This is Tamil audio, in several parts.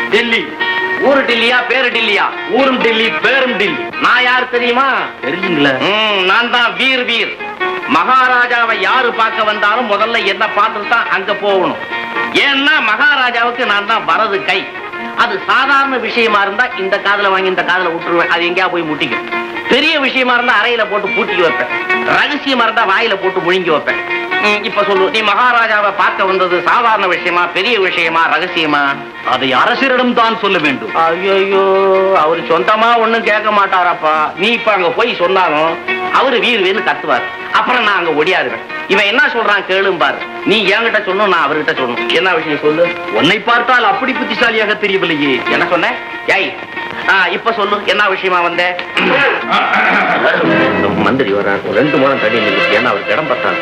டெல்லி ஊரு டில்லியா பேரு டில்லியா ஊரும் டெல்லி பேரும் டெல்லி நான் யார் தெரியுமா தெரியுங்களா ம், நான் தான் வீர் வீர் மகாராஜாவை யாரு பார்க்க வந்தாலும் முதல்ல என்ன பார்த்துட்டு தான் அங்க போகணும் ஏன்னா மகாராஜாவுக்கு நான் தான் வரது கை அது சாதாரண விஷயமா இருந்தா இந்த காதுல வாங்கி இந்த காதுல விட்டுருவேன் அது எங்கேயா போய் முட்டிக்கும் பெரிய விஷயமா இருந்தா அறையில போட்டு பூட்டிக்க வைப்பேன் ரகசியமா இருந்தா வாயில போட்டு முழுங்கி வைப்பேன் ம், இப்ப சொல்லு நீ மகாராஜாவை பார்க்க வந்தது சாதாரண விஷயமா பெரிய விஷயமா ரகசியமா அதை அரசரிடம் தான் சொல்ல வேண்டும் ஐயோ அவரு சொந்தமா ஒண்ணும் கேட்க மாட்டாரப்பா நீ இப்ப அங்க போய் சொன்னாலும் அவரு வீர் வீர்னு கத்துவார் அப்புறம் நான் அங்க ஒடியாருவேன் இவன் என்ன சொல்றான் கேளும் பாரு நீ என்கிட்ட சொல்லணும் நான் அவர்கிட்ட சொல்லணும் என்ன விஷயம் சொல்லு உன்னை பார்த்தால் அப்படி புத்திசாலியாக தெரியவில்லையே என்ன சொன்ன ஏய் ஆ, இப்ப சொல்லு என்ன விஷயமா வந்த மந்திரி வர்றார் ஒரு ரெண்டு மூலம் தடி நிறுத்து ஏன்னா அவருக்கு இடம் பத்தாது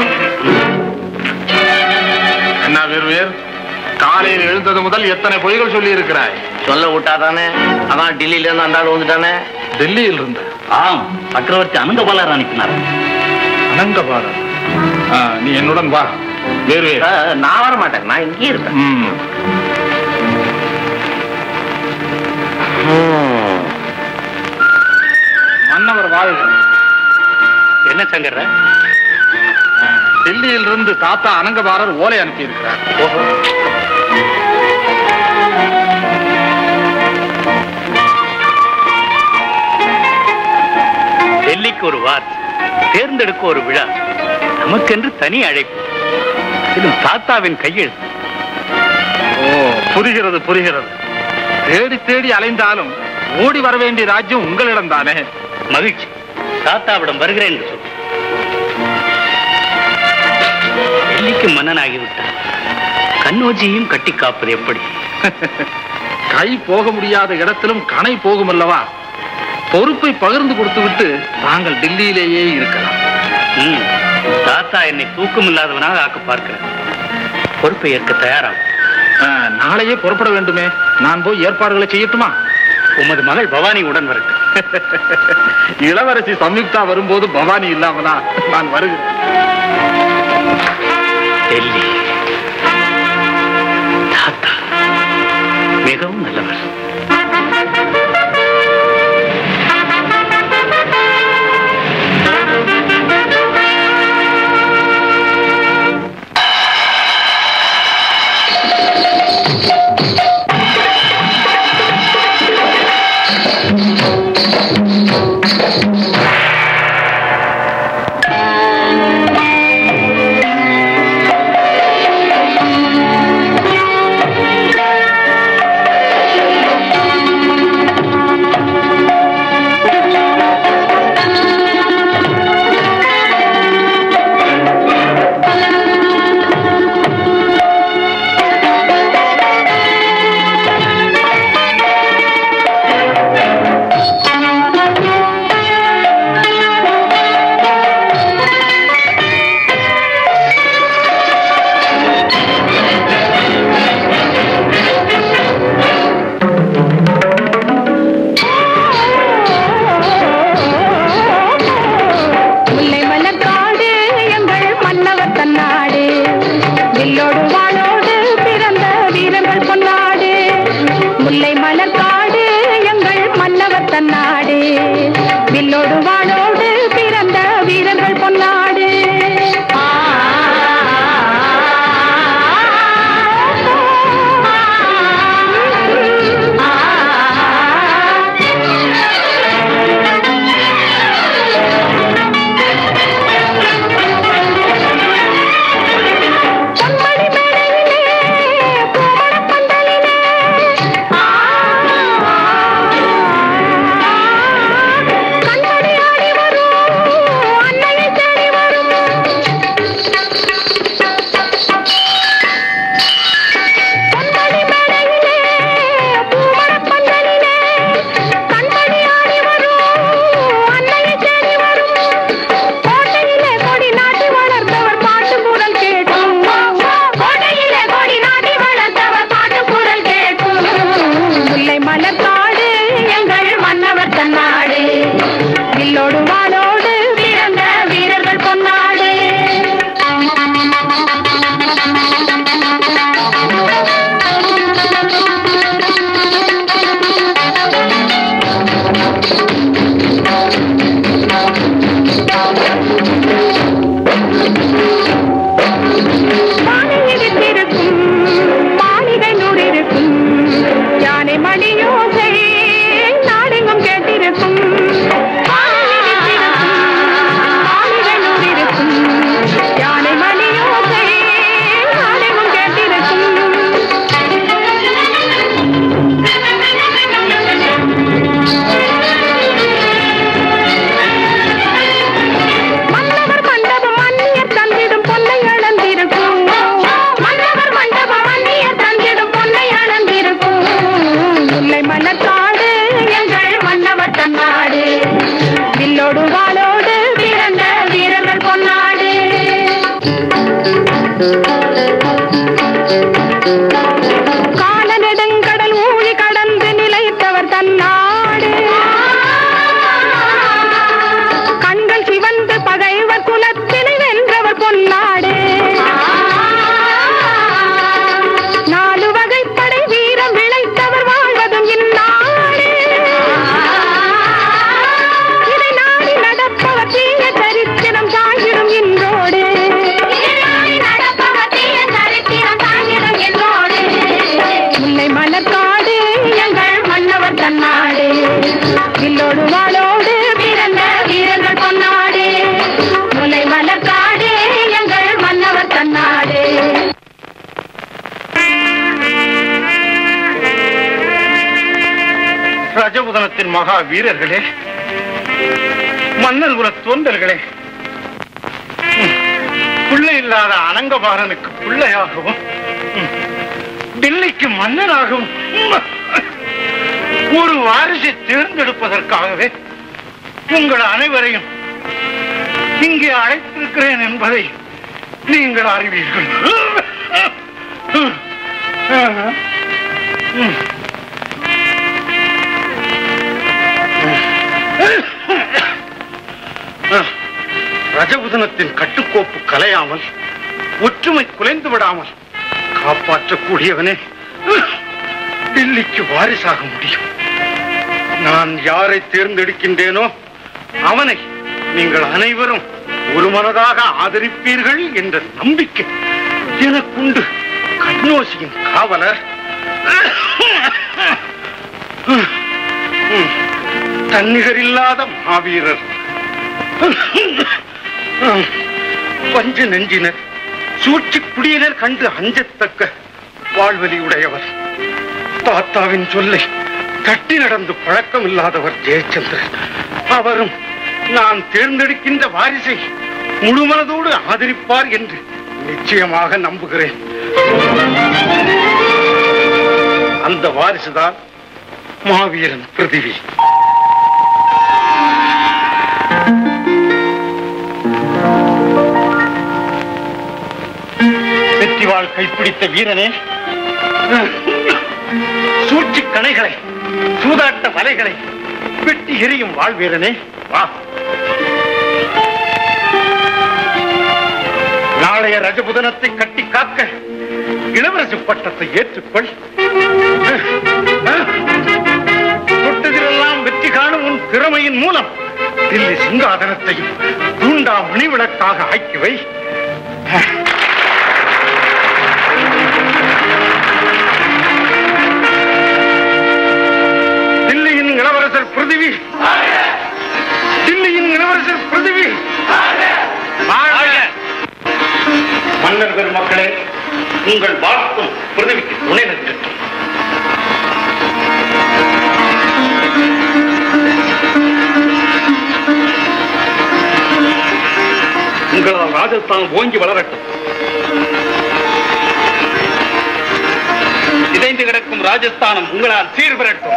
என்ன வீர்வீர் காலையில் எழுந்தது முதல் எத்தனை பொய்கள் சொல்லி இருக்கிறாய் சொல்ல விட்டாதானே அதான் டெல்லியில இருந்து அந்த ஆள் வந்துட்டானே டெல்லியில் இருந்து ஆம் சக்கரவர்த்தி அனந்தபாலர் அனுப்பினார் அனங்கபாலன் ஆ, நீ என்னுடன் வா வீர்வீர் ஆ, நான் வர மாட்டேன் நான் இங்கேயே இருப்பேன் ம். ம். மன்னவர் வாழ்க என்ன சங்கர டெல்லியில் இருந்து தாத்தா அனங்கபாரர் ஓலை அனுப்பி இருக்கிறார் டெல்லிக்கு ஒரு வார் தேர்ந்தெடுக்க ஒரு விழா நமக்கென்று தனி அழைப்பு இதிலும் தாத்தாவின் கையெழுத்து ஓ புரிகிறது புரிகிறது தேடி தேடி அலைந்தாலும் ஓடி வர வேண்டிய ராஜ்யம் உங்களிடம் தானே மகிழ்ச்சி தாத்தாவிடம் வருகிறேன் என்று சொல் டெல்லிக்கு மன்னனாகிவிட்டார் கண்ணோஜியையும் கட்டி காப்பது எப்படி கை போக முடியாத இடத்திலும் கணை போகும் அல்லவா பொறுப்பை பகிர்ந்து கொடுத்து விட்டு தாங்கள் டெல்லியிலேயே இருக்கலாம் ம், தாத்தா என்னை தூக்கம் இல்லாதவனாக ஆக்க பார்க்கிறேன் பொறுப்பை ஏற்க தயாராகும் ஆ, நாளையே புறப்பட வேண்டுமே நான் போய் ஏற்பாடுகளை செய்யட்டுமா உமது மகள் பவானி உடன் வரட்டும் இளவரசி சம்யுக்தா வரும்போது பவானி இல்லாமலா நான் வருகிறேன் டெல்லி தாத்தா மிகவும் நல்லவர் முல்லை மலர்காடு எங்கள் மன்னவர் தன்னாடு வில்லோடு வாளோடு பிறந்த வீரர்கள் பொன்னாடு முல்லை மலர்காடு எங்கள் மன்னவர் தன்னாடு ரஜபுதனத்தின் மகா வீரர்களே மன்னல் குல தோன்றல்களே ம், பிள்ளை இல்லாத அனங்கபாரனுக்கு பிள்ளையாகவும் ம், டில்லிக்கு மன்னனாகவும் ம், ஒரு வாரிசை தேர்ந்தெடுப்பதற்காகவே உங்கள் அனைவரையும் இங்கே அழைத்திருக்கிறேன் என்பதை நீங்கள் அறிவீர்கள் ம். ரஜபுதனத்தின் கட்டுக்கோப்பு கலையாமல் ஒற்றுமை குலைந்து விடாமல் காப்பாற்றக்கூடியவனே டில்லிக்கு வாரிசாக முடியும் நான் யாரை தேர்ந்தெடுக்கின்றேனோ அவனை நீங்கள் அனைவரும் ஒரு மனதாக ஆதரிப்பீர்கள் என்ற நம்பிக்கை எனக்குண்டு கண்ணோசியின் காவலர் தன்னிகரில்லாத மாவீரர் பஞ்ச நெஞ்சினர் சூழ்ச்சி குடியினர் கண்டு அஞ்சத்தக்க வாழ்வலி உடையவர் தாத்தாவின் சொல்லை தட்டி நடந்து பழக்கம் இல்லாதவர் ஜெயச்சந்திரன் அவரும் நான் தேர்ந்தெடுக்கின்ற வாரிசை முழுமனதோடு ஆதரிப்பார் என்று நிச்சயமாக நம்புகிறேன் அந்த வாரிசுதான் மாவீரன் பிருதிவி வெற்றிவாள் கைப்பிடித்த வீரனே சூழ்ச்சி கணைகளை சூதாட்ட வலைகளை வெட்டி எரியும் வாழ்வீரனே வா நாளைய ரஜபுதனத்தை கட்டி காக்க இளவரசு பட்டத்தை ஏற்றுக்கொள் தொட்டதிலெல்லாம் வெற்றி காணும் உன் திறமையின் மூலம் தில்லி சிங்காதனத்தையும் தூண்டா மணிவிளக்காக ஆக்கி வை தில்லியின் இளவரசர் பிருதிவி தில்லியின் இளவரசர் பிருதிவி வாழ்க! மன்னர் பெருமக்களே உங்கள் வாழ்த்தும் பிருதிவிக்கு துணை நிற்கட்டும் உங்களால் ராஜஸ்தான் ஓங்கி வளரட்டும் இதைந்து கிடக்கும் ராஜஸ்தானம் உங்களால் சீர்பெறட்டும்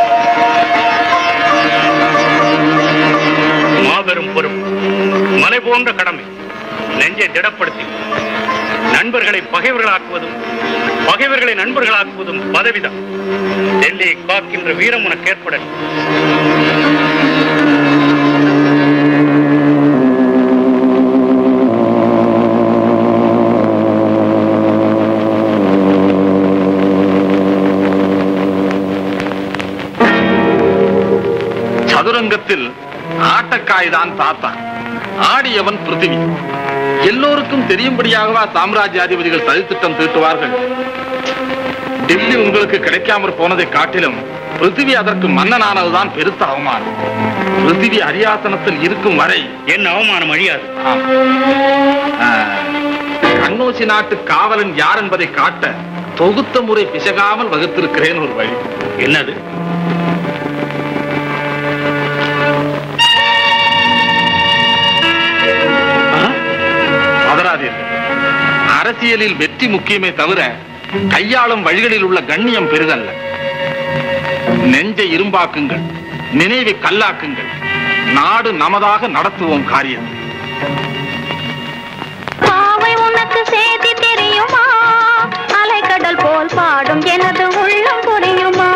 மாபெரும் பொறுப்பு மலை போன்ற கடமை நெஞ்சை திடப்படுத்தி நண்பர்களை பகைவர்களாக்குவதும் பகைவர்களை நண்பர்களாக்குவதும் பதவிதான் டெல்லியை காக்கின்ற வீரம் உனக்கு ஏற்பட சதுரங்கத்தில் ஆட்டக்காய் தான் தாத்தா ஆடியவன் பிருத்திவி எல்லோருக்கும் தெரியும்படியாகவா சாம்ராஜ்யாதிபதிகள் சதித்திட்டம் தீட்டுவார்கள் டெல்லி உங்களுக்கு கிடைக்காமற் போனதை காட்டிலும் பிருத்திவி அதற்கு மன்னனானதுதான் பெருத்த அவமானம் பிருத்திவி அரியாசனத்தில் இருக்கும் வரை என் அவமானம் அழியாது ஆம். ஆ, கண்ணோசி நாட்டு காவலன் யார் என்பதை காட்ட தொகுத்த முறை பிசகாமல் வகுத்திருக்கிறேன் ஒரு வழி என்னது பதறாதீர்கள் அரசியலில் வெற்றி முக்கியமே தவிர கையாளும் வழிகளில் உள்ள கண்ணியம் பெரிதல்ல நெஞ்சை இரும்பாக்குங்கள் நினைவை கல்லாக்குங்கள் நாடு நமதாக நடத்துவோம் காரியம் பாவை உனக்கு செய்தி தெரியுமா அலைக்கடல் போல் பாடும் எனது உள்ளம் புரியுமா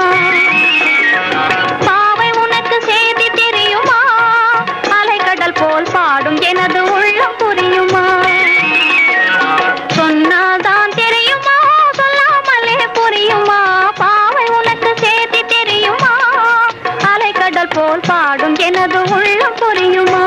பாவை உனக்கு செய்தி தெரியுமா அலைக்கடல் போல் பாடும் எனது உள்ளம் புரியுமா சொன்னாதான் தெரியுமா சொல்லாமலே புரியுமா பாவை உனக்கு செய்தி தெரியுமா அலைக்கடல் போல் பாடும் எனது உள்ளம் புரியுமா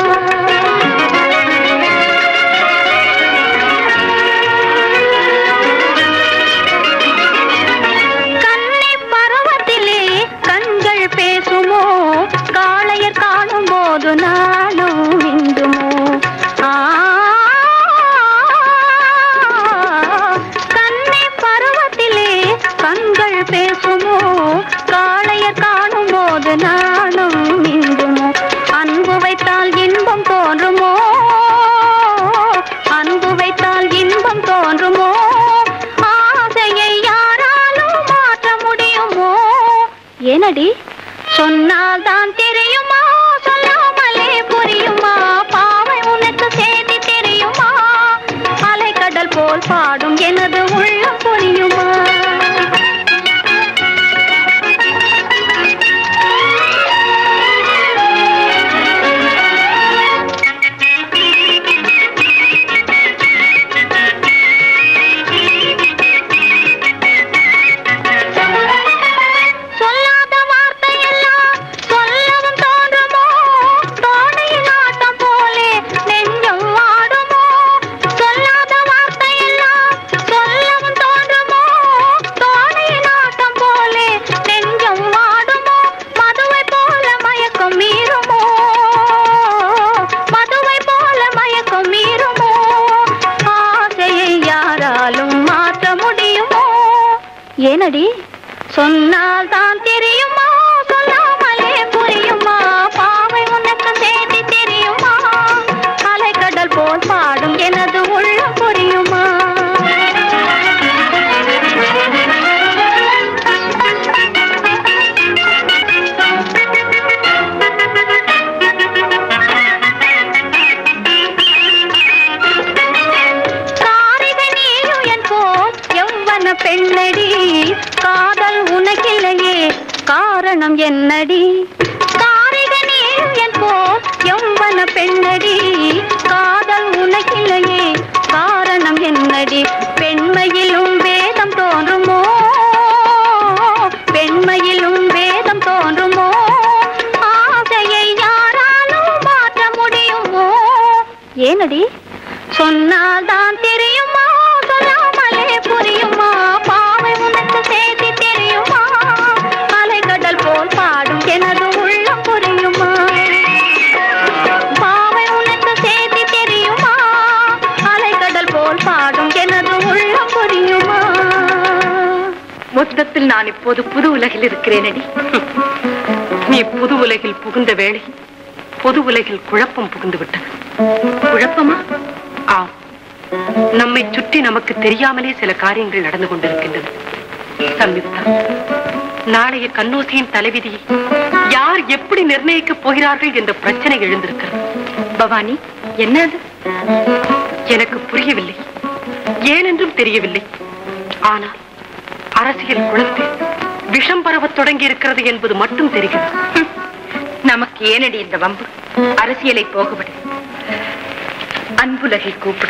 பேசுமோ காளையர் காணும் போது நாணம் மிஞ்சுமோ அன்பு வைத்தால் இன்பம் தோன்றுமோ அன்பு வைத்தால் இன்பம் தோன்றுமோ ஆசையை யாராலும் மாற்ற முடியுமோ ஏனடி சொன்னால் தான் தெரியுமா சொல்லாமலே புரியுமா பாவை உனக்கு செய்தி தெரியுமா அலைக்கடல் போல் பாடும் எனது உள்ளம் புரியுமா சொல்லாத வார்த்தையெல்லாம் சொல்லவும் தோன்றுமோ தோணையின் ஆட்டம் போலே நெஞ்சம் ஆடுமோ சொல்லாத வார்த்தையெல்லாம் சொல்லவும் தோன்றுமோ தோணையின் ஆட்டம் போலே நெஞ்சம் ஆடுமோ மதுவை போல மயக்கம் மீறுமோ மதுவை போல மயக்கம் மீறுமோ ஆசையை யாராலும் மாற்ற முடியுமோ ஏனடி சொன்னால் தான் தெரியுமா சொல்லாமலே புரியுமா பாவை உனக்கு செய்தி தெரியுமா அலைக்கடல் போல் பாடும் எனது உள்ளம் புரியுமா காரிகை நீயுயன் போல் எவ்வன பெண்ணடி காதல் உனக்கில்லையே காரணம் என்னடி காரிகை நீயுயன் போல் எவ்வன பெண்ணடி காதல் உனக்கில்லையே காரணம் என்னடி பெண்மையிலும் வேதம் தோன்றுமோ பெண்மையிலும் வேதம் தோன்றுமோ ஆசையை யாராலும் மாற்ற முடியுமோ ஏனடி சொன்னால் தான் தெரியுமா சொல்லாமலே புரியுமா பாவை உனக்கு செய்தி தெரியுமா அலைக்கடல் போல் பாடும் எனது உள்ளம் புரியுமா பாவை உனக்கு செய்தி தெரியுமா அலைக்கடல் போல் பாடும் எனது உள்ளம் புரியுமா மொத்தத்தில் நான் இப்போது புது உலகில் இருக்கிறேனடி நீ புது உலகில் புகுந்த வேளை பொது உலகில் குழப்பம் புகுந்து விட்டது குழப்பமா ஆம் நம்மை சுற்றி நமக்கு தெரியாமலே சில காரியங்கள் நடந்து கொண்டிருக்கின்றன சம்யுக்தா நாளைய கண்ணோசியின் தலைவிதியை யார் எப்படி நிர்ணயிக்கப் போகிறார்கள் என்ற பிரச்சனை எழுந்திருக்கிறது பவானி என்ன அது எனக்கு புரியவில்லை ஏனென்றும் தெரியவில்லை ஆனால் அரசியல் குளத்தில் விஷம் பரவத் தொடங்கி இருக்கிறது என்பது மட்டும் தெரிகிறது நமக்கு ஏனடி இந்த வம்பு அரசியலை போகவிடு அன்புலகை கூப்பிடு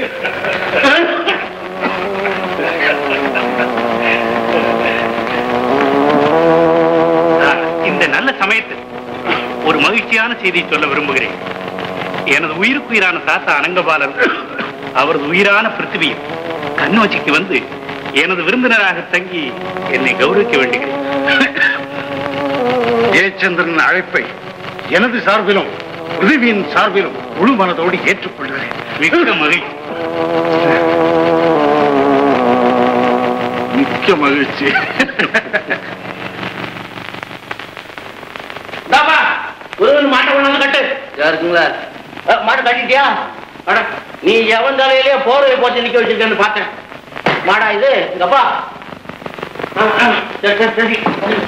இந்த நல்ல சமயத்தில் ஒரு மகிழ்ச்சியான செய்தியை சொல்ல விரும்புகிறேன் எனது உயிருக்குயிரான தாத்தா அனங்கபாலன் அவரது உயிரான பிருத்திவியும் கண்ணோச்சிக்கு வந்து எனது விருந்தினராக தங்கி என்னை கௌரவிக்க வேண்டுகிறேன் ஜெயச்சந்திரன் அழைப்பை எனது சார்பிலும் உதவியின் சார்பிலும் முழு மனதோடு ஏற்றுக்கொள்கிறேன் மிக்க மகிழ்ச்சி மிக்க மகிழ்ச்சி தாப்பா ஒரு மாட்டை கொண்டாந்து கட்டு யாருக்குங்களா அஹ், மாட்டை கட்டிட்டியா அட நீ எவன் தலையிலேயே போர்வை போட்டு நிக்க வச்சிருக்கேன்னு பார்த்தேன் மாடா இது இங்கப்பா ஆ, ஆ, சரி சரி சரி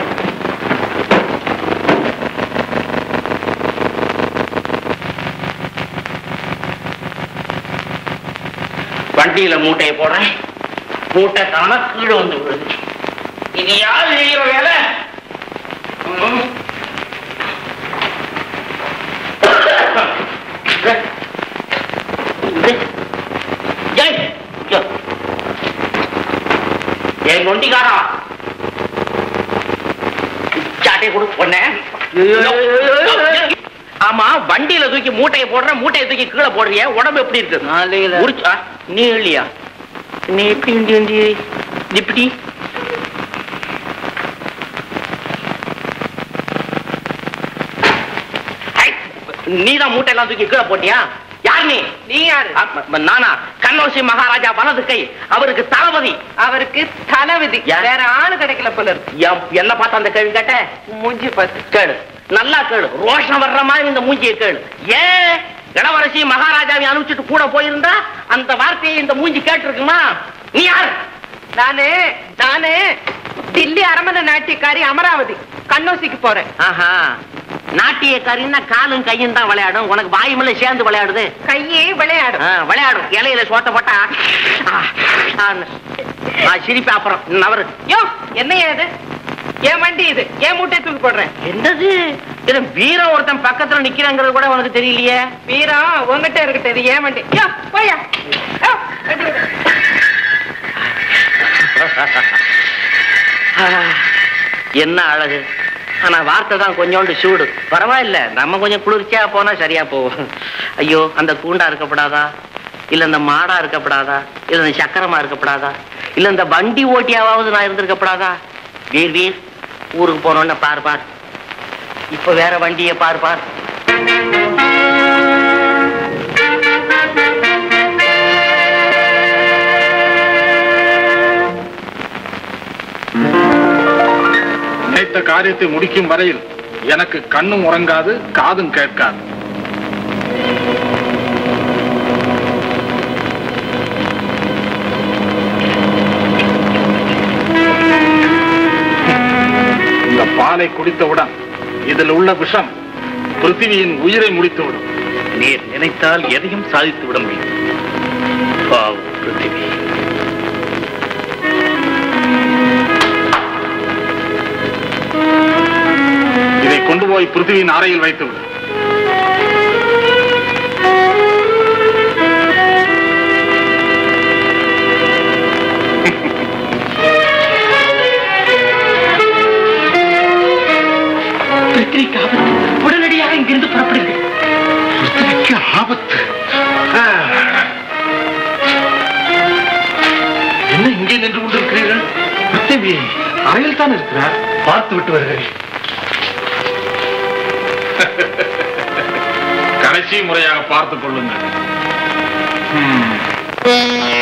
வண்டியில மூட்டையை போடுறேன் மூட்டை தானா கீழே வந்து விழுது இது யார் செய்யற வேலை ம். ஜெய் ஜெய். ஏய் நொண்டிக்காரா சாட்டை கொடு பொண்ணே ஆமா வண்டியில தூக்கி மூட்டையை போடுற மூட்டையை தூக்கி கீழே போடுறிய உடம்பு எப்படி இருக்கு உரிச்சா நீ இல்லையா நீ எப்படி உண்டி உண்டி இப்படி நீதான் மூட்டை எல்லாம் தூக்கி கீழே போட்டியா யார் நீ நீ யாரு அ, நானா கண்ணோசி மகாராஜா வலது கை அவருக்கு தளபதி அவருக்கு தலைவிதி யார்? வேற ஆளு கிடைக்கல போல இருக்கு என்- என்ன பார்த்து அந்த கேள்வி கேட்ட மூஞ்சி பார்த்து கேளு நல்லா கேளு ரோஷம் வர்ற மாதிரி இந்த மூஞ்சியை கேளு ஏன் இளவரசி மகாராஜாவை அனுப்பிச்சிட்டு கூட போயிருந்தா அந்த வார்த்தையை இந்த மூஞ்சி கேட்டிருக்குமா நீ யார் நானு நானு டில்லி அரமனை நாட்டியக்காரி அமராவதி கண்ணோசிக்கு போறேன் ஆஹா நாட்டியக்காரின்னா காலும் கையும் தான் விளையாடும் உனக்கு வாயுமில்ல சேர்ந்து விளையாடுது கையே விளையாடும் ஆ, விளையாடும் இலையில சோத்த போட்டா ஆ, ஆன்னு. ஆ, சிரிப்பு அப்புறம் நவரு யோ என்ன இது ஏன் வண்டி இது ஏன் மூட்டை தூக்கி போடுறேன் என்னது இது வீரம் ஒருத்தன் பக்கத்துல நிக்கிறாங்கிறது கூட உனக்கு தெரியலையே வீரம் உங்ககிட்ட இருக்கட்டும் இது ஏன் வண்டி யோ போயா யோ, வண்டி விடு. ஆ, என்ன அழகு ஆனா வார்த்தை தான் கொஞ்சோண்டு சூடு பரவாயில்ல நம்ம கொஞ்சம் குளிர்ச்சியா போனா சரியா போகும் ஐயோ அந்த கூண்டா இருக்கப்படாதா இல்ல இந்த மாடா இருக்கப்படாதா இல்ல இந்த சக்கரமா இருக்கப்படாதா இல்ல இந்த வண்டி ஓட்டியாவது நான் இருந்திருக்கப்படாதா வீர் வீர் ஊருக்கு போனோன்னு பார் பார் இப்ப வேற வண்டியை பார் பார் நினைத்த காரியத்தை முடிக்கும் வரையில் எனக்கு கண்ணும் உறங்காது காதும் கேட்காது இந்த பாலை குடித்தவுடன் இதில் உள்ள விஷம் பிருத்திவியின் உயிரை முடித்துவிடும் நீர் நினைத்தால் எதையும் சாதித்து விட முடியும் பாவம் பிருத்திவி இதை கொண்டு போய் பிருத்திவியின் அறையில் வைத்துவிடு பிருத்திவிக்கு ஆபத்து உடனடியாக இங்கிருந்து புறப்படுங்கள் பிருத்திவிக்கு ஆபத்து என்ன இங்கே நின்று கொண்டிருக்கிறீர்கள் பிருத்திவி அறையில் தான் இருக்கிறார் பார்த்து விட்டு வருகிறேன் கடைசி முறையாக பார்த்துக் கொள்ளுங்கள் ம்.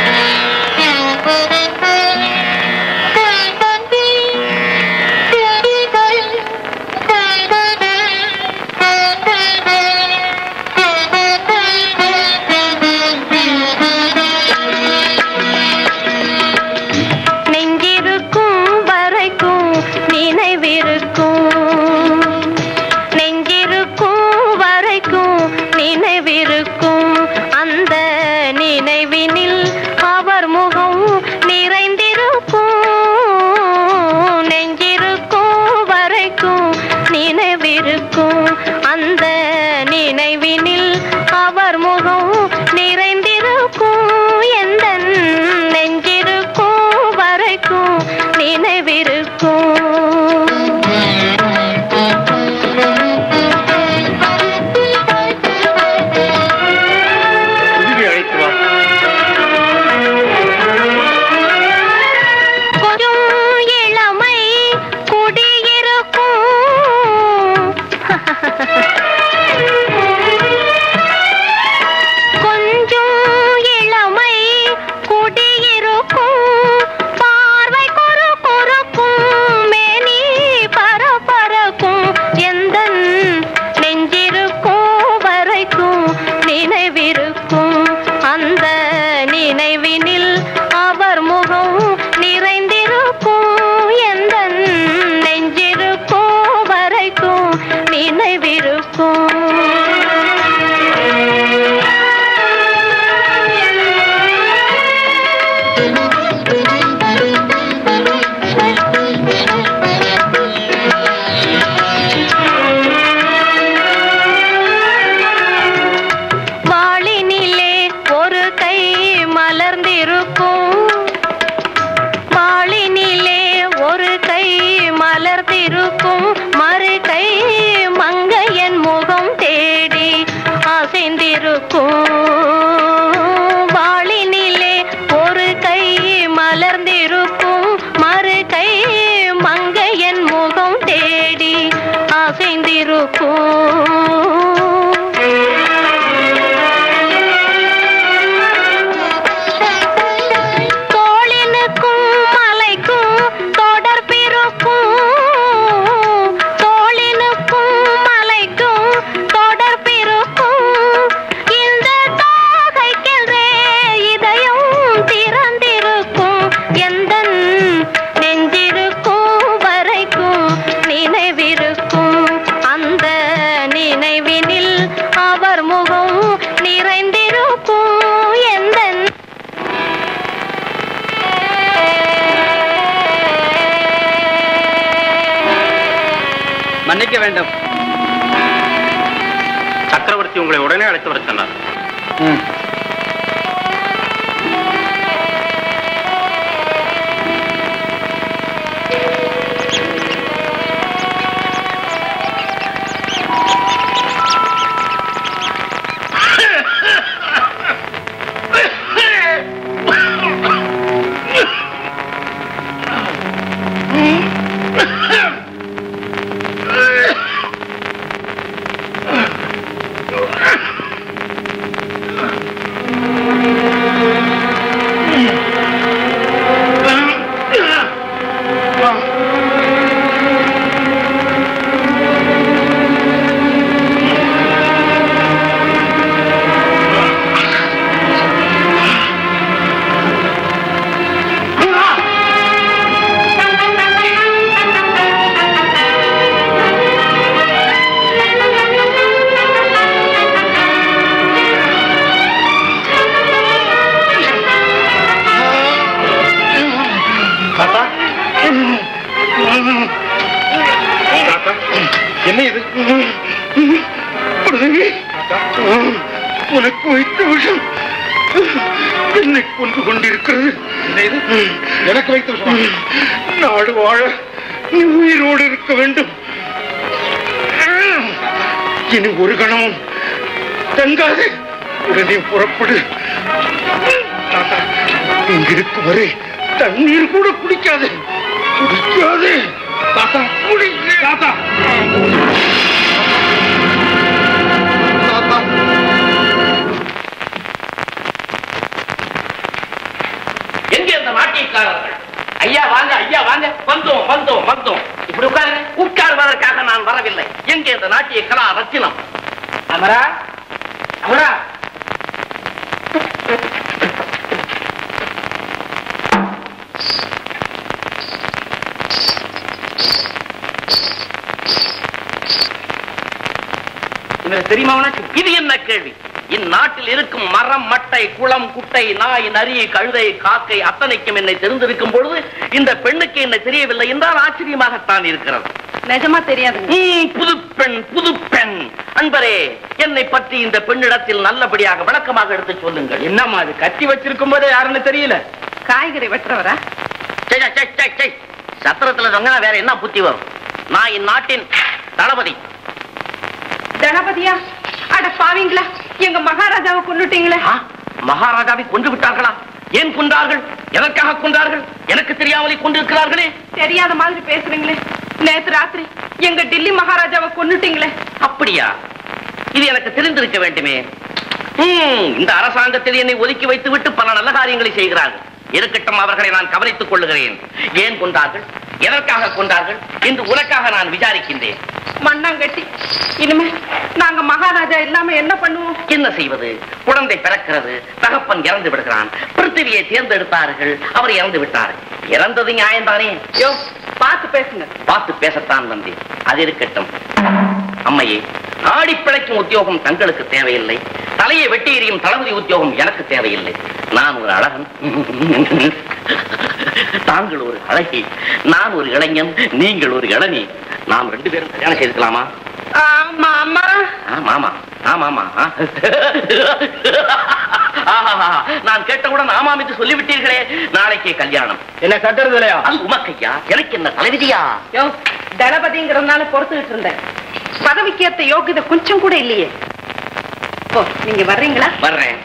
நெஞ்சிருக்கும் வரைக்கும் நினைவிருக்கும் நெஞ்சிருக்கும் வரைக்கும் நினைவிருக்கும் அந்த நினைவினில் மன்னிக்க வேண்டும் சக்கரவர்த்தி உங்களை உடனே அழைத்து வர சொன்னார் என்ன இது உதவி உனக்கு வைத்த விஷம் என்னை கொண்டு கொண்டிருக்கிறது எனக்கு வைத்த விஷம் நாடு வாழ நீ உயிரோடு இருக்க வேண்டும் இனி ஒரு கணமும் தங்காது உடனே புறப்படு தாத்தா இங்கிருக்கும் வரை தண்ணீர் கூட குடிக்காது குடிக்காது தாத்தா குடி தாத்தா தாத்தா எங்க இந்த நாட்டியக்காரர்கள் ஐயா வாங்க ஐயா வாங்க வந்தோம் வந்தோம் வந்தோம் இப்படி உட்காருங்க உட்காருவதற்காக நான் வரவில்லை எங்க இந்த நாட்டிய கலா ரத்தினம் அமரா அமரா இவனுக்கு தெரியுமா உனக்கு இது என்ன கேள்வி இந்நாட்டில் இருக்கும் மரம் மட்டை குளம் குட்டை நாய் நரி கழுதை காக்கை அத்தனைக்கும் என்னை தெரிந்திருக்கும் பொழுது இந்த பெண்ணுக்கு என்ன தெரியவில்லை என்றால் ஆச்சரியமாகத்தான் இருக்கிறது நிஜமா தெரியாதுங்க ம், புது பெண் புது பெண் அன்பரே என்னை பற்றி இந்த பெண்ணிடத்தில் நல்லபடியாக விளக்கமாக எடுத்து சொல்லுங்கள் என்னம்மா அது கத்தி வச்சிருக்கும் போதே யாருன்னு தெரியல காய்கறி வெட்டுறவரா சை, சை, சை, சை, சை. சத்திரத்துல தொங்கினா வேற என்ன புத்தி வரும் நான் இந்நாட்டின் தளபதி தளபதியா அட பாவீங்களா எங்க மகாராஜாவை கொண்டுட்டீங்களே ஆ, மகாராஜாவை கொன்று விட்டார்களா ஏன் கொன்றார்கள் எதற்காக கொன்றார்கள் எனக்கு தெரியாமலே கொண்டிருக்கிறார்களே தெரியாத மாதிரி பேசுறீங்களே நேத்து ராத்திரி எங்க டில்லி மகாராஜாவை கொண்டுட்டீங்களே அப்படியா இது எனக்கு தெரிந்திருக்க வேண்டுமே ம், இந்த அரசாங்கத்தில் என்னை ஒதுக்கி வைத்து விட்டு பல நல்ல காரியங்களை செய்கிறார்கள் இருக்கட்டும் அவர்களை நான் கவனித்துக் கொள்ளுகிறேன் ஏன் கொண்டார்கள் எதற்காக கொண்டார்கள் என்று உனக்காக நான் விசாரிக்கின்றேன் மண்ணாங்கட்டி இனிமே நாங்க மகாராஜா இல்லாம என்ன பண்ணுவோம் என்ன செய்வது குழந்தை பிறக்கிறது தகப்பன் இறந்து விடுகிறான் பிருத்திவியை தேர்ந்தெடுத்தார்கள் அவர் இறந்து விட்டார் இறந்தது நியாயம்தானே யோ பார்த்து பேசுங்க பார்த்து பேசத்தான் வந்தேன் அது இருக்கட்டும் அம்மையே ஆடி பிழைக்கும் உத்தியோகம் தங்களுக்கு தேவையில்லை தலையை வெட்டி எறியும் தளபதி உத்தியோகம் எனக்கு தேவையில்லை நான் ஒரு அழகன் தாங்கள் ஒரு அழகி நான் ஒரு இளைஞன் நீங்கள் ஒரு இளநி நாம் ரெண்டு பேரும் கல்யாணம் செய்துக்கலாமா ஆமா அம்மா ஆமாமா ஆமாமா ஆ. ஆஹாஹா. நான் கேட்டவுடன் ஆமாம் என்று சொல்லிவிட்டீர்களே நாளைக்கே கல்யாணம் என்ன கட்டுறது இல்லையா அது உமக்கையா எனக்கு என்ன தலைவிதியா யோ தளபதிங்கிறதுனால பொறுத்துக்கிட்டு இருந்தேன் பதவிக்கு ஏத்த யோகிதை கொஞ்சம் கூட இல்லையே ஓ நீங்க வர்றீங்களா வர்றேன்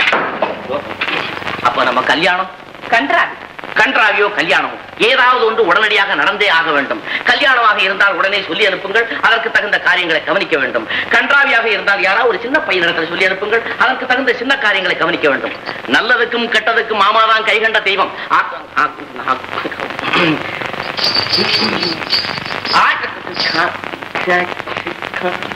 அப்ப நம்ம கல்யாணம் கன்றாவி கன்றாவியோ கல்யாணமோ ஏதாவது ஒன்று உடனடியாக நடந்தே ஆக வேண்டும் கல்யாணமாக இருந்தால் உடனே சொல்லி அனுப்புங்கள் அதற்கு தகுந்த காரியங்களை கவனிக்க வேண்டும் கன்றாவியாக இருந்தால் யாராவது ஒரு சின்ன பையனிடத்தில் சொல்லி அனுப்புங்கள் அதற்கு தகுந்த சின்ன காரியங்களை கவனிக்க வேண்டும் நல்லதுக்கும் கெட்டதுக்கும் மாமாதான் கைகண்ட தெய்வம் ஆக்க- ஆக்க- ஆக்க-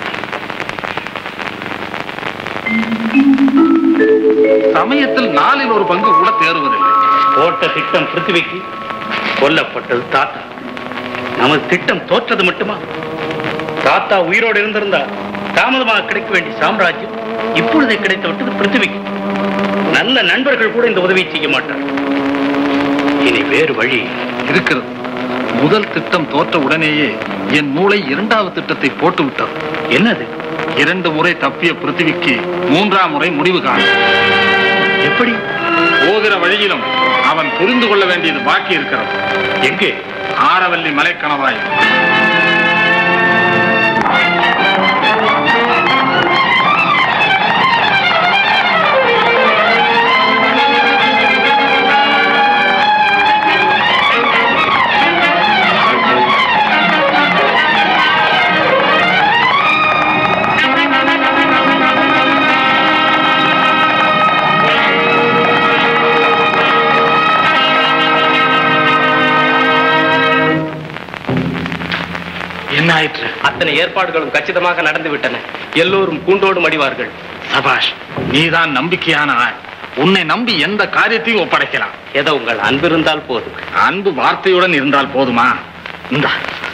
சமயத்தில் நாலில் ஒரு பங்கு கூட தேறுவதில்லை போட்ட திட்டம் பிருத்திவிக்கு கொல்லப்பட்டது தாத்தா நமது திட்டம் தோற்றது மட்டுமா தாத்தா உயிரோடு இருந்திருந்தா தாமதமாக கிடைக்க வேண்டிய சாம்ராஜ்யம் இப்பொழுதே கிடைத்து விட்டது பிருத்திவிக்கு நல்ல நண்பர்கள் கூட இந்த உதவியை செய்ய மாட்டார் இனி வேறு வழி இருக்கிறது முதல் திட்டம் தோற்ற உடனேயே என் மூளை இரண்டாவது திட்டத்தை போட்டு விட்டது என்னது இரண்டு முறை தப்பிய பிருத்திவிக்கு மூன்றாம் முறை முடிவு காணும் எப்படி போகிற வழியிலும் அவன் புரிந்து கொள்ள வேண்டியது பாக்கி இருக்கிறது எங்கே ஆரவல்லி மலைக்கணவாய் என்ன ஆயிற்று அத்தனை ஏற்பாடுகளும் கச்சிதமாக நடந்து விட்டன எல்லோரும் கூண்டோடு மடிவார்கள் சபாஷ் நீதான் நம்பிக்கையான ஆள் உன்னை நம்பி எந்த காரியத்தையும் ஒப்படைக்கலாம் ஏதோ உங்கள் அன்பு இருந்தால் போதும் அன்பு வார்த்தையுடன் இருந்தால் போதுமா இந்தா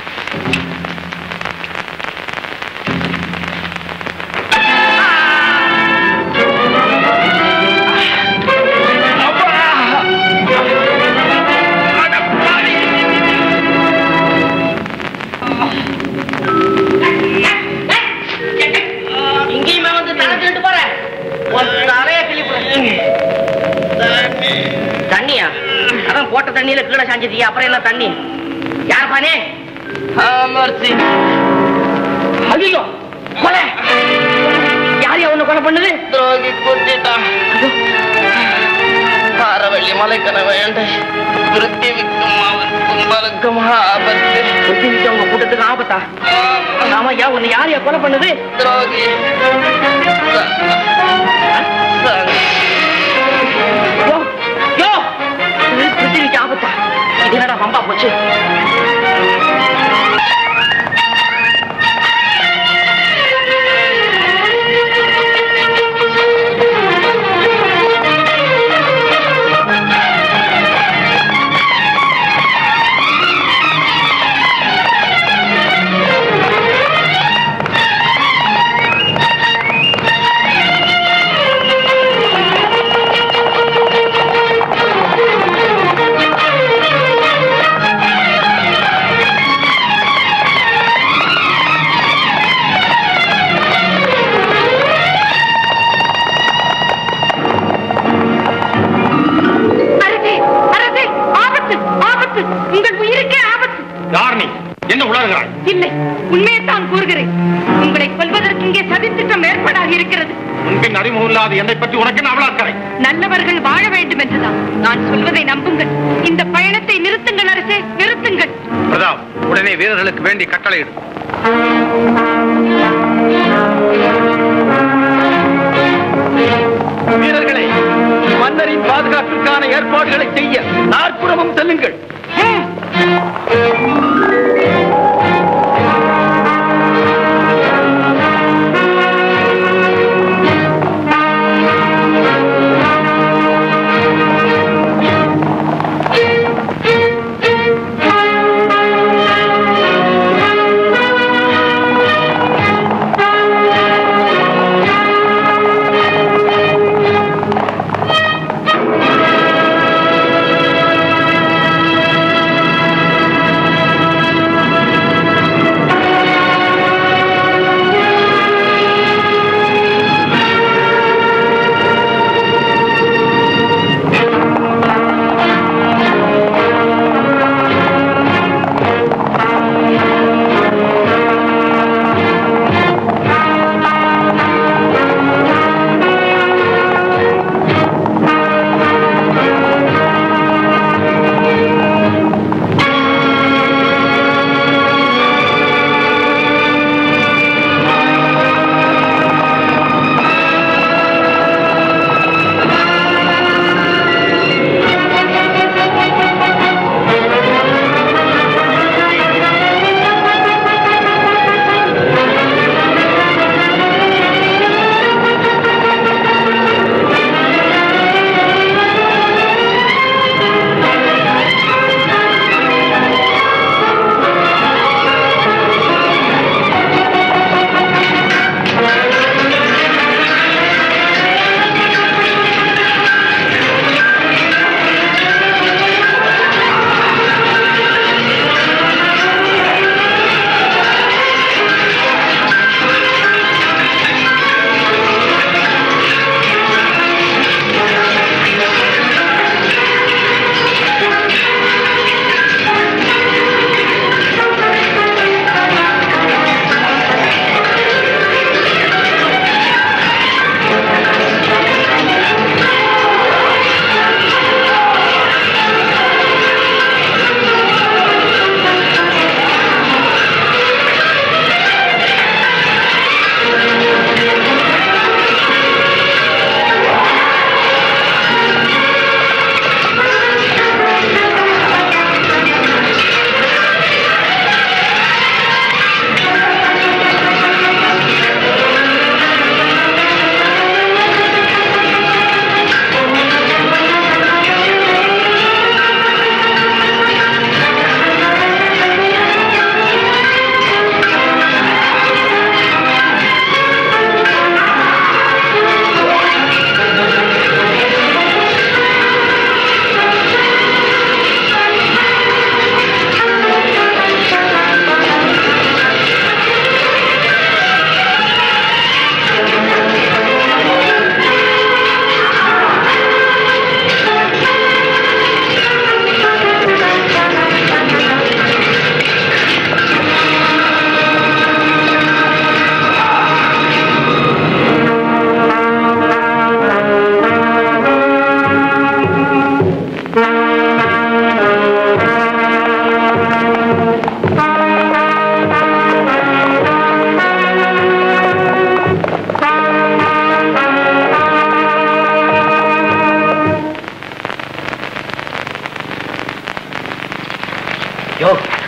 இங்கேயுமே வந்து தலை திருட்டு போற உன் தலைய கிளிப்பு தண்ணியா அதான் போட்ட தண்ணியில கீழே சாஞ்சிட்டியா அப்புறம் என்ன தண்ணி யார் பானே ஐயோ கொலை யார் யா உன்னை கொலை பண்ணுது துரோகி குத்திட்டான் பாரவள்ளி மலைக்கண வேண்டை பிருத்திவிக்கும் அவருக்கும் ஆபத்து பிருத்திவிக்கு அவங்க கூட்டத்துக்கு ஆபத்தா ஆமா யா உன்னை யார் யா கொலை பண்ணுது துரோகி யோ யோ பிருத்திவிக்கு ஆபத்தா இது என்னடா பம்பா போச்சு அரசே அரசே ஆபத்து ஆபத்து உங்கள் உயிருக்கே ஆபத்து யார் நீ என்ன உளறுகிறாய் இல்லை உண்மையைத்தான் கூறுகிறேன் உங்களை கொல்வதற்கு இங்கே சதித்திட்டம் ஏற்பாடாகி இருக்கிறது முன்பின் அறிமுகம் இல்லாத என்னை பற்றி உனக்கு என்ன அவ்வளவு அக்கறை நல்லவர்கள் வாழ வேண்டும் என்றுதான் நான் சொல்வதை நம்புங்கள் இந்த பயணத்தை நிறுத்துங்கள் அரசே நிறுத்துங்கள் பிரதாப் உடனே வீரர்களுக்கு வேண்டி கட்டளையிடு வீரர்களே மன்னரின் பாதுகாப்பிற்கான ஏற்பாடுகளை செய்ய நாற்புறமும் செல்லுங்கள் ஆ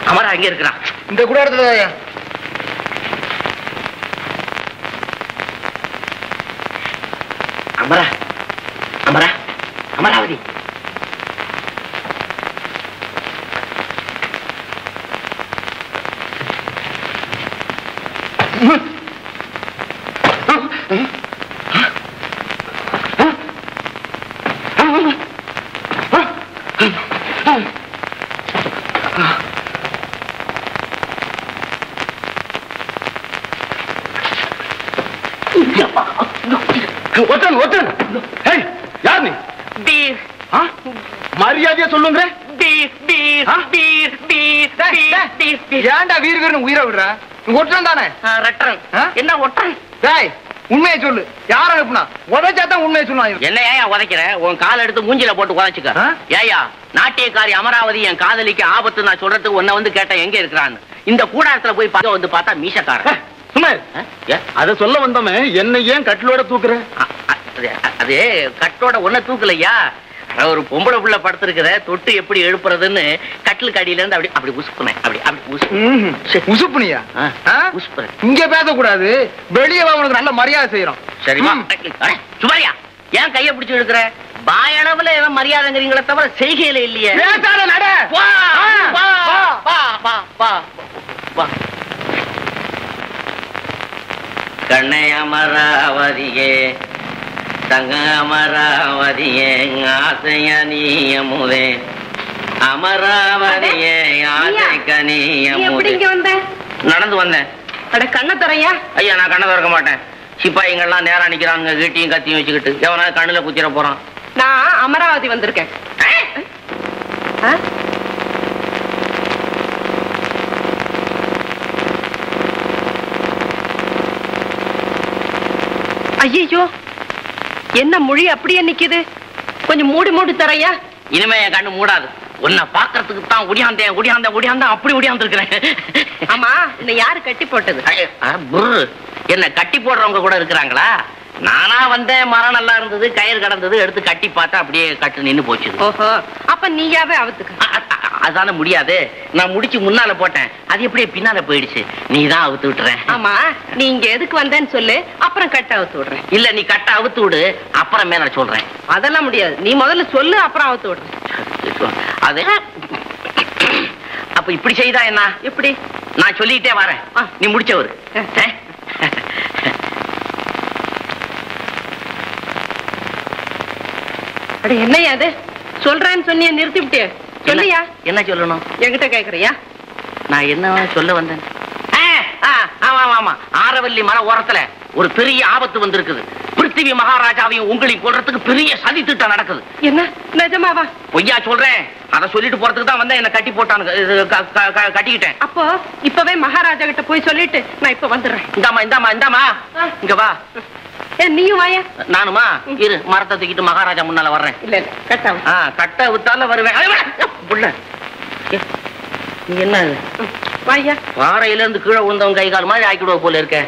அமரா அங்க இருக்கிறான் இந்த கூட இடத்துல அமரா அமரா அமராவதி ஒத்தன் ஒத்தன் ஏய் யார் நீ பீர் ஆ? மரியாதையா சொல்லுங்க பீர் பீர் ஆ? Beer beer beer beer beer ஏன்டா வீர் வீரன் உயிரை விடுற நீ ஒற்றன் தானே ரெட்டரன் ஆ? என்ன ஒட்டரன் டேய் உண்மையை சொல்லு யார் அனுப்புனா உதச்சா தான் உண்மையை சொல்லுவான் என்ன ஏன் உதைக்கிற உன் கால் எடுத்து மூஞ்சில போட்டு உதைச்சுக்க ஆ? ஏயா நாட்டியக்காரி அமராவதி என் காதலிக்கு ஆபத்து நான் சொல்றதுக்கு உன்னை வந்து கேட்டேன் எங்க இருக்கிறான்னு இந்த கூடாரத்துல போய் பார்க்க வந்து பார்த்தா மீசக்காரன் சும்மா ஆ? ஏ? அத சொல்ல வந்தோமே என்ன ஏன் கட்டிலோட தூக்குற அ- அ- அது- அது கட்டோட ஒன்ன தூக்கலையா அட, ஒரு பொம்பளை புள்ள படுத்திருக்கிற தொட்டு எப்படி எழுப்புறதுன்னு கட்டிலுக்கு அடியில இருந்து அப்படி அப்படி உசுப்புனேன் அப்படி அப்படி உசு உசுப்புனியா ஆ, ஆ? உசுப்புறேன் இங்க பேசக்கூடாது வெளியே வா உனக்கு நல்ல மரியாதை செய்யறோம் சரிமா ம். சுமாரியா ஏன் கைய பிடிச்சு இழுக்கிற பாயளவுல ஏதோ மரியாதைங்கிறீங்களே தவிர செய்கையில இல்லையே பேசாத நட வா, ஆ, வா, வா. வா, வா, வா, வா. கண்ணை அமராவதியே தங்க அமராவதியே ஆசைய நீயமுதே அமராவதியே ஆசை நீ எப்படி இங்க கனியமுதே வந்த நடந்து வந்தேன் அட கண்ண தரையா ஐயா நான் கண்ணை திறக்க மாட்டேன் சிப்பாயிங்கெல்லாம் நேரா நிக்கிறானுங்க கீட்டியும் கத்தியும் வச்சுக்கிட்டு எவனா கண்ணுல குத்திர போறான் நான் அமராவதி வந்திருக்கேன் ஆ? ஐயையோ என்ன மொழி அப்படியே நிக்குது கொஞ்சம் மூடி மூடி தரையா இனிமே என் கண்ணு மூடாது உன்னை பாக்குறதுக்கு தான் ஒடியாந்தேன் ஒடியாந்தேன் ஒடியாந்தேன் அப்படி ஒடியாந்துருக்கிறேன் ஆமா இந்த யாரு கட்டி போட்டது என்ன கட்டி போடுறவங்க கூட இருக்கிறாங்களா நானா வந்தேன் மரம் நல்லா இருந்தது கயிறு கடந்தது எடுத்து கட்டி பார்த்தா அப்படியே கட்டு நின்னு போச்சு ஓஹோ அப்ப நீயாவே அவுத்துக்க அ- அ- அ- அதான முடியாது நான் முடிச்சு முன்னால போட்டேன் அது எப்படியே பின்னால போயிடுச்சு நீ தான் அவுத்து விட்டுறேன் ஆமா நீ இங்க எதுக்கு வந்தேன்னு சொல்லு அப்புறம் கட்ட அவுத்து விடுறேன் இல்ல நீ கட்ட அவுத்து விடு அப்புறமே நான் சொல்றேன் அதெல்லாம் முடியாது நீ முதல்ல சொல்லு அப்புறம் அவுத்து விடுறேன் அது அப்ப இப்படி செய்தா என்ன எப்படி நான் சொல்லிட்டே வரேன் ஆ. நீ முடிச்சவரு ஆ. அட என்னையா அது சொல்றேன்னு சொன்னிய நிறுத்தி விட்டிய சொல்லியா என்ன- என்ன சொல்லணும் என்கிட்ட கேக்குறியா நான் என்ன சொல்ல வந்தேன் ஆ, ஆ, ஆமா ஆமா ஆமா ஆரவல்லி மர ஓரத்துல ஒரு பெரிய ஆபத்து வந்திருக்குது பிருத்திவி மகாராஜாவையும் உங்களையும் கொல்றதுக்கு பெரிய சதி திட்டம் நடக்குது என்ன நிஜமாவா பொய்யா சொல்றேன் அத சொல்லிட்டு போறதுக்கு தான் வந்தேன் என்ன கட்டி போட்டானுங்க இது, க- க- க- கட்டிக்கிட்டேன் அப்போ இப்பவே மகாராஜா கிட்ட போய் சொல்லிட்டு நான் இப்ப வந்துடுறேன் இந்தாமா இந்தாமா இந்தாமா ஆ. இங்க வா ஏ நீயும் வாயா நானுமா இரு மரத்தை தூக்கிட்டு மகாராஜா முன்னால வர்றேன் இல்ல இல்ல கட்டாவும் ஆ கட்ட விட்டால வருவேன் ஐயோ, புள்ள ஏ, நீ என்ன இது? வாயா பாறையில இருந்து கீழே விழுந்தவன் கை கால் மாதிரி ஆக்கிடுவ போல இருக்க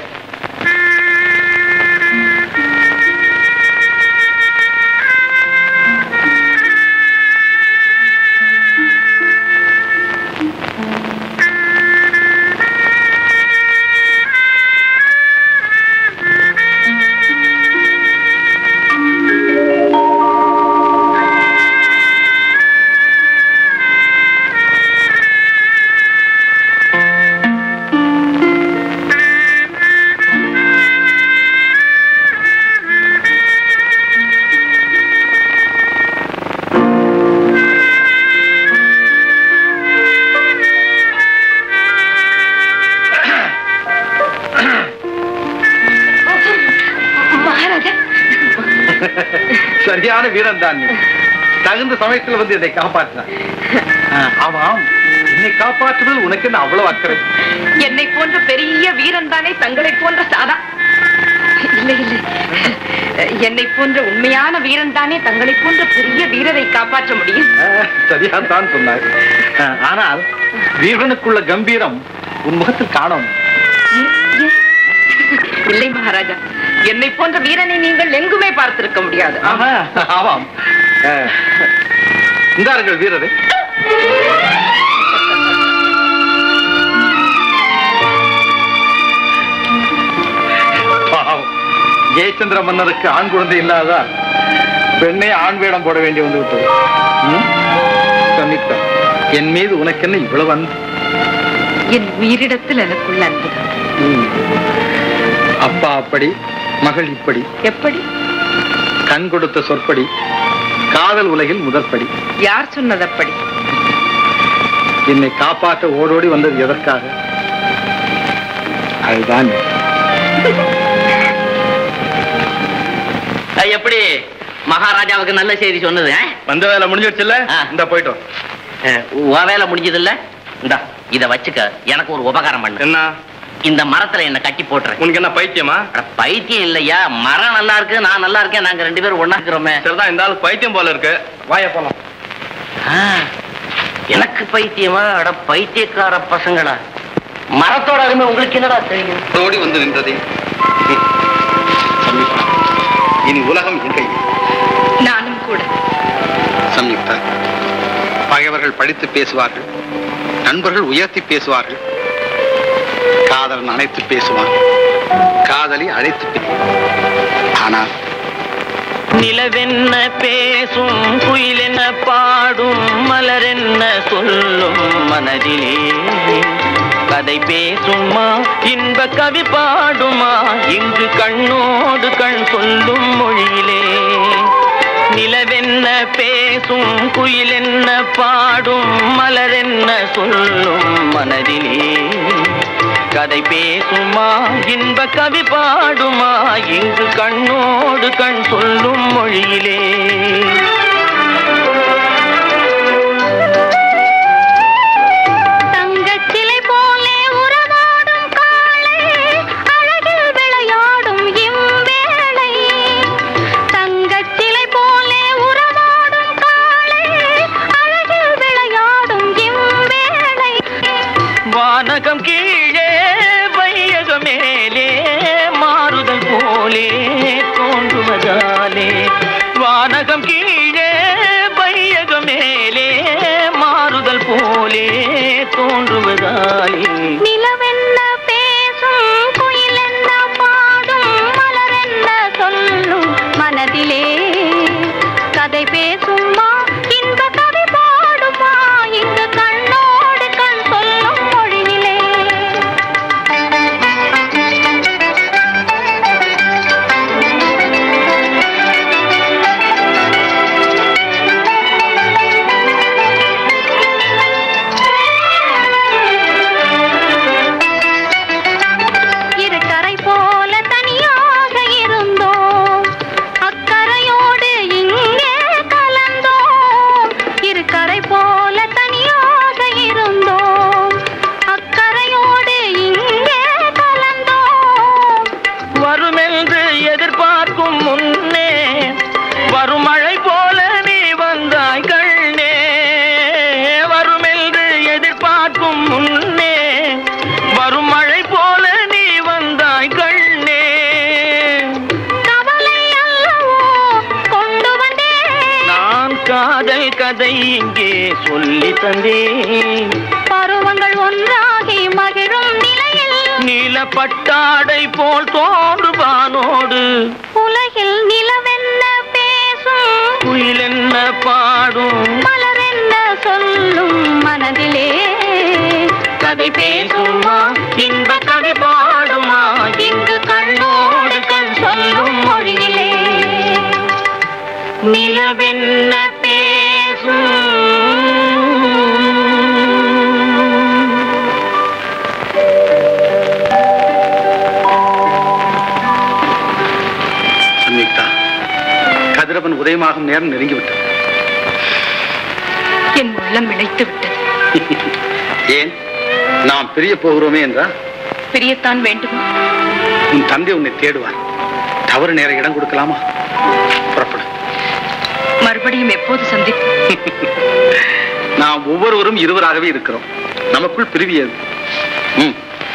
மகாராஜா சரியான வீரன் தான் நீ தகுந்த சமயத்துல வந்து என்னை காப்பாற்றினான் ஆ, ஆமாம் என்னை காப்பாற்றுவது உனக்கு என்ன அவ்வளவு அக்கறை என்னை போன்ற பெரிய வீரன் தானே தங்களை போன்ற சாதா இல்லை இல்லை என்னை போன்ற உண்மையான வீரன் தானே தங்களை போன்ற பெரிய வீரரை காப்பாற்ற முடியும் சரியா தான் சொன்னாய் ஆ, ஆனால் வீரனுக்குள்ள கம்பீரம் உன் முகத்தில் காணோம் இல்லை மகாராஜா என்னை போன்ற வீரனை நீங்கள் எங்குமே பார்த்திருக்க முடியாது ஆமா, ஆமாம் ஆ, இந்தார்கள் வீரரை ஜெயச்சந்திர மன்னருக்கு ஆண் குழந்தை இல்லாததால் பெண்ணே ஆண் வேடம் போட வேண்டி வந்து விட்டது ம்? சமிக்தா என் மீது உனக்கு என்ன இவ்வளவு அன்பு என் உயிரிடத்தில் எனக்குள்ள அன்புதான் ம். அப்பா அப்படி மகள் இப்படி எப்படி கண் கொடுத்த சொற்படி காதல் உலகில் முதற்படி யார் சொன்னதப்படி என்னை காப்பாற்ற ஓடோடி வந்தது எதற்காக அதுதான் அஹ், எப்படி மகாராஜாவுக்கு நல்ல செய்தி சொன்னது ஆ? வந்த வேலை முடிஞ்சிருச்சுல்ல ஆ. இந்த போயிட்டோம் அஹ், உன் வேலை முடிஞ்சது இல்ல இந்தா இத வச்சுக்க எனக்கு ஒரு உபகாரம் பண்ணு என்ன இந்த மரத்துல என்ன கட்டி போட்டுறேன் உனக்கு என்ன பைத்தியமா அட, பைத்தியம் இல்லையா மரம் நல்லா இருக்கு நான் நல்லா இருக்கேன் நாங்க ரெண்டு பேரும் ஒண்ணா இருக்கிறோமே சரிதான் இந்த ஆளுக்கு பைத்தியம் போல இருக்கு வாய போலாம் ஆ, எனக்கு பைத்தியமா அட பைத்தியக்கார பசங்களா மரத்தோட அருமை உங்களுக்கு என்னடா தெரியும் ஓடி வந்து நின்றதே சம்யுக்தா இனி உலகம் என் கையில் நானும் கூட சம்யுக்தா பகைவர்கள் படித்து பேசுவார்கள் நண்பர்கள் உயர்த்தி பேசுவார்கள் காதலன் அணைத்து பேசுவான் காதலி அழைத்து பிரி ஆனால் நிலவென்ன பேசும் குயிலென்ன பாடும் மலரென்ன சொல்லும் மனதிலே கதை பேசுமா இன்ப கவி பாடுமா இங்கு கண்ணோடு கண் சொல்லும் மொழியிலே நிலவென்ன பேசும் குயிலென்ன பாடும் மலரென்ன சொல்லும் மனதிலே கதை பேசுமா இன்ப கவி பாடுமா இங்கு கண்ணோடு கண் சொல்லும் மொழியிலே தங்கச் சிலை போலே உறவாடும் காளை, அழகில் விளையாடும் இவ்வேளை. தங்கச் சிலை போலே உறவாடும் காளை, அழகில் விளையாடும் இவ்வேளை. வானகம் கீழே வையக மேலே மாறுதல் போலே தோன்றுவதாலே வானகம் கீழே வையக மேலே மாறுதல் போலே தோன்றுவதாலே நிலவென்ன பேசும் குயிலென்ன பாடும் மலரென்ன சொல்லும் மனதிலே கதை பேசுமா இன்ப கவி பாடுமா இங்கு கண்ணோடு கண் சொல்லும் மொழியிலே இருக்கரை போல தனியாக இருந்தோம் அக்கரையோடு இங்கே கலந்தோம் இருக்கரை போல தனியாக இருந்தோம் அக்கரையோடு இங்கே கலந்தோம் வருமென்று எதிர்பார்க்கும் முன்னே வரும் மழை போல நீ வந்தாய் கண்ணே வருமென்று எதிர்பார்க்கும் முன்னே வரும் மழை போல நீ வந்தாய் கண்ணே கவலை அல்லவோ கொண்டு வந்தேன் நான் காதல் கதை இங்கே சொல்லி தந்தேன் பருவங்கள் ஒன்றாகி மகிழும் நிலையில் நீல பட்டாடை போல் தோன்றுவானோடு உலகில் நிலவென்ன பேசும் குயில் என்ன பாடும் மலரென்ன சொல்லும் மனதிலே கதை பேசுமா இன்ப கவி பாடுமா இங்கு கண்ணோடு கண் சொல்லும் மொழியிலே நிலவென்ன பேசும் சம்யுக்தா கதிரவன் உதயமாகும் நேரம் நெருங்கிவிட்டது என் உள்ளம் இழைத்து விட்டது ஏன் நாம் பிரிய போகிறோமே என்றா பிரியத்தான் வேண்டுமா உன் தந்தை உன்னை தேடுவார் தவறு நேர இடம் கொடுக்கலாமா புறப்படு மறுபடியும் எப்போது சந்திப்போம் நாம் ஒவ்வொருவரும் இருவராகவே இருக்கிறோம் நமக்குள் பிரிவியது ம்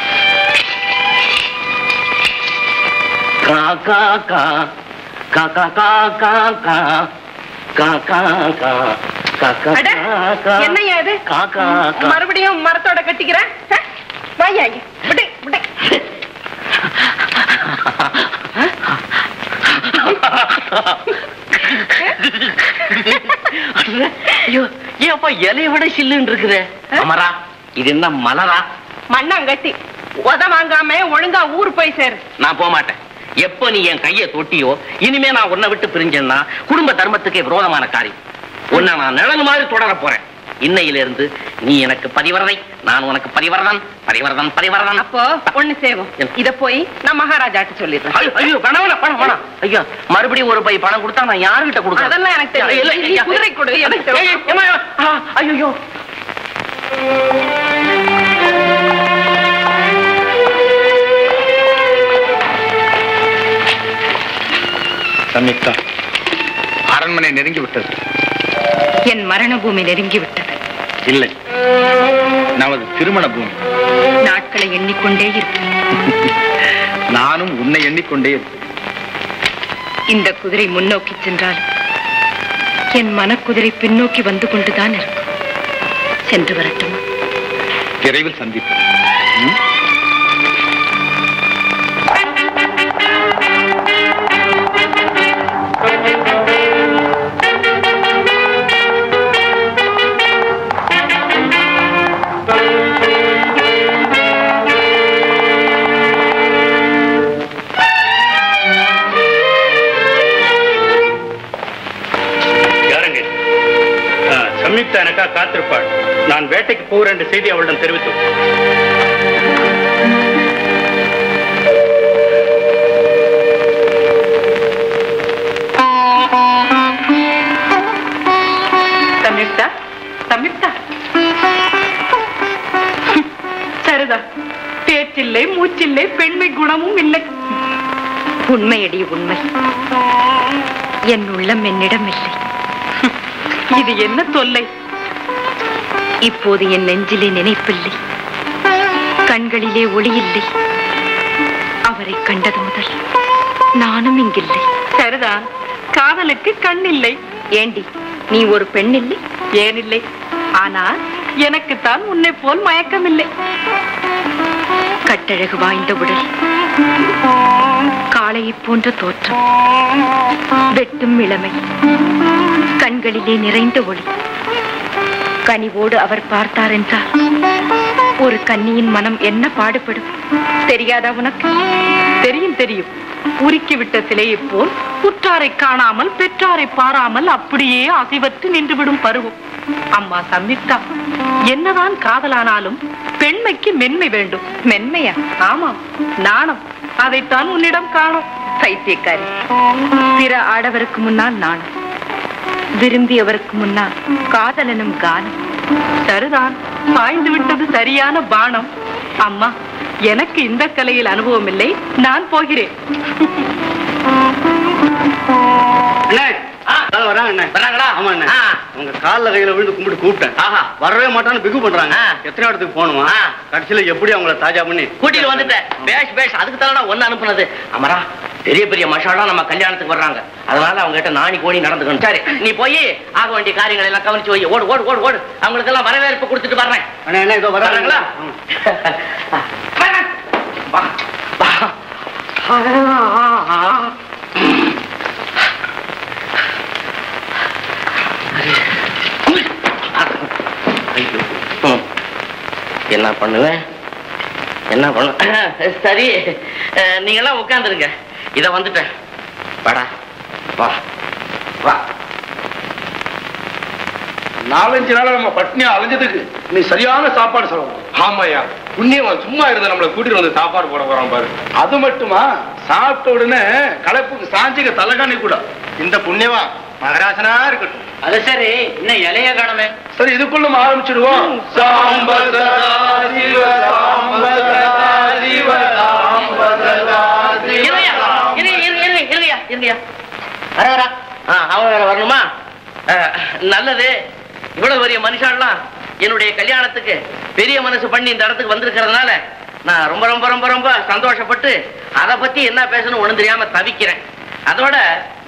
கா கா கா கா கா கா கா கா கா கா கா கா கா அட, கா என்னய்யா இது? கா கா கா மறுபடியும் மரத்தோட கட்டிக்கிறேன் ஆ? வாயா இங்க. விடு, விடு. இலைய விட சில்லுன்னு இருக்குது அமரா இது என்ன மலரா மண்ணாங்கட்டி உத வாங்காம ஒழுங்கா ஊர் போய் சேரு நான் போக மாட்டேன் எப்ப நீ என் கையை தொட்டியோ இனிமே நான் உன்னை விட்டு பிரிஞ்சேன்னா குடும்ப தர்மத்துக்கே விரோதமான காரியம் உன்னை நான் நிழல் மாதிரி தொடர போறேன் இன்னையிலிருந்து நீ எனக்கு பதிவரதை நான் உனக்கு பதிவரதன் பதிவரதன் பதிவரதன் அப்போ ஒண்ணு செய்வோம் என்ன? இத போய் நான் மகாராஜாட்ட சொல்லிடுறேன் ஐயோ, ஐயோ பணம் வேணாம், பணம் வேணாம் ஐயோ மறுபடியும் ஒரு பை பணம் கொடுத்தா நான் யாருகிட்ட கொடுக்க அதெல்லாம் எனக்கு தெரியும். நீ குதிரை கொடு, எனக்கு தெரியும். ஐயோ சம்யுக்தா அரண்மனை நெருங்கி விட்டது என் மரண பூமி நெருங்கி விட்டது இல்லை நமது திருமண பூமி நாட்களை எண்ணிக்கொண்டே இருப்பேன் நானும் உன்னை எண்ணிக்கொண்டே இருப்பேன் இந்த குதிரை முன்னோக்கி சென்றால் என் மனக்குதிரை பின்னோக்கி வந்து கொண்டுதான் இருக்கும் சென்று வரட்டுமா விரைவில் சந்திப்போம் ம்? யாருங்க ஆ, சம்யுக்தா எனக்கா காத்திருப்பாள் நான் வேட்டைக்கு போகிறேன் என்ற செய்தி அவளிடம் தெரிவித்து சம்யுக்தா சம்யுக்தா சரிதான் பேச்சில்லை மூச்சில்லை பெண்மை குணமும் இல்லை உண்மையடி உண்மை என் உள்ளம் என்னிடம் இல்லை இது என்ன தொல்லை இப்போது என் நெஞ்சிலே நினைப்பில்லை கண்களிலே ஒளி இல்லை அவரை கண்டது முதல் நானும் இங்கில்லை சரிதான் காதலுக்கு கண் இல்லை ஏண்டி நீ ஒரு பெண் இல்லை ஏன் இல்லை ஆனால் எனக்குத்தான் உன்னை போல் மயக்கம் இல்லை கட்டழகு வாய்ந்த உடல் காளையைப் போன்ற தோற்றம் வெட்டும் இளமை கண்களிலே நிறைந்த ஒளி கனிவோடு அவர் பார்த்தார் என்றால் ஒரு கன்னியின் மனம் என்ன பாடுபடும் தெரியாதா உனக்கு தெரியும் தெரியும் உருக்கி விட்ட சிலையைப் போல் உற்றாரை காணாமல் பெற்றாரை பாராமல் அப்படியே அசைவற்று நின்றுவிடும் பருவம் அம்மா சம்யுக்தா என்னதான் காதலானாலும் பெண்மைக்கு மென்மை வேண்டும் மென்மையா ஆமாம் நாணம் அதைத்தான் உன்னிடம் காணும் பைத்தியக்காரி பிற ஆடவருக்கு முன்னால் நாணம் விரும்பியவருக்கு முன்னால் காதலனும் கானம் சரிதான் பாய்ந்து விட்டது சரியான பானம் அம்மா எனக்கு இந்த கலையில் அனுபவம் இல்லை நான் போகிறேன் அண்ணே காலை வராங்க அண்ணே வர்றாங்களா? ஆமா அண்ணே ஆ. உங்க கால்ல கையில விழுந்து கும்பிட்டு கூப்பிட்டேன் ஆஹா வரவே மாட்டான்னு பிகு பண்றாங்க ஆ. எத்தனை இடத்துக்கு போகணுமா ஆ. கடைசியில எப்படி அவங்கள தாஜா பண்ணி கூட்டிட்டு வந்துட்டேன் பேஷ் பேஷ் அதுக்கு தானடா ஒன்னு அனுப்புனது அமரா பெரிய பெரிய மஷாலாம் நம்ம கல்யாணத்துக்கு வர்றாங்க அதனால அவங்க கிட்ட நாணி கோடி நடந்துக்கணும் சரி நீ போய் ஆக வேண்டிய காரியங்களை எல்லாம் கவனிச்சு வை ஓடு ஓடு ஓடு ஓடு அவங்களுக்கு எல்லாம் வரவேற்பு கொடுத்துட்டு வர்றேன் அண்ணே அண்ணே இதோ வர்றாங்களா வராங்களா வா, வா. ஐயோ. ம். என்ன பண்ணுவேன் என்ன பண்ண சரி அஹ், நீங்கெல்லாம் உட்காந்துருங்க இத வந்துட்டேன் வாடா வா வா நாலஞ்சு நாளா நம்ம பட்னியா அலைஞ்சதுக்கு நீ சரியான சாப்பாடு சொல்லணும் ஆமாயா புண்ணியவன் சும்மா இருந்த நம்மளை கூட்டிட்டு வந்து சாப்பாடு போட போறான் பாரு அது மட்டுமா சாப்பிட்ட உடனே களைப்புக்கு சாஞ்சிக்க தலைகாணி கூட இந்த புண்ணியவா மகராசனா இருக்கட்டும் அது சரி இன்னும் இலைய காணமே சரி இதுக்குள்ள நம்ம ஆரம்பிச்சிடுவோம் சாம்ப சதா சிவ, சாம்ப சதா சிவ, சாம்ப சதா சிவ, இருங்கய்யா, சாம்ப இருங்க, இருங்க, இருங்க, இருங்கய்யா, இருங்கய்யா. வர, வர. ஆ, அவன் வேற வரணுமா அஹ், நல்லது இவ்வளவு பெரிய மனுஷாலாம் என்னுடைய கல்யாணத்துக்கு பெரிய மனசு பண்ணி இந்த இடத்துக்கு வந்திருக்கிறதுனால நான் ரொம்ப ரொம்ப ரொம்ப ரொம்ப சந்தோஷப்பட்டு அதை பத்தி என்ன பேசணும் ஒண்ணு தெரியாம தவிக்கிறேன் அதோட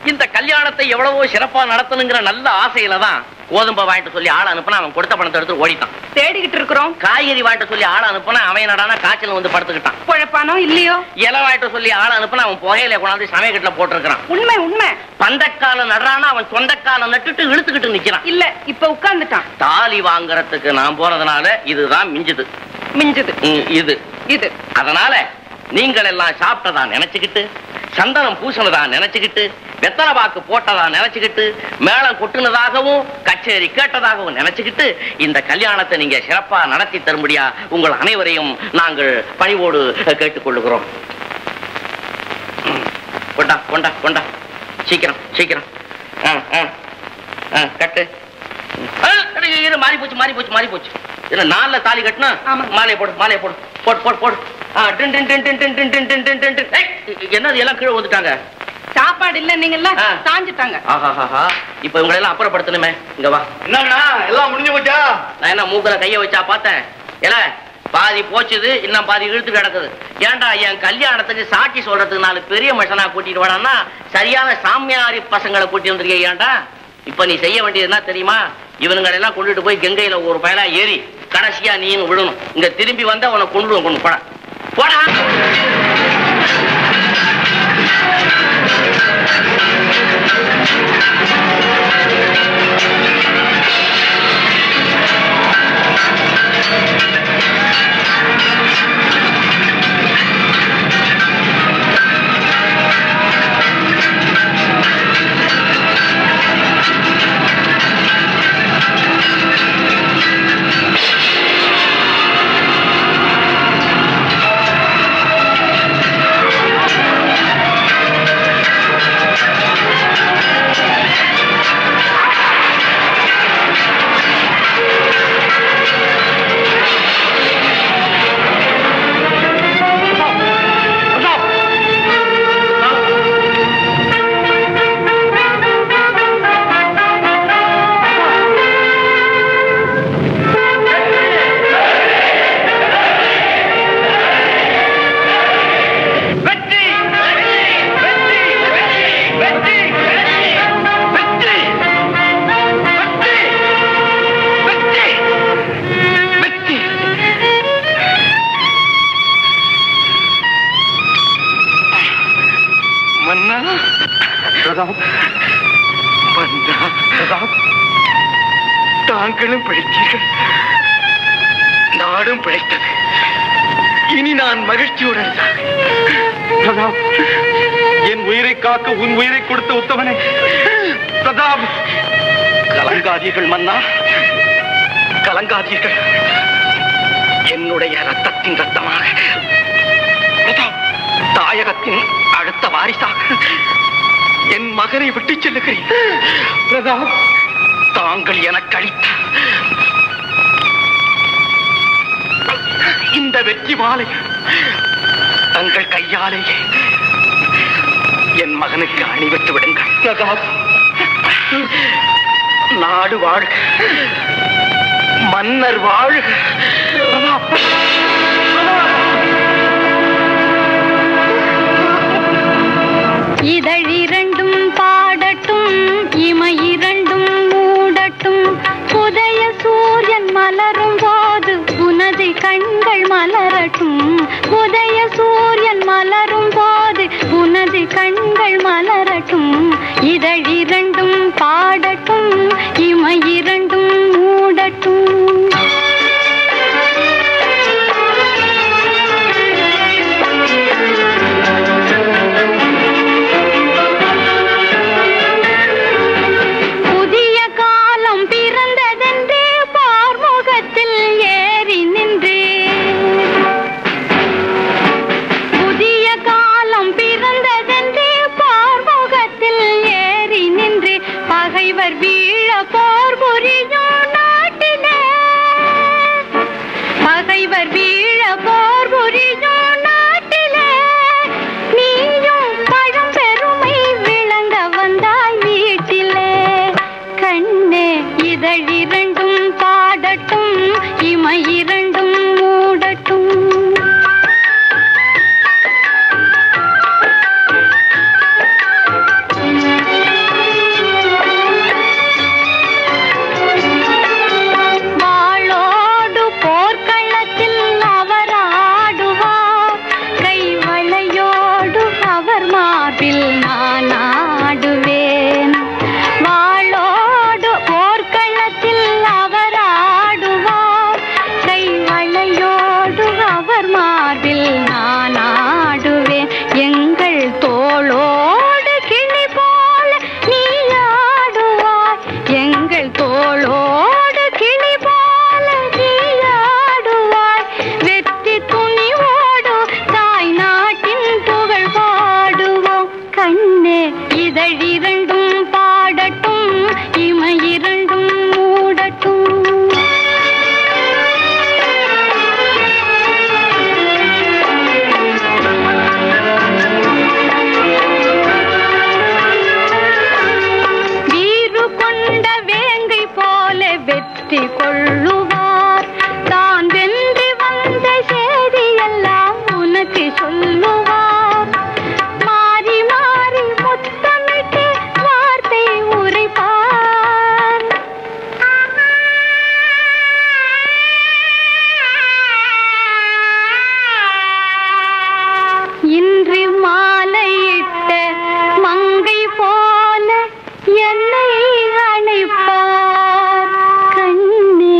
இந்த கல்யாணத்தை எவ்வளவோ சிறப்பா நடத்தணுங்கிற நல்ல ஆசையில தான் கோதும்பை வாங்கிட்டு சொல்லி ஆள் அனுப்புனா அவன் கொடுத்த பணத்தை எடுத்து ஓடிட்டான் தேடிக்கிட்டு இருக்கிறோம் காய்கறி வாங்கிட்டு சொல்லி ஆள் அனுப்புனா அவன் நடானா காய்ச்சல் வந்து படுத்துக்கிட்டான் குழப்பானோ இல்லையோ இலை வாங்கிட்டு சொல்லி ஆள் அனுப்புனா அவன் புகையில கொண்டாந்து சமயக்கட்டுல போட்டிருக்கிறான் உண்மை உண்மை பந்தக்கால நடுறானா அவன் சொந்தக்கால நட்டுட்டு இழுத்துக்கிட்டு நிக்கிறான் இல்ல இப்ப உட்கார்ந்துட்டான் தாலி வாங்குறதுக்கு நான் போறதுனால இதுதான் மிஞ்சுது மிஞ்சுது ம், இது இது அதனால நீங்கள் எல்லாம் சாப்பிட்டதா நினைச்சுக்கிட்டு சந்தனம் பூசினதா நினைச்சுக்கிட்டு வெத்தலை பாக்கு போட்டதா நினைச்சுக்கிட்டு மேளம் கொட்டுனதாகவும் கச்சேரி கேட்டதாகவும் நினைச்சுக்கிட்டு இந்த கல்யாணத்தை நீங்க சிறப்பா நடத்தி தரும்படியா உங்கள் அனைவரையும் நாங்கள் பணிவோடு கேட்டுக்கொள்ளுகிறோம் ம், கொண்டா கொண்டா கொண்டா சீக்கிரம் சீக்கிரம் ஆ, ஆ, ஆ, கட்டு ஆ, அட, இரு மாறி போச்சு மாறி போச்சு மாறி போச்சு என்ன நாலுல தாலி கட்டினா ஆமா. மாலையை போடு மாலையை போடு போடு போடு போடு ஆ, டின், டின், டின், டின், டின், டின், டின், டின், டின், டின், டின். ஏய், என்னது எல்லாம் கீழே வந்துட்டாங்க சாப்பாடு இல்ல நீங்கல்ல ஆ. சாஞ்சிட்டாங்க ஆஹாஹாஹா இப்ப இவங்களை எல்லாம் அப்புறப்படுத்தணுமே இங்க வா என்னண்ணா எல்லாம் முடிஞ்சு போச்சா நான் என்ன மூக்குல கைய வச்சா பார்த்தேன் ஏல பாதி போச்சுது இன்னும் பாதி இழுத்து கிடக்குது ஏன்டா என் கல்யாணத்துக்கு சாட்சி சொல்றதுக்கு நாலு பெரிய மனுஷனா கூட்டிட்டு வாடான்னா சரியான சாமியாரி பசங்களை கூட்டி வந்திருக்கீங்க ஏன்டா இப்ப நீ செய்ய வேண்டியது என்ன தெரியுமா இவனுங்களை எல்லாம் கொண்டுட்டு போய் கங்கையில ஒரு பயலா ஏறி கடைசியா நீயும் விடணும் இங்க திரும்பி வந்தா உன்னை கொண்டு கொண்டு போட போடா மன்னா பிரதாப் மன்னா பிரதாப் தாங்களும் பிழைத்தீர்கள் நாடும் பிழைத்தது இனி நான் மகிழ்ச்சியுடன் சாகிறேன். பிரதாப் என் உயிரை காக்க உன் உயிரை கொடுத்த உத்தமனே பிரதாப் கலங்காதீர்கள் மன்னா கலங்காதீர்கள் என்னுடைய ரத்தத்தின் ரத்தமாக பிரதாப் தாயகத்தின் அடுத்த வாரிசாக என் மகனை விட்டுச் செல்லுகிறேன் பிரதாப் தாங்கள் எனக்கு அளித்த இந்த வெற்றி மாலை தங்கள் கையாலேயே என் மகனுக்கு அணிவித்து விடுங்கள் பிரதாப் நாடு வாழ்க மன்னர் வாழ்க பிரதாப் இதழிரண்டும் பாடட்டும் இமையிரண்டும் மூடட்டும் புதைய சூரியன் மலரும் போது உனது கண்கள் மலரட்டும் புதைய சூரியன் மலரும் போது உனது கண்கள் மலரட்டும் இதழிரண்டும் பாடட்டும் இமையிரண்டும் மூடட்டும் புதிய காலம் பிறந்ததென்றே பார்முகத்தில் ஏறி நின்றே புதிய காலம் பிறந்ததென்றே பார்முகத்தில் ஏறி நின்றே பகைவர் வீழ போர் புரியும் மார்பில் நான் ஆடுவேன் வாளோடு போர்க்களத்தில் அவர் ஆடுவார் கைவளையோடு அவர் மார்பில் நான் ஆடுவேன் எங்கள் தோளோடு கிளி போல நீ ஆடுவாய் எங்கள் தோளோடு கிளி போல நீ ஆடுவாய் வெற்றி துணிவோடு தாய் நாட்டின் புகழ் பாடுவோம் கண்ணே இதழிரண்டும் பாடட்டும் இமை இரண்டும் மூடட்டும் வீறு கொண்ட வேங்கை போல வெற்றி கொள்ளுவார் தான் வென்று வந்த செய்தியெல்லாம் உனக்கு சொல்லுவார் மாறி மாறி முத்தமிட்டு வார்த்தை உரைப்பார் இன்று மாலையிட்ட மங்கை போல என்னை அணைப்பார் கண்ணே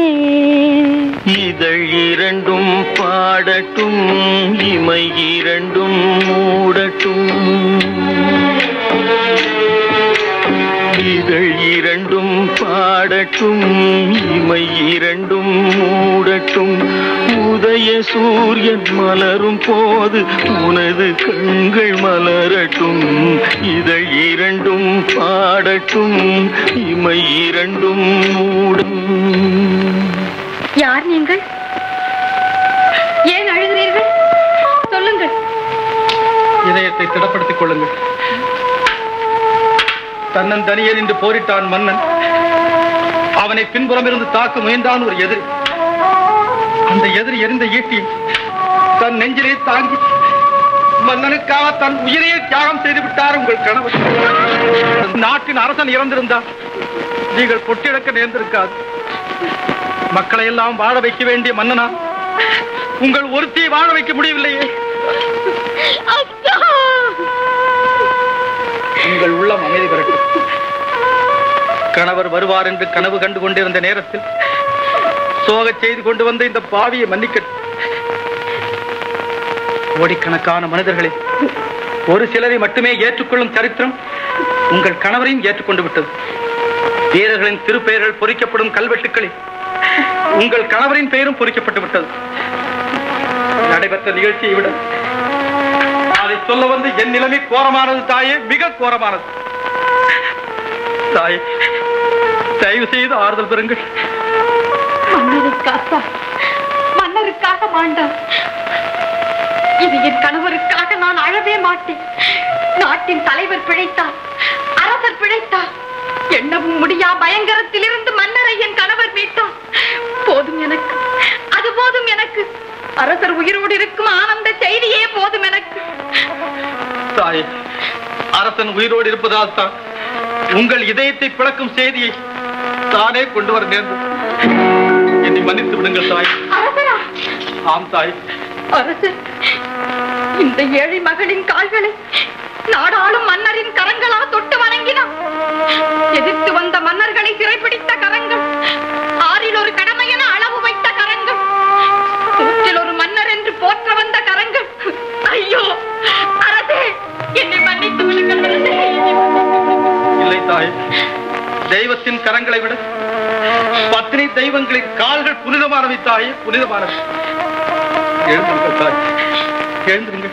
இதழ் இரண்டும் பாடட்டும் இமை இரண்டும் மூடட்டும் இதழ் இரண்டும் பாடட்டும் இமை இரண்டும் மூடட்டும் உதய சூரியன் மலரும் போது உனது கண்கள் மலரட்டும் இதழ் இரண்டும் பாடட்டும் இமை இரண்டும் மூடும் யார் நீங்கள் ஏன் அழுகிறீர்கள் சொல்லுங்கள் இதயத்தை திடப்படுத்திக் கொள்ளுங்கள் தன்னன் தனியே நின்று போரிட்டான் மன்னன் அவனை பின்புறமிருந்து தாக்க முயன்றான் ஒரு எதிரி அந்த எதிரி எரிந்த ஈட்டி தன் நெஞ்சிலே தாங்கி மன்னனுக்காக தன் உயிரையே தியாகம் செய்து விட்டார் உங்கள் கணவர் நாட்டின் அரசன் இறந்திருந்தார் நீங்கள் பொட்டிழக்க நேர்ந்திருக்காது மக்களை எல்லாம் வாழ வைக்க வேண்டிய மன்னனா உங்கள் ஒருத்தியை வாழ வைக்க முடியவில்லையே உங்கள் உள்ளம் அமைதி பெறட்டும் கணவர் வருவார் என்று கனவு கண்டு கொண்டிருந்த நேரத்தில் சோகச் செய்து கொண்டு வந்த இந்த பாவியை மன்னிக்கட்டும் கோடிக்கணக்கான மனிதர்களை ஒரு சிலரை மட்டுமே ஏற்றுக்கொள்ளும் சரித்திரம் உங்கள் கணவரையும் ஏற்றுக்கொண்டு விட்டது வீரர்களின் திருப்பெயர்கள் பொறிக்கப்படும் கல்வெட்டுக்களில் உங்கள் கணவரின் பெயரும் பொறிக்கப்பட்டு விட்டது நடைபெற்ற நிகழ்ச்சியை விட அதை சொல்ல வந்து என் நிலைமை கோரமானது தாயே மிக கோரமானது தாயே தயவு செய்து ஆறுதல் பெறுங்கள் மன்னருக்காக மன்னருக்காக மாண்டான் இது என் கணவருக்காக நான் அழவே மாட்டேன் நாட்டின் தலைவர் பிழைத்தார் அரசர் பிழைத்தார் எண்ணவும் முடியா பயங்கரத்திலிருந்து மன்னரை என் கணவர் மீட்டார் போதும் எனக்கு அது போதும் எனக்கு அரசர் உயிரோடு இருக்கும் ஆனந்த செய்தியே போதும் எனக்கு தாயே அரசன் உயிரோடு இருப்பதால் தான் உங்கள் இதயத்தை பிளக்கும் செய்தியை தானே கொண்டு வர நேர்ந்தது என்னை மன்னித்து விடுங்கள் தாய் அரசரா ஆம் தாய் அரசர் இந்த ஏழை மகளின் கால்களை நாடாளும் மன்னரின் கரங்களா தொட்டு வணங்கினார் எதிர்த்து வந்த மன்னர்களை சிறைப்பிடித்த கரங்கள் ஆறில் ஒரு கடமை என அளவு வைத்த கரங்கள் கூற்றில் ஒரு மன்னர் என்று போற்ற வந்த கரங்கள் ஐயோ அரசே என்னை மன்னித்து விடுங்கள் அரசே என்னை மன்னித்து இல்லை தாய் தெய்வத்தின் கரங்களை விட பத்தினி தெய்வங்களின் கால்கள் புனிதமானவை தாயே புனிதமானவை எழுந்திருங்கள் தாய் எழுந்திருங்கள்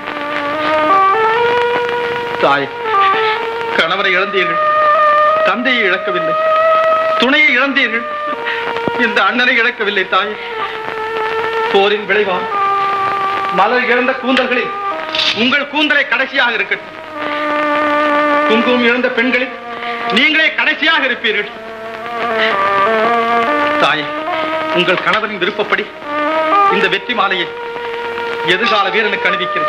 தாய் கணவரை இழந்தீர்கள் தந்தையை இழக்கவில்லை துணையை இழந்தீர்கள் இந்த அண்ணனை இழக்கவில்லை தாய் போரின் விளைவா மலர் இழந்த கூந்தல்களில் உங்கள் கூந்தலை கடைசியாக இருக்கட்டும் குங்குமம் இழந்த பெண்களில் நீங்களே கடைசியாக இருப்பீர்கள் தாயே உங்கள் கணவனின் விருப்பப்படி இந்த வெற்றி மாலையை எதிர்கால வீரனுக்கு அணிவிக்கிறேன்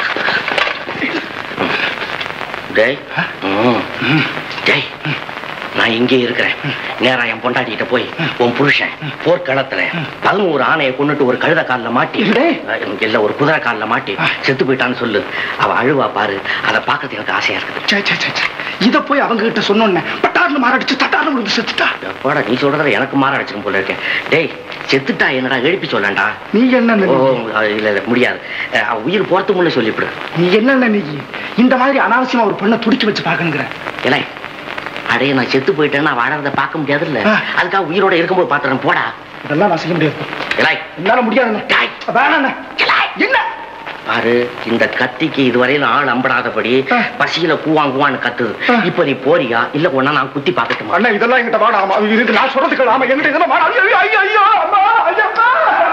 டேய் ம். டேய் நான் இங்கே இருக்கிறேன் நேரா என் பொண்டாட்டிகிட்ட போய் உன் புருஷன் போர்க்களத்துல பதினோரு ஆணையை கொண்டுட்டு ஒரு கழுத கால்ல மாட்டி இல்லை. அஹ், இல்ல ஒரு குதிரை கால்ல மாட்டி செத்து போயிட்டான்னு சொல்லு அவ அழுவா பாரு அதை பார்க்கறதுக்கு எனக்கு ஆசையா இருக்குது சே சே சே சே. இத போய் அவங்க கிட்ட சொன்னோன்னே பட்டார்னு மாரடிச்சு தட்டார்னு விழுந்து செத்துட்டா எப்பாடா நீ சொல்றத எனக்கு மாற அடிச்சிடும் போல இருக்கேன் டேய் செத்துட்டா என்னடா எழுப்பி சொல்லண்டா நீ என்ன ஓ இல்ல இல்ல முடியாது அஹ், அவ உயிர் போறதுக்கு முன்னே சொல்லிவிடு நீ என்ன நீ இந்த மாதிரி அனாவசியமா ஒரு பொண்ணை துடிச்சு வச்சு பாக்கணுங்கிற இல்லை அடைய நான் செத்து போயிட்டேன்னா வாழறத பார்க்க முடியாதுல்ல ஆ. அதுக்காக உயிரோட இருக்கும்போது பாத்துறேன் போடா இதெல்லாம் நான் செய்ய முடியாது இலை என்னால முடியாதுண்ணே வேணாண்ணே என்ன பாரு இந்த கத்திக்கு இதுவரையில ஆள் அம்படாதபடி ஆ. பசியில கூவான் கூவான்னு கத்துது ஆ. இப்ப நீ போறியா இல்ல ஒன்னா நான் குத்தி பாக்கட்டுமா அண்ணா இதெல்லாம் என்கிட்ட வேணாம் ஆமா இதுக்கு நான் சொல்றதுக்கு ஆமா என்கிட்ட இதெல்லாம் வேணாம் ஐயோ ஐயோ ஐயோ அம்மா ஐயம்மா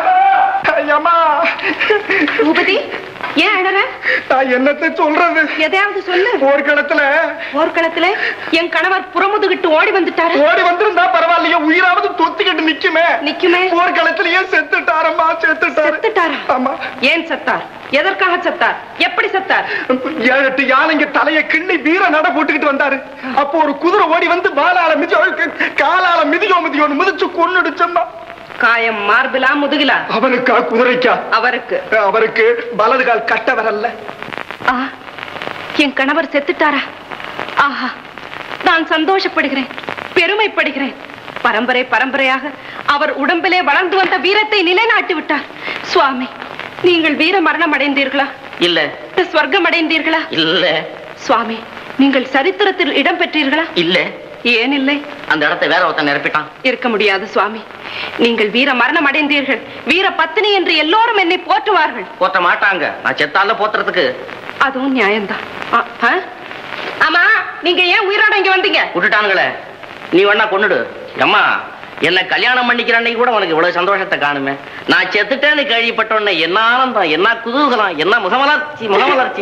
ஐயம்மா பூபதி ஏன் அழற நான் என்னத்தை சொல்றது எதையாவது சொல்லு போர்க்களத்துல போர்க்களத்துல என் கணவர் புறமுதுகிட்டு ஓடி வந்துட்டாரு ஓடி வந்திருந்தா பரவாயில்லையே உயிராவது தொத்திக்கிட்டு நிக்குமே நிக்குமே போர்க்களத்திலேயே செத்துட்டாரம்மா செத்துட்டாரு செத்துட்டாரா ஆமா ஏன் சத்தார் எதற்காக சத்தார் எப்படி சத்தார் ஏழு எட்டு யானைங்க தலைய கிண்ணி வீர நட போட்டுக்கிட்டு வந்தாரு அப்போ ஒரு குதிரை ஓடி வந்து வாளால மிதி அவருக்கு காலால மிதியோ மிதியோன்னு மிதிச்சு கொன்னுடுச்சம்மா காயம் மார்பிலா முதுகிலா அவனுக்கா குதிரைக்கா அவருக்கு அவருக்கு வலது கால் கட்ட வரல ஆ என் கணவர் செத்துட்டாரா ஆஹா நான் சந்தோஷப்படுகிறேன் பெருமைப்படுகிறேன் பரம்பரை பரம்பரையாக அவர் உடம்பிலே வளர்ந்து வந்த வீரத்தை நிலைநாட்டி விட்டார் சுவாமி நீங்கள் வீர மரணம் அடைந்தீர்களா இல்ல ஸ்வர்க்கம் அடைந்தீர்களா இல்ல சுவாமி நீங்கள் சரித்திரத்தில் இடம் பெற்றீர்களா இல்ல ஏன் இல்லை அந்த இடத்தை வேற ஒருத்தன் நிரப்பிட்டான் இருக்க முடியாது சுவாமி நீங்கள் வீர மரணம் அடைந்தீர்கள் வீர பத்தினி என்று எல்லோரும் என்னை போற்றுவார்கள் போற்ற மாட்டாங்க நான் செத்தால போத்துறதுக்கு அதுவும் நியாயம்தான் ஆ, ஆ? ஆமா நீங்க ஏன் உயிரோட இங்க வந்தீங்க விட்டுட்டானுங்களே நீ வேணா கொன்னுடு அம்மா என்ன கல்யாணம் பண்ணிக்கிற அன்னைக்கு கூட உனக்கு இவ்வளவு சந்தோஷத்தை காணுமே நான் செத்துட்டேன்னு கேள்விப்பட்ட உடனே என்ன ஆனந்தம் என்ன குதூகலம் என்ன முகமலர்ச்சி முகமலர்ச்சி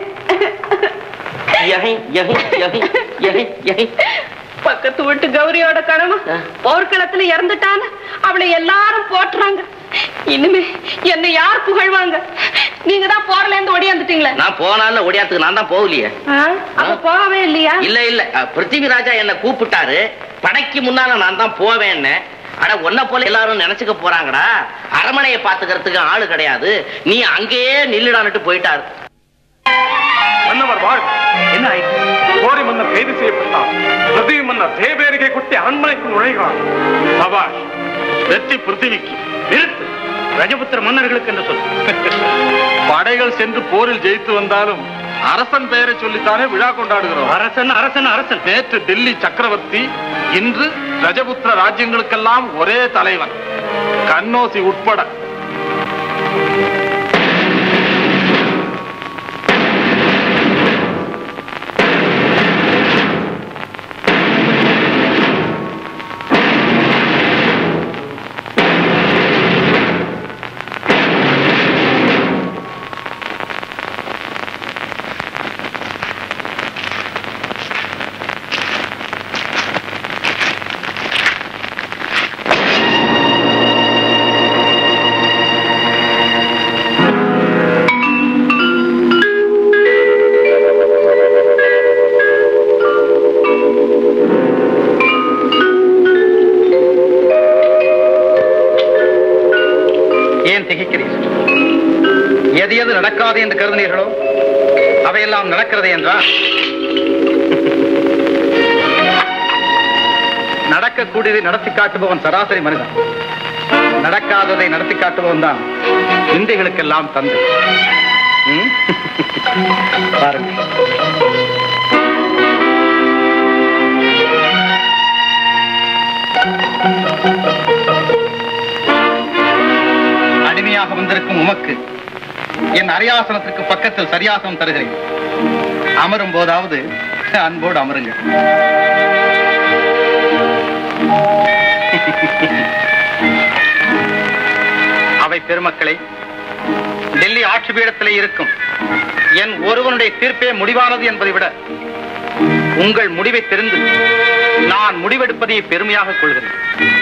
யஹை, யஹை, யஹை, யஹை, யஹை. பக்கத்து வீட்டு கௌரியோட கணவன் ஆ. போர்க்களத்துல இறந்துட்டான்னு அவளை எல்லாரும் போட்டுறாங்க இனிமே என்னை யார் புகழ்வாங்க நீங்க தான் போர்ல இருந்து ஓடியாந்துட்டீங்களே நான் போனால ஒடியாத்துக்கு நான் தான் போகலையே அப்ப போகவே இல்லையா இல்ல இல்ல அஹ், பிருத்திவிராஜா என்ன கூப்பிட்டாரு படைக்கு முன்னால நான் தான் போவேன்னு அட உன்ன போல எல்லாரும் நினைச்சுக்க போறாங்கடா அரமனையை பாத்துக்கிறதுக்கு ஆளு கிடையாது நீ அங்கேயே நில்லுடான்னுட்டு போயிட்டாரு மன்னவர் வாழ் என்ன ஆயிற்று கோரி மன்னர் கைது செய்யப்பட்டார் பிரதி மன்னர் தேவேரிகை குட்டி அரண்மனைக்குள் நுழைகிறார் சபாஷ் வெற்றி பிருத்திவிக்கு நிறுத்து ரஜபுத்திர மன்னர்களுக்கு என்று சொல் படைகள் சென்று போரில் ஜெயித்து வந்தாலும் அரசன் பெயரை சொல்லித்தானே விழா கொண்டாடுகிறோம் அரசன் அரசன் அரசன் நேற்று டெல்லி சக்கரவர்த்தி இன்று ரஜபுத்திர ராஜ்யங்களுக்கெல்லாம் ஒரே தலைவன் கண்ணோசி உட்பட ஏன் திகைக்கிறீர்கள் எது எது நடக்காது என்று கருதினீர்களோ அவையெல்லாம் நடக்கிறது என்றால் நடக்கக்கூடியதை நடத்தி காட்டுபவன் சராசரி மனிதன் நடக்காததை நடத்தி காட்டுபவன் தான் இந்திகளுக்கெல்லாம் தந்தை ம்? பாருங்கள் அடிமையாக வந்திருக்கும் உமக்கு என் அரியாசனத்திற்கு பக்கத்தில் சரியாசனம் தருகிறேன் அமரும் போதாவது அன்போடு அமருங்கள் அவை பெருமக்களே டெல்லி ஆட்சி பீடத்திலே இருக்கும் என் ஒருவனுடைய தீர்ப்பே முடிவானது என்பதை விட உங்கள் முடிவை தெரிந்து நான் முடிவெடுப்பதை பெருமையாக கொள்கிறேன்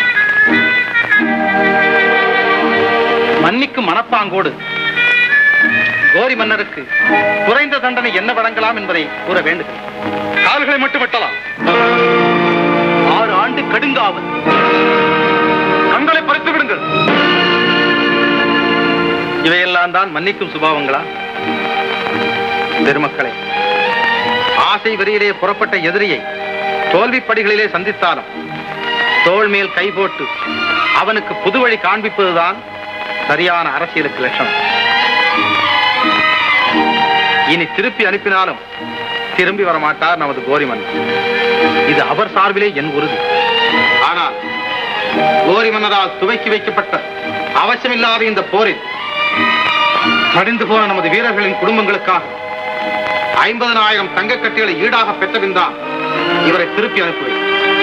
மன்னிக்கும் மனப்பாங்கோடு கோரி மன்னருக்கு குறைந்த தண்டனை என்ன வழங்கலாம் என்பதை கூற வேண்டுகிறேன் கால்களை மட்டும் வெட்டலாம் கடுங்காவல் கண்களை பறித்து விடுங்கள் இவையெல்லாம் தான் மன்னிக்கும் சுபாவங்களா பெருமக்களே ஆசை வெறியிலே புறப்பட்ட எதிரியை தோல்வி படிகளிலே சந்தித்தாலும் தோள் மேல் கை போட்டு அவனுக்கு புது வழி காண்பிப்பதுதான் சரியான அரசியலுக்கு லட்சணம் இனி திருப்பி அனுப்பினாலும் திரும்பி வரமாட்டார் நமது கோரிமன் இது அவர் சார்பிலே என் உறுதி ஆனால் கோரி மன்னரால் துவக்கி வைக்கப்பட்ட அவசியமில்லாத இந்த போரில் மடிந்து போன நமது வீரர்களின் குடும்பங்களுக்காக ஐம்பதனாயிரம் தங்கக் கட்டிகளை ஈடாக பெற்றபின்தான் இவரை திருப்பி அனுப்புவேன்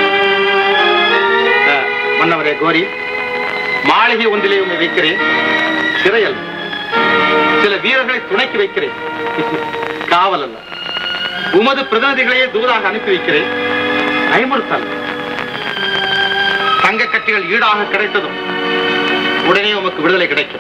அஹ், மன்னவரே கோரி மாளிகை ஒன்றிலே உண்மை வைக்கிறேன் சிறையல் சில வீரர்களை துணைக்கு வைக்கிறேன் காவல் அல்ல உமது பிரதிநிதிகளையே தூதாக அனுப்பி வைக்கிறேன் பயமுறுத்தல் தங்க கட்டிகள் ஈடாக கிடைத்ததும் உடனே உமக்கு விடுதலை கிடைக்கும்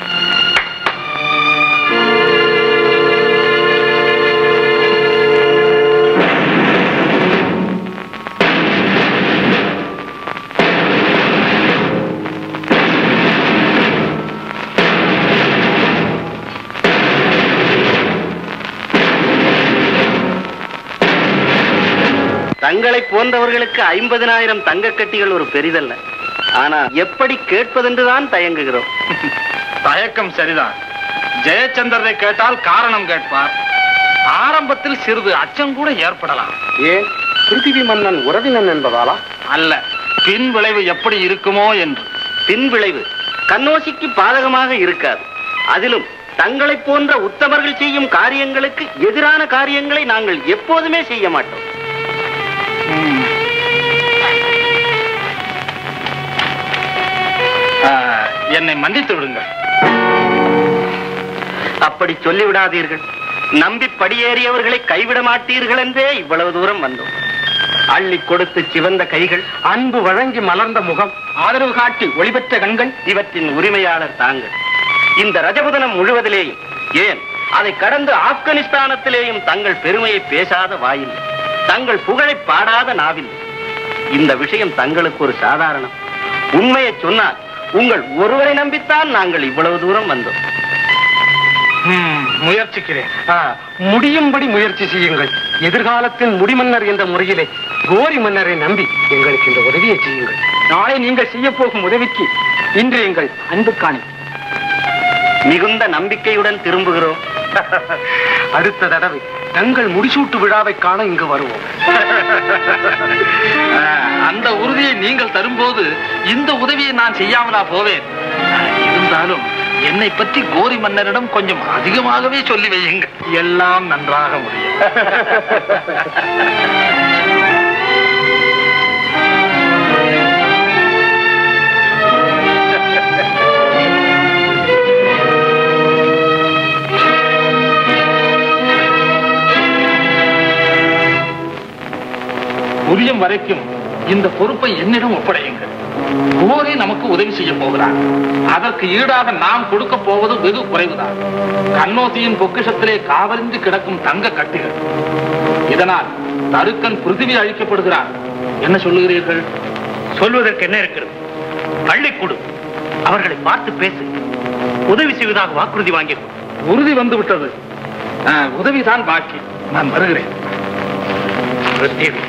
தங்களை போன்றவர்களுக்கு ஐம்பதினாயிரம் தங்க கட்டிகள் ஒரு பெரிதல்ல ஆனா எப்படி கேட்பதென்றுதான் தயங்குகிறோம் தயக்கம் சரிதான் ஜெயச்சந்திரனை கேட்டால் காரணம் கேட்பார் ஆரம்பத்தில் சிறிது அச்சம் கூட ஏற்படலாம் ஏன் பிருத்திவி மன்னன் உறவினன் என்பதாலா அல்ல பின் விளைவு எப்படி இருக்குமோ என்று பின் விளைவு கண்ணோசிக்கு பாதகமாக இருக்காது அதிலும் தங்களை போன்ற உத்தமர்கள் செய்யும் காரியங்களுக்கு எதிரான காரியங்களை நாங்கள் எப்போதுமே செய்ய மாட்டோம் ஆ, என்னை மன்னித்து விடுங்கள் அப்படி சொல்லிவிடாதீர்கள் நம்பி படியேறியவர்களை கைவிட மாட்டீர்கள் என்றே இவ்வளவு தூரம் வந்தோம் அள்ளி கொடுத்து சிவந்த கைகள் அன்பு வழங்கி மலர்ந்த முகம் ஆதரவு காட்டி ஒளிபெற்ற கண்கள் இவற்றின் உரிமையாளர் தாங்கள் இந்த ரஜபுதனம் முழுவதிலேயும் ஏன் அதை கடந்து ஆப்கானிஸ்தானத்திலேயும் தங்கள் பெருமையை பேசாத வாயில் தங்கள் புகழை பாடாத நாவில் இந்த விஷயம் தங்களுக்கு ஒரு சாதாரணம் உண்மையை சொன்னால் உங்கள் ஒருவரை நம்பித்தான் நாங்கள் இவ்வளவு தூரம் வந்தோம் ம், முயற்சிக்கிறேன் ஆ, முடியும்படி முயற்சி செய்யுங்கள் எதிர்காலத்தில் முடிமன்னர் என்ற முறையிலே கோரி மன்னரை நம்பி எங்களுக்கு இந்த உதவியை செய்யுங்கள் நாளை நீங்கள் செய்ய போகும் உதவிக்கு இன்று எங்கள் அன்பு காணி மிகுந்த நம்பிக்கையுடன் திரும்புகிறோம் அடுத்த தடவை தங்கள் முடிசூட்டு விழாவை காண இங்கு வருவோம் ஆ, அந்த உறுதியை நீங்கள் தரும்போது இந்த உதவியை நான் செய்யாமலா போவேன் ஆ, இருந்தாலும் என்னை பற்றி கோரி மன்னரிடம் கொஞ்சம் அதிகமாகவே சொல்லி வையுங்கள் எல்லாம் நன்றாக முடியும் புரியும் வரைக்கும் இந்த பொறுப்பை என்னிடம் ஒப்படையுங்கள் கோரி நமக்கு உதவி செய்ய போகிறார் அதற்கு ஈடாக நாம் கொடுக்க போவது வெகு குறைவுதான் கண்ணோசியின் பொக்கிஷத்திலே காவலின்றி கிடக்கும் தங்க கட்டிகள் இதனால் தருக்கன் பிருத்திவி அழிக்கப்படுகிறார் என்ன சொல்லுகிறீர்கள் சொல்வதற்கு என்ன இருக்கிறது அள்ளி கொடு அவர்களை பார்த்து பேசு உதவி செய்வதாக வாக்குறுதி வாங்கி கொடு. உறுதி வந்து விட்டது ஆ, உதவிதான் பாக்கி நான் வருகிறேன் பிருத்திவி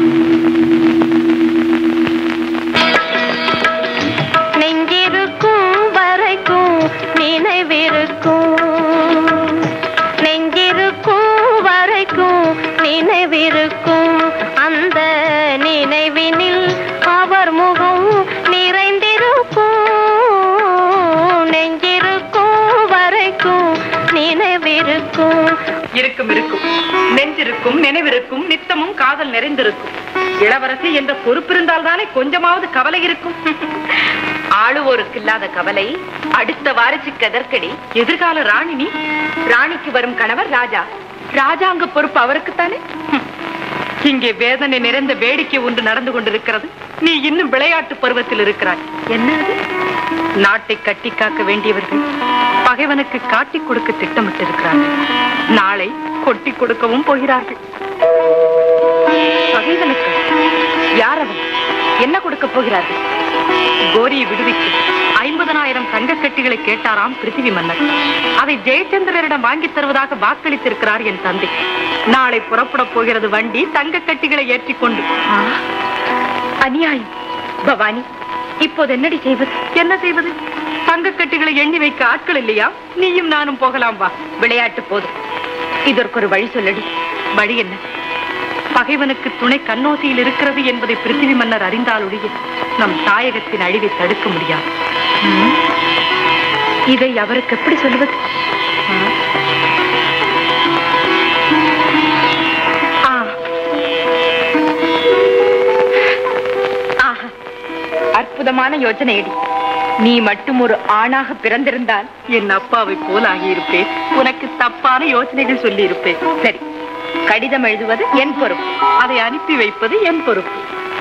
நெஞ்சிருக்கும் வரைக்கும் நினைவிருக்கும் நெஞ்சிருக்கும் வரைக்கும் நினைவிருக்கும் அந்த நினைவினில் அவர் முகம் நிறைந்திருக்கும் நெஞ்சிருக்கும் வரைக்கும் நினைவிருக்கும் இருக்கும் இருக்கும் நெஞ்சிருக்கும் நினைவிருக்கும் நித்தமும் காதல் நிறைந்திருக்கும் இளவரசி என்ற பொறுப்பிருந்தால் தானே கொஞ்சமாவது கவலை இருக்கும் ஆளுவோருக்கு இல்லாத கவலை அடுத்த வாரிசுக்கு எதற்கடி எதிர்கால ராணி நீ ராணிக்கு வரும் கணவர் ராஜா ராஜாங்க பொறுப்பு அவருக்குத்தானே ஹம். இங்கே வேதனை நிறைந்த வேடிக்கை ஒன்று நடந்து கொண்டிருக்கிறது நீ இன்னும் விளையாட்டு பருவத்தில் இருக்கிறாய் என்ன அது? நாட்டை கட்டி காக்க வேண்டியவர்கள் பகைவனுக்கு காட்டிக் கொடுக்க திட்டமிட்டிருக்கிறார்கள் நாளை கொட்டி கொடுக்கவும் போகிறார்கள் பகைவனுக்கு யார் அவன் என்ன கொடுக்க போகிறார்கள் கோரியை விடுவித்து ஐம்பதனாயிரம் தங்கக் கட்டிகளை கேட்டாராம் பிருத்திவி மன்னர் அதை ஜெயச்சந்திரரிடம் வாங்கித் தருவதாக வாக்களித்திருக்கிறார் என் தந்தை நாளை புறப்பட போகிறது வண்டி தங்கக் கட்டிகளை ஏற்றிக்கொண்டு அநியாயம் பவானி இப்போது என்னடி செய்வது என்ன செய்வது தங்கக் கட்டிகளை எண்ணி வைக்க ஆட்கள் இல்லையா நீயும் நானும் போகலாம் வா விளையாட்டு போதும் இதற்கு ஒரு வழி சொல்லடி வழி என்ன பகைவனுக்கு துணை கண்ணோசியில் இருக்கிறது என்பதை பிருத்திவி மன்னர் அறிந்தாலொழிய நம் தாயகத்தின் அழிவை தடுக்க முடியாது ம். இதை அவருக்கு எப்படி சொல்வது ம். ஆ. ஆஹா. அற்புதமான யோசனையடி நீ மட்டும் ஒரு ஆணாக பிறந்திருந்தால் என் அப்பாவை போல் ஆகியிருப்பேன் உனக்கு தப்பான யோசனைகள் சொல்லி இருப்பேன் சரி கடிதம் எழுதுவது என் பொறுப்பு அதை அனுப்பி வைப்பது என் பொறுப்பு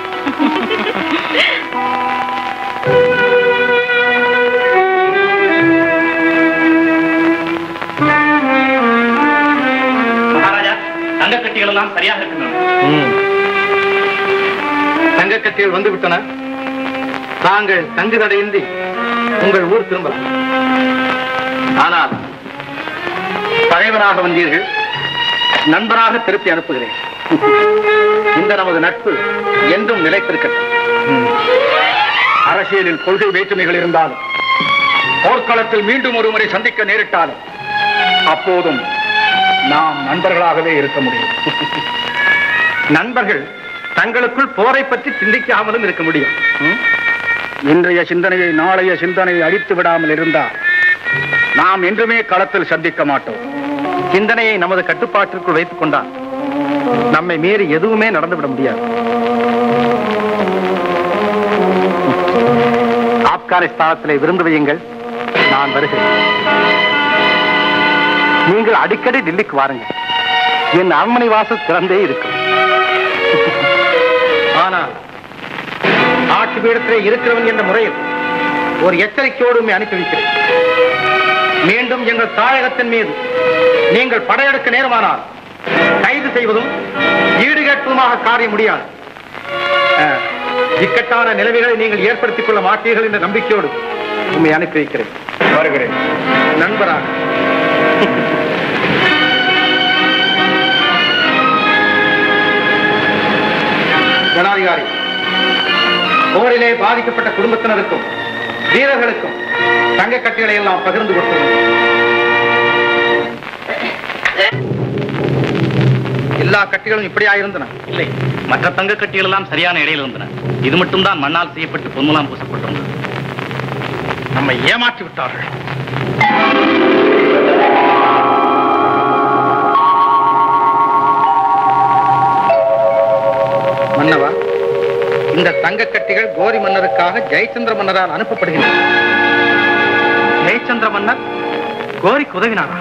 மகாராஜா தங்க கட்டிகள் எல்லாம் சரியாக இருக்கின்றன தங்க கட்டிகள் வந்து விட்டன தாங்கள் தங்கு தடையின்றி உங்கள் ஊர் திரும்பலாம் ஆனால் பகைவனாக வந்தீர்கள் நண்பராக திருப்பி அனுப்புகிறேன் இந்த நமது நட்பு என்றும் நிலைத்திருக்கட்டும் அரசியலில் கொள்கை வேற்றுமைகள் இருந்தாலும் போர்க்களத்தில் மீண்டும் ஒரு முறை சந்திக்க நேரிட்டாலும் அப்போதும் நாம் நண்பர்களாகவே இருக்க முடியும் நண்பர்கள் தங்களுக்குள் போரை பற்றி சிந்திக்காமலும் இருக்க முடியும் ம்? இன்றைய சிந்தனையை நாளைய சிந்தனையை அழித்து விடாமல் இருந்தால் நாம் என்றுமே களத்தில் சந்திக்க மாட்டோம் சிந்தனையை நமது கட்டுப்பாட்டிற்குள் வைத்துக் கொண்டால் நம்மை மீறி எதுவுமே நடந்துவிட முடியாது ஆப்கானிஸ்தானத்திலே விருந்து வையுங்கள் நான் வருகிறேன் நீங்கள் அடிக்கடி டெல்லிக்கு வாருங்கள் என் அரண்மனை வாசல் திறந்தே இருக்கும் ஆனால் ஆட்சி பீடத்திலே இருக்கிறவன் என்ற முறையில் ஒரு எச்சரிக்கையோடு உம்மை அனுப்பி வைக்கிறேன் மீண்டும் எங்கள் தாயகத்தின் மீது நீங்கள் படையெடுக்க நேரமானால் கைது செய்வதும் ஈடுகட்டுவதுமாக காரிய முடியாது அஹ், இக்கட்டான நிலைமைகளை நீங்கள் ஏற்படுத்திக் கொள்ள மாட்டீர்கள் என்ற நம்பிக்கையோடு உண்மை அனுப்பி வைக்கிறேன் வருகிறேன் நண்பராக ஜனாதிகாரி போரிலே பாதிக்கப்பட்ட குடும்பத்தினருக்கும் வீரர்களுக்கும் தங்க கட்டிகளை எல்லாம் பகிர்ந்து கொடுத்துள்ளோம் எல்லா கட்டிகளும் இப்படியா இருந்தன இல்லை மற்ற தங்க கட்டிகள் எல்லாம் சரியான இடையில் இருந்தன இது மட்டும்தான் மண்ணால் செய்யப்பட்டு பொன்முலாம் பூசப்பட்டிருந்தது நம்மை ஏமாற்றி விட்டார்கள் மன்னவா இந்த தங்க கட்டிகள் கோரி மன்னருக்காக ஜெயச்சந்திர மன்னரால் அனுப்பப்படுகின்றன ஜெயச்சந்திர மன்னர் கோரிக்கு உதவினாரா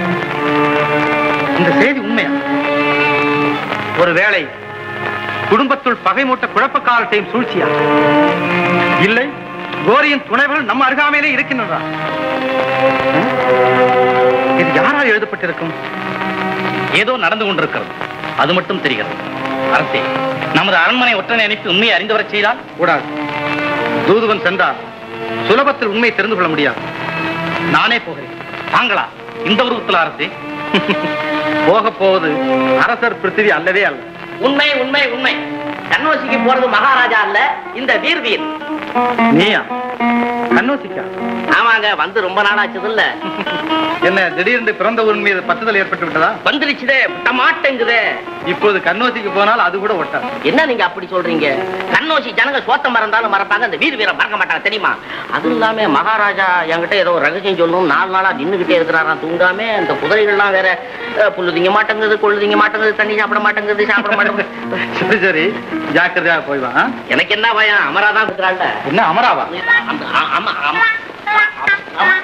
இந்த செய்தி உண்மையா ஒருவேளை குடும்பத்துள் பகை மூட்ட குழப்பக்காலத்தையும் சூழ்ச்சியா இல்லை கோரியின் துணைவர்கள் நம்ம அருகாமையிலே இருக்கின்றதா ம்? இது யாரால் எழுதப்பட்டிருக்கும் ஏதோ நடந்து கொண்டிருக்கிறது அது மட்டும் தெரிகிறது அரசே நமது அரண்மனை ஒற்றனை அனுப்பி உண்மையை அறிந்து வரச் செய்தால் கூடாது தூதுவன் சென்றால் சுலபத்தில் உண்மை தெரிந்து கொள்ள முடியாது நானே போகிறேன் தாங்களா இந்த உருவத்தில் அரசே போக போவது அரசர் பிருத்திவி அல்லவே அல்ல உண்மை உண்மை உண்மை கண்ணோசிக்கு போறது மகாராஜா அல்ல இந்த வீர் வீர் நீயா கண்ணோசிக்கா ஆமாங்க வந்து ரொம்ப நாளாச்சது இல்ல என்ன திடீரென்று பிறந்த ஊரின் மீது பற்றுதல் ஏற்பட்டு விட்டதா வந்துருச்சுதே விட்ட மாட்டேங்குதே இப்போது கண்ணோசிக்கு போனால் அது கூட ஒட்டாது என்ன நீங்க அப்படி சொல்றீங்க கண்ணோசி ஜனங்க சோத்த மறந்தாலும் மறப்பாங்க இந்த வீர் வீரை மறக்க மாட்டாங்க தெரியுமா அது இல்லாம மகாராஜா என்கிட்ட ஏதோ ஒரு ரகசியம் சொல்லணும் நாலு நாளா நின்னுகிட்டே இருக்கிறாராம் தூங்காம இந்த குதிரைகள்லாம் வேற அஹ், புல்லு திங்க மாட்டேங்குது கொள்ளு திங்க மாட்டேங்குது தண்ணி சாப்பிட மாட்டேங்குது சாப்பிட மாட்டேங்குது சரி சரி ஜாக்கிரதையாக போய் வா ஆ? எனக்கு என்ன பயம் அமராதான் இருக்கிறாள்ல என்ன அமராவா அந்த- ஆ- ஆமா ஆமா ஆமா.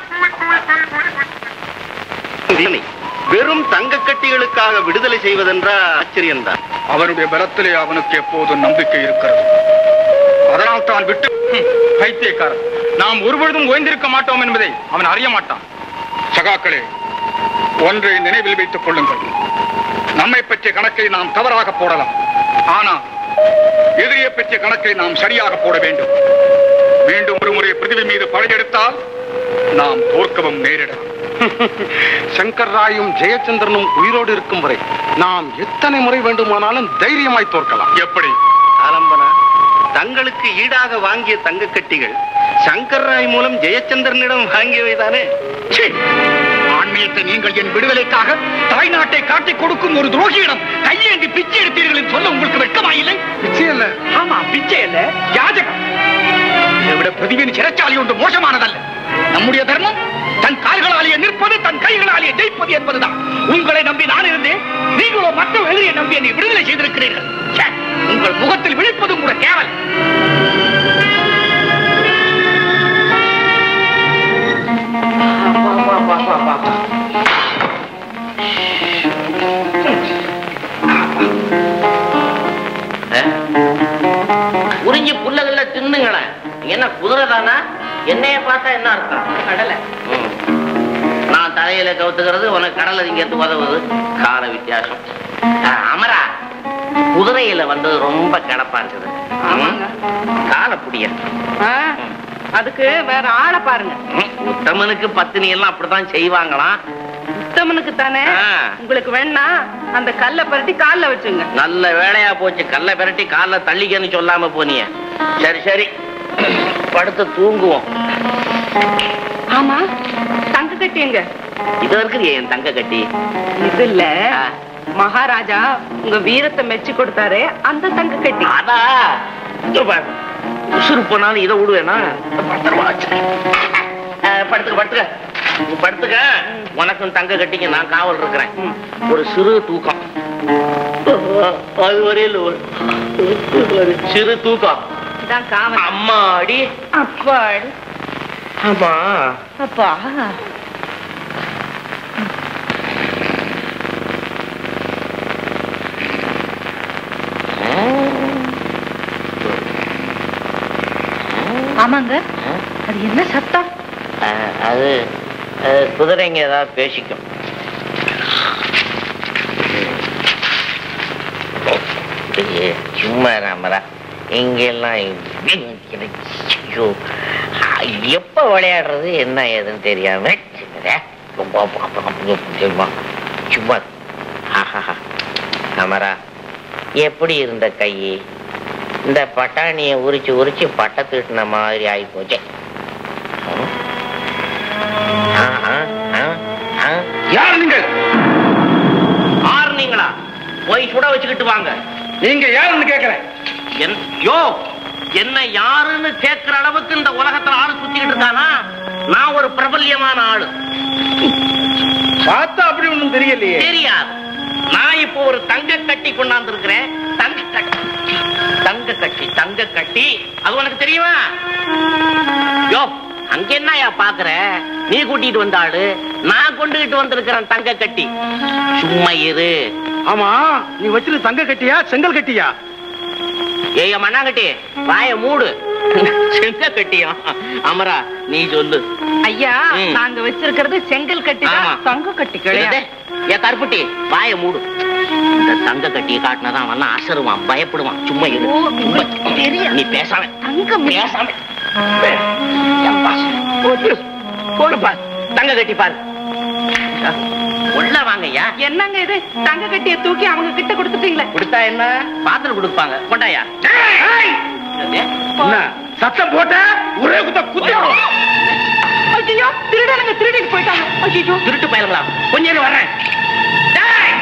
வெறும் தங்க கட்டிகளுக்காக விடுதலை செய்வதென்றால் ஆச்சரியம்தான் அவனுடைய பலத்திலே அவனுக்கு எப்போதும் நம்பிக்கை இருக்கிறது அதனால் தான் விட்டு ஹம், பைத்தியக்காரன் நாம் ஒருபொழுதும் ஓய்ந்திருக்க மாட்டோம் என்பதை அவன் அறிய மாட்டான் சகாக்களே ஒன்றை நினைவில் வைத்துக் கொள்ளுங்கள் நம்மை பற்றிய கணக்கை நாம் தவறாக போடலாம் ஆனால் எதிரியை பற்றிய கணக்கை நாம் சரியாக போட வேண்டும் மீண்டும் ஒரு முறை பிரிதிவி மீது படையெடுத்தால் நாம் தோற்கவும் நேரிடலாம் சங்கர் ராயும் ஜெயச்சந்திரனும் உயிரோடு இருக்கும் வரை நாம் எத்தனை முறை வேண்டுமானாலும் தைரியமாய் தோற்கலாம் எப்படி ஆலம்பனா தங்களுக்கு ஈடாக வாங்கிய தங்க கட்டிகள் சங்கர் ராய் மூலம் ஜெயச்சந்திரனிடம் வாங்கியவைதானே ச்சீ! ஆன்மீகத்தை நீங்கள் என் விடுதலைக்காக தாய்நாட்டை காட்டிக் கொடுக்கும் ஒரு துரோகியிடம் கையேந்தி பிச்சை எடுத்தீர்கள் என்று சொல்ல உங்களுக்கு வெட்கமாயில்லை நிச்சயம் இல்ல ஆமா பிச்சை இல்ல யாஜகம் இதை விட பிரதிவின் சிறைச்சாலை ஒன்று மோசமானதல்ல நம்முடைய தர்மம் தன் கால்களாலேயே நிற்பது தன் கைகளாலேயே ஜெயிப்பது என்பதுதான் உங்களை நம்பி நான் இருந்தேன் நீங்களோ மற்ற எதிரியை நம்பி என்னை விடுதலை செய்திருக்கிறீர்கள் ச்சே, உங்கள் முகத்தில் விழிப்பதும் கூட கேவலம் உறிஞ்சி புல்லகல்ல தின்னுங்களேன் என்ன குதிரை தானா என்னைய பார்த்தா என்ன அர்த்தம் கடலை நான் தலையில கவுத்துக்கிறது உனக்கு கடலை திங்கிறது உதவுது கால வித்தியாசம் ஆ, அமரா குதிரையில வந்தது ரொம்ப கிடப்பா இருக்குது ஆமாங்க. காலை புடிய ஆ, அதுக்கு வேற ஆளை பாருங்க உத்தமனுக்கு பத்தினி எல்லாம் அப்படித்தான் செய்வாங்களாம் உத்தமனுக்கு தானே ஆ. உங்களுக்கு வேணா அந்த கல்லை பரட்டி கால்ல வச்சுங்க நல்ல வேலையா போச்சு கல்லை பிரட்டி கால்ல தள்ளிக்கன்னு சொல்லாம போனிய சரி சரி படுத்து தூங்குவோம் ஆமா தங்க கட்டிங்க இது இருக்குது என் தங்க கட்டி இது இல்ல ஆ. மகாராஜா உங்க வீரத்தை மெச்சு கொடுத்தாரே அந்த தங்க கட்டி அதா இங்க பாரு. உசுறு போனாலும் இதை விடுவேனா பத்திரமா வச்சுக்க. ஆ, படுத்துக்க படுத்துக்க நீ படுத்துக்க உனக்கும் தங்க கட்டிங்க நான் காவல் இருக்கிறேன் ஒரு சிறு தூக்கம் அது வரையில் ஒரு ஒரு சிறு தூக்கம் இதான் காவல் அம்மாடி அப்பாடி ஆமா அப்பா ஆமாங்க அது என்ன சத்தம் ஆ, அது அது குதிரைங்க ஏதாவது பேசிக்கும் இது சும்மா ராமரா இங்கெல்லாம் ஐயோ எப்ப விளையாடுறது என்ன ஏதுன்னு தெரியாம சும்மா ஆஹாஹா. அமரா எப்படி இருந்த கை இந்த பட்டாணியை உரிச்சு உரிச்சு பட்டை தீட்டின மாதிரி ஆகி போச்சே ஆ, ஆ, ஆ, ஆ. யார் நீங்கள் ஆறுனீங்களா போய் சுட வச்சுக்கிட்டு வாங்க நீங்க யாருன்னு கேட்கிறேன் என் யோ என்ன யாருன்னு கேட்கிற அளவுக்கு இந்த உலகத்துல ஆளு சுத்திக்கிட்டு இருக்கானா நான் ஒரு பிரபல்யமான ஆளு பார்த்தா அப்படி ஒண்ணும் தெரியலையே தெரியாது நான் இப்போ ஒரு தங்க கட்டி கொண்டாந்து இருக்கிறேன் தங்க கட்டி தங்க கட்டி தங்க கட்டி அது உனக்கு தெரியுமா யோ அங்க என்னயா பாக்குற நீ கூட்டிட்டு வந்த ஆளு நான் கொண்டுகிட்டு வந்திருக்கிறேன் தங்க கட்டி சும்மா இரு ஆமா நீ வச்சிருக்க தங்க கட்டியா செங்கல் கட்டியா ஏய மண்ணாங்கட்டி வாய மூடு செங்க கட்டியா அமரா நீ சொல்லு ஐயா ம். நாங்க வச்சிருக்கிறது செங்கல் கட்டி ஆமா. தான் தங்க கட்டி கிடையாது கிடையாது ஏ கருப்பட்டி வாய மூடு இந்த தங்க கட்டியை காட்டினதான் அவன் அசருவான் பயப்படுவான் சும்மா இரு ஓ, உங்களுக்கு தெரியாது. நீ பேசாம தங்கம் இல்ல. பேசாம ஏப்பா, போடு, போடு பாரு தங்க கட்டி பாரு உள்ள வாங்கய்யா என்னங்க இது தங்க கட்டிய தூக்கி அவங்க கிட்ட கொடுத்துட்டீங்களே கொடுத்தா என்ன பாத்திரம் கொடுப்பாங்க கொண்டாயா என்ன சத்தம் போட்ட ஒரே குத்த குத்தி ஐயோ திருடனுங்க திருடிட்டு போயிட்டாங்க ஐயோ திருட்டு பயலுங்களா கொஞ்ச நேரம் வர்றேன் டேய்!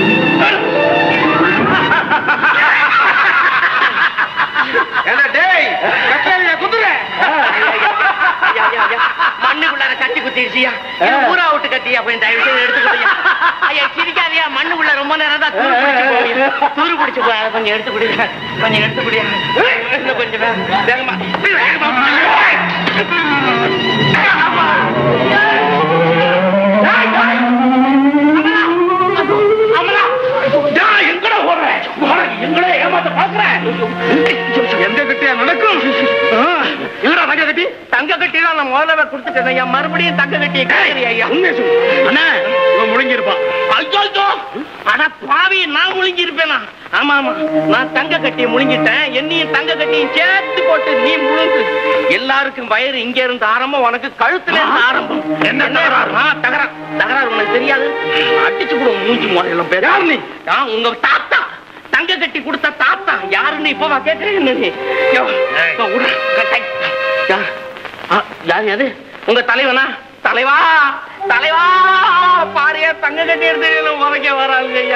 என்ன டேய் கட்டாரியா குதிரை ஐயா, ஐயா, ஐயா, மண்ணுக்குள்ளார கட்டி குத்திடுச்சியா இது ஊரா விட்டு கட்டியா போய் தயவு செய்து எடுத்துக்கிட்டியா ஐயா சிரிக்காதியா மண்ணுக்குள்ள ரொம்ப நேரம் தான் தூரு பிடிச்சு போகுது தூரு பிடிச்சு போய் அதை கொஞ்சம் எடுத்து குடிங்க கொஞ்சம் எடுத்து குடியா இன்னும் கொஞ்சம் வே- வேகமா வேகமா டேய், எங்கடா ஓடுற ஓடுற, எங்கடா ஏமாத்த பாக்குறேன் எங்க கிட்டயா நடக்கும் ஆ, எங்கடா தங்க கட்டி தங்க கட்டி தான் நான் முதல்ல கொடுத்துட்டேன் ஐயா மறுபடியும் தங்க கட்டிய கேட்கறியா ஐயா உண்மையை சொல்லு அண்ணா இவன் முழுங்கி இருப்பான் ஐயோ அட பாவி நான் முழுங்கி இருப்பேனா ஆமா ஆமா நான் தங்க கட்டிய முழுங்கிட்டேன் என்னையும் தங்க கட்டியும் சேர்த்து போட்டு நீ முழுங்கு எல்லாருக்கும் வயிறு இங்க இருந்து ஆரம்பம் உனக்கு கழுத்துல இருந்து ஆரம்பம் என்ன தகராறு? ஆ, தகராறு தகராறு உனக்கு தெரியாது அடிச்சு கூட மூஞ்சி முறையெல்லாம் பேர் யார் நீ? ஆ, உங்க தாத்தா தங்க கட்டி கொடுத்த தாத்தா யாருன்னு இப்பவா கேட்கறேன் என்ன நீ யோ, ஏய். யோ, விட்றா. கட்டாய். யார் ஆ, யார் யாரு உங்க தலைவனா தலைவா தலைவா பாரியா தங்க கட்டி எடுத்து உரைக்க வராங்க ஐயா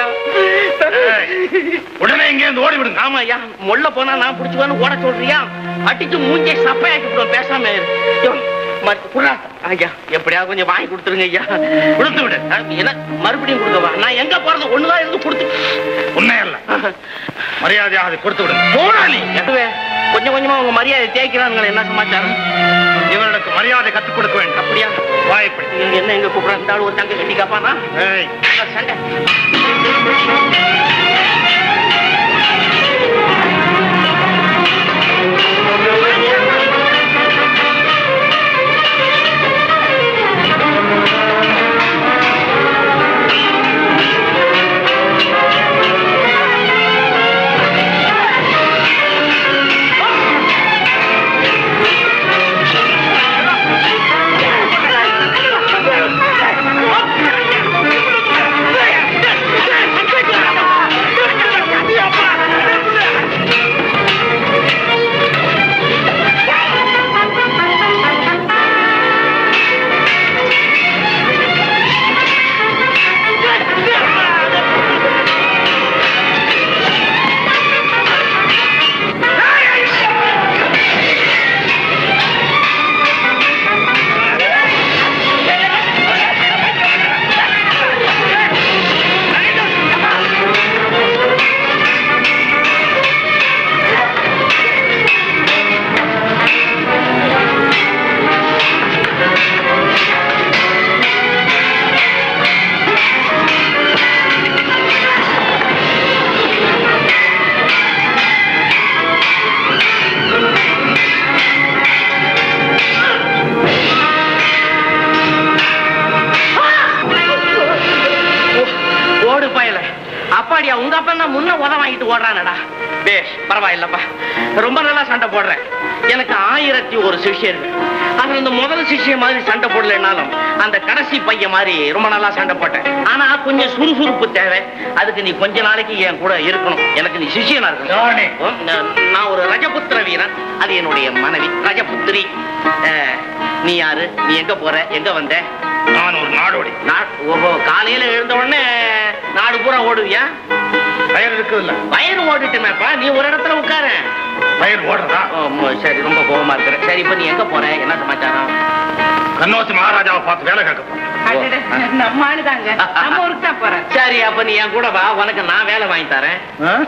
உடனே இங்க இருந்து ஓடி விடுங்க ஆமா ஐயா முள்ள போனா நான் புடிச்சுவான்னு ஓட சொல்றியா அடிச்சு மூஞ்சே சப்பையாக்கி விடுவோம் பேசாம இரு. யோ, மறு- குர்ரா. ஐயா எப்படியாவது கொஞ்சம் வாங்கி கொடுத்துருங்க ஐயா கொடுத்து விடு ஆ, என்ன மறுபடியும் கொடுக்கவா நான் எங்க போறது ஒண்ணுதான் இருந்து கொடுத்து உண்மை அல்ல மரியாதையாக அதை கொடுத்து விடுங்க போடா நீ எதுவே கொஞ்சம் கொஞ்சமா உங்க மரியாதை தேய்க்கிறானுங்களே என்ன சமாச்சாரம் இவர்களுக்கு மரியாதை கற்றுக் கொடுக்க வேண்டும் அப்படியா வாய்ப்படி நீங்க என்ன எங்க கூப்பிடுற இந்த ஆளு ஒரு தங்க கட்டி காப்பானா ஏய் சண்டை ஓடு பயல அப்பாடியா உங்க அப்பா தான் முன்ன உத வாங்கிட்டு ஓடுறானடா பேஷ் பரவாயில்லப்பா ரொம்ப நல்லா சண்டை போடுறேன் எனக்கு ஆயிரத்தி ஒரு சிஷ்யர்கள் அதுல இந்த முதல் சிஷ்ய மாதிரி சண்டை போடலைன்னாலும் அந்த கடைசி பையன் மாதிரி ரொம்ப நல்லா சண்டை போட்டேன் ஆனா கொஞ்சம் சுறுசுறுப்பு தேவை அதுக்கு நீ கொஞ்ச நாளைக்கு என் கூட இருக்கணும் எனக்கு நீ சிஷ்யனா யானே? இருக்கணும் நான் நான் ஒரு ரஜபுத்திர வீரன் அது என்னுடைய மனைவி ரஜபுத்திரி அஹ், நீ யாரு நீ எங்க போற எங்க வந்த நான் ஒரு நாடோடி நா- ஓஹோ காலையில எழுந்த உடனே நாடு பூரா ஓடுவியா பயிர் இருக்குதுல்ல வயிறு ஓடிட்டுமேப்பா நீ ஒரு இடத்துல உட்கார பயிர் ஓடுறதா சரி ரொம்ப கோபமா இருக்கிற சரி இப்ப நீ எங்க போற என்ன சமாச்சாரம் கண்ணோசி மகாராஜாவை பார்த்து வேலை கேட்க போறேன் அடடே, நம்ம ஆளுதாங்க நம்ம ஊருக்கு தான் போறேன் சரி அப்ப நீ என் கூட வா உனக்கு நான் வேலை வாங்கி தரேன்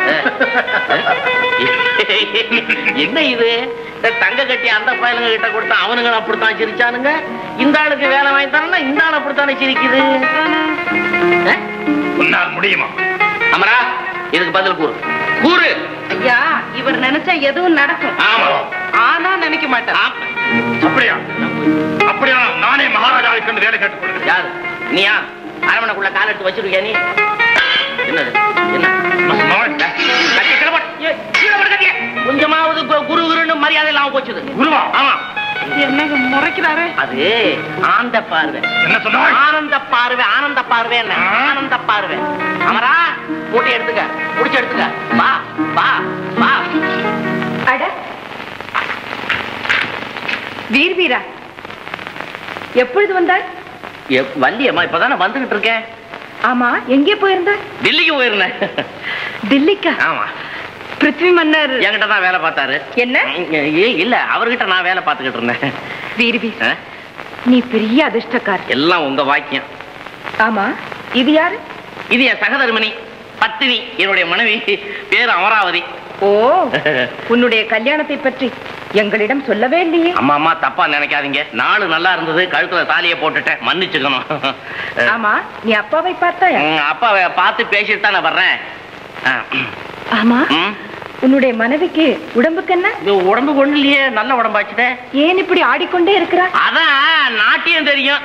என்ன இது இந்த தங்க கட்டி அந்த பயலுங்க கிட்ட கொடுத்தா அவனுங்க அப்படித்தான் சிரிச்சானுங்க இந்த ஆளுக்கு வேலை வாங்கி தரேன்னா இந்த ஆள் அப்படித்தானே சிரிக்குது அஹ்? உன்னால் முடியுமா அமரா இதுக்கு பதில் கூறு கூறு ஐயா இவர் நினைச்சா எதுவும் நடக்கும் ஆமா ஆனா நினைக்க மாட்டார் ஆமா. அப்படியா அப்படியா நானே மகாராஜாவை கண்டு வேலை கேட்டுக் கொடுக்கிறேன் யாரு நீயா அரவணைக்குள்ள கால் எடுத்து வச்சிருக்கியா நீ என்னது என்ன கட்டி கீழே போடு. ஏய், கீழே போடு கட்டிய. கொஞ்சமாவது கு- குரு குருன்னு மரியாதை இல்லாம போச்சுது குருவா ஆமா என்னங்க முறைக்கிறாரு அது ஆந்த பார்வை என்ன சொன்னாய் ஆனந்த பார்வை ஆனந்த பார்வை என்ன ஆனந்த பார்வை அமரா மூட்டை எடுத்துக்க முடிச்சு எடுத்துக்க வா வா வா அட வீர் வீரா எப்பொழுது வந்தார் எப்- வந்தியம்மா இப்பதானே வந்துகிட்டு இருக்கேன் ஆமா எங்கே போயிருந்தார் டில்லிக்கு போயிருந்தேன் தில்லிக்கா ஆமா பிருத்வி மன்னர் என்கிட்ட தான் வேலை பார்த்தாரு என்ன ஏ, இல்ல அவர்கிட்ட நான் வேலை பார்த்துக்கிட்டு இருந்தேன் வீர் வீர் ஆ? நீ பெரிய அதிர்ஷ்டக்காரர் எல்லாம் உங்க வாக்கியம் ஆமா இது யாரு இது என் சகதர்மினி பத்தினி என்னுடைய மனைவி பேர் அமராவதி ஓ உன்னுடைய கல்யாணத்தை பற்றி எங்களிடம் சொல்லவே இல்லையே அம்மா அம்மா தப்பா நினைக்காதீங்க நாடு நல்லா இருந்தது கழுத்துல தாலியை போட்டுட்டேன் மன்னிச்சுக்கணும் ஆமா நீ அப்பாவை பார்த்தாயா ம், அப்பாவை பார்த்து பேசிட்டு தான் நான் வர்றேன் ஆ, ஆமா ம், உன்னுடைய மனைவிக்கு உடம்புக்கு என்ன இது உடம்பு கொண்டு இல்லையே நல்ல உடம்பாச்சுதே ஏன் இப்படி ஆடிக்கொண்டே இருக்கிறா அதான் நாட்டியம் தெரியும்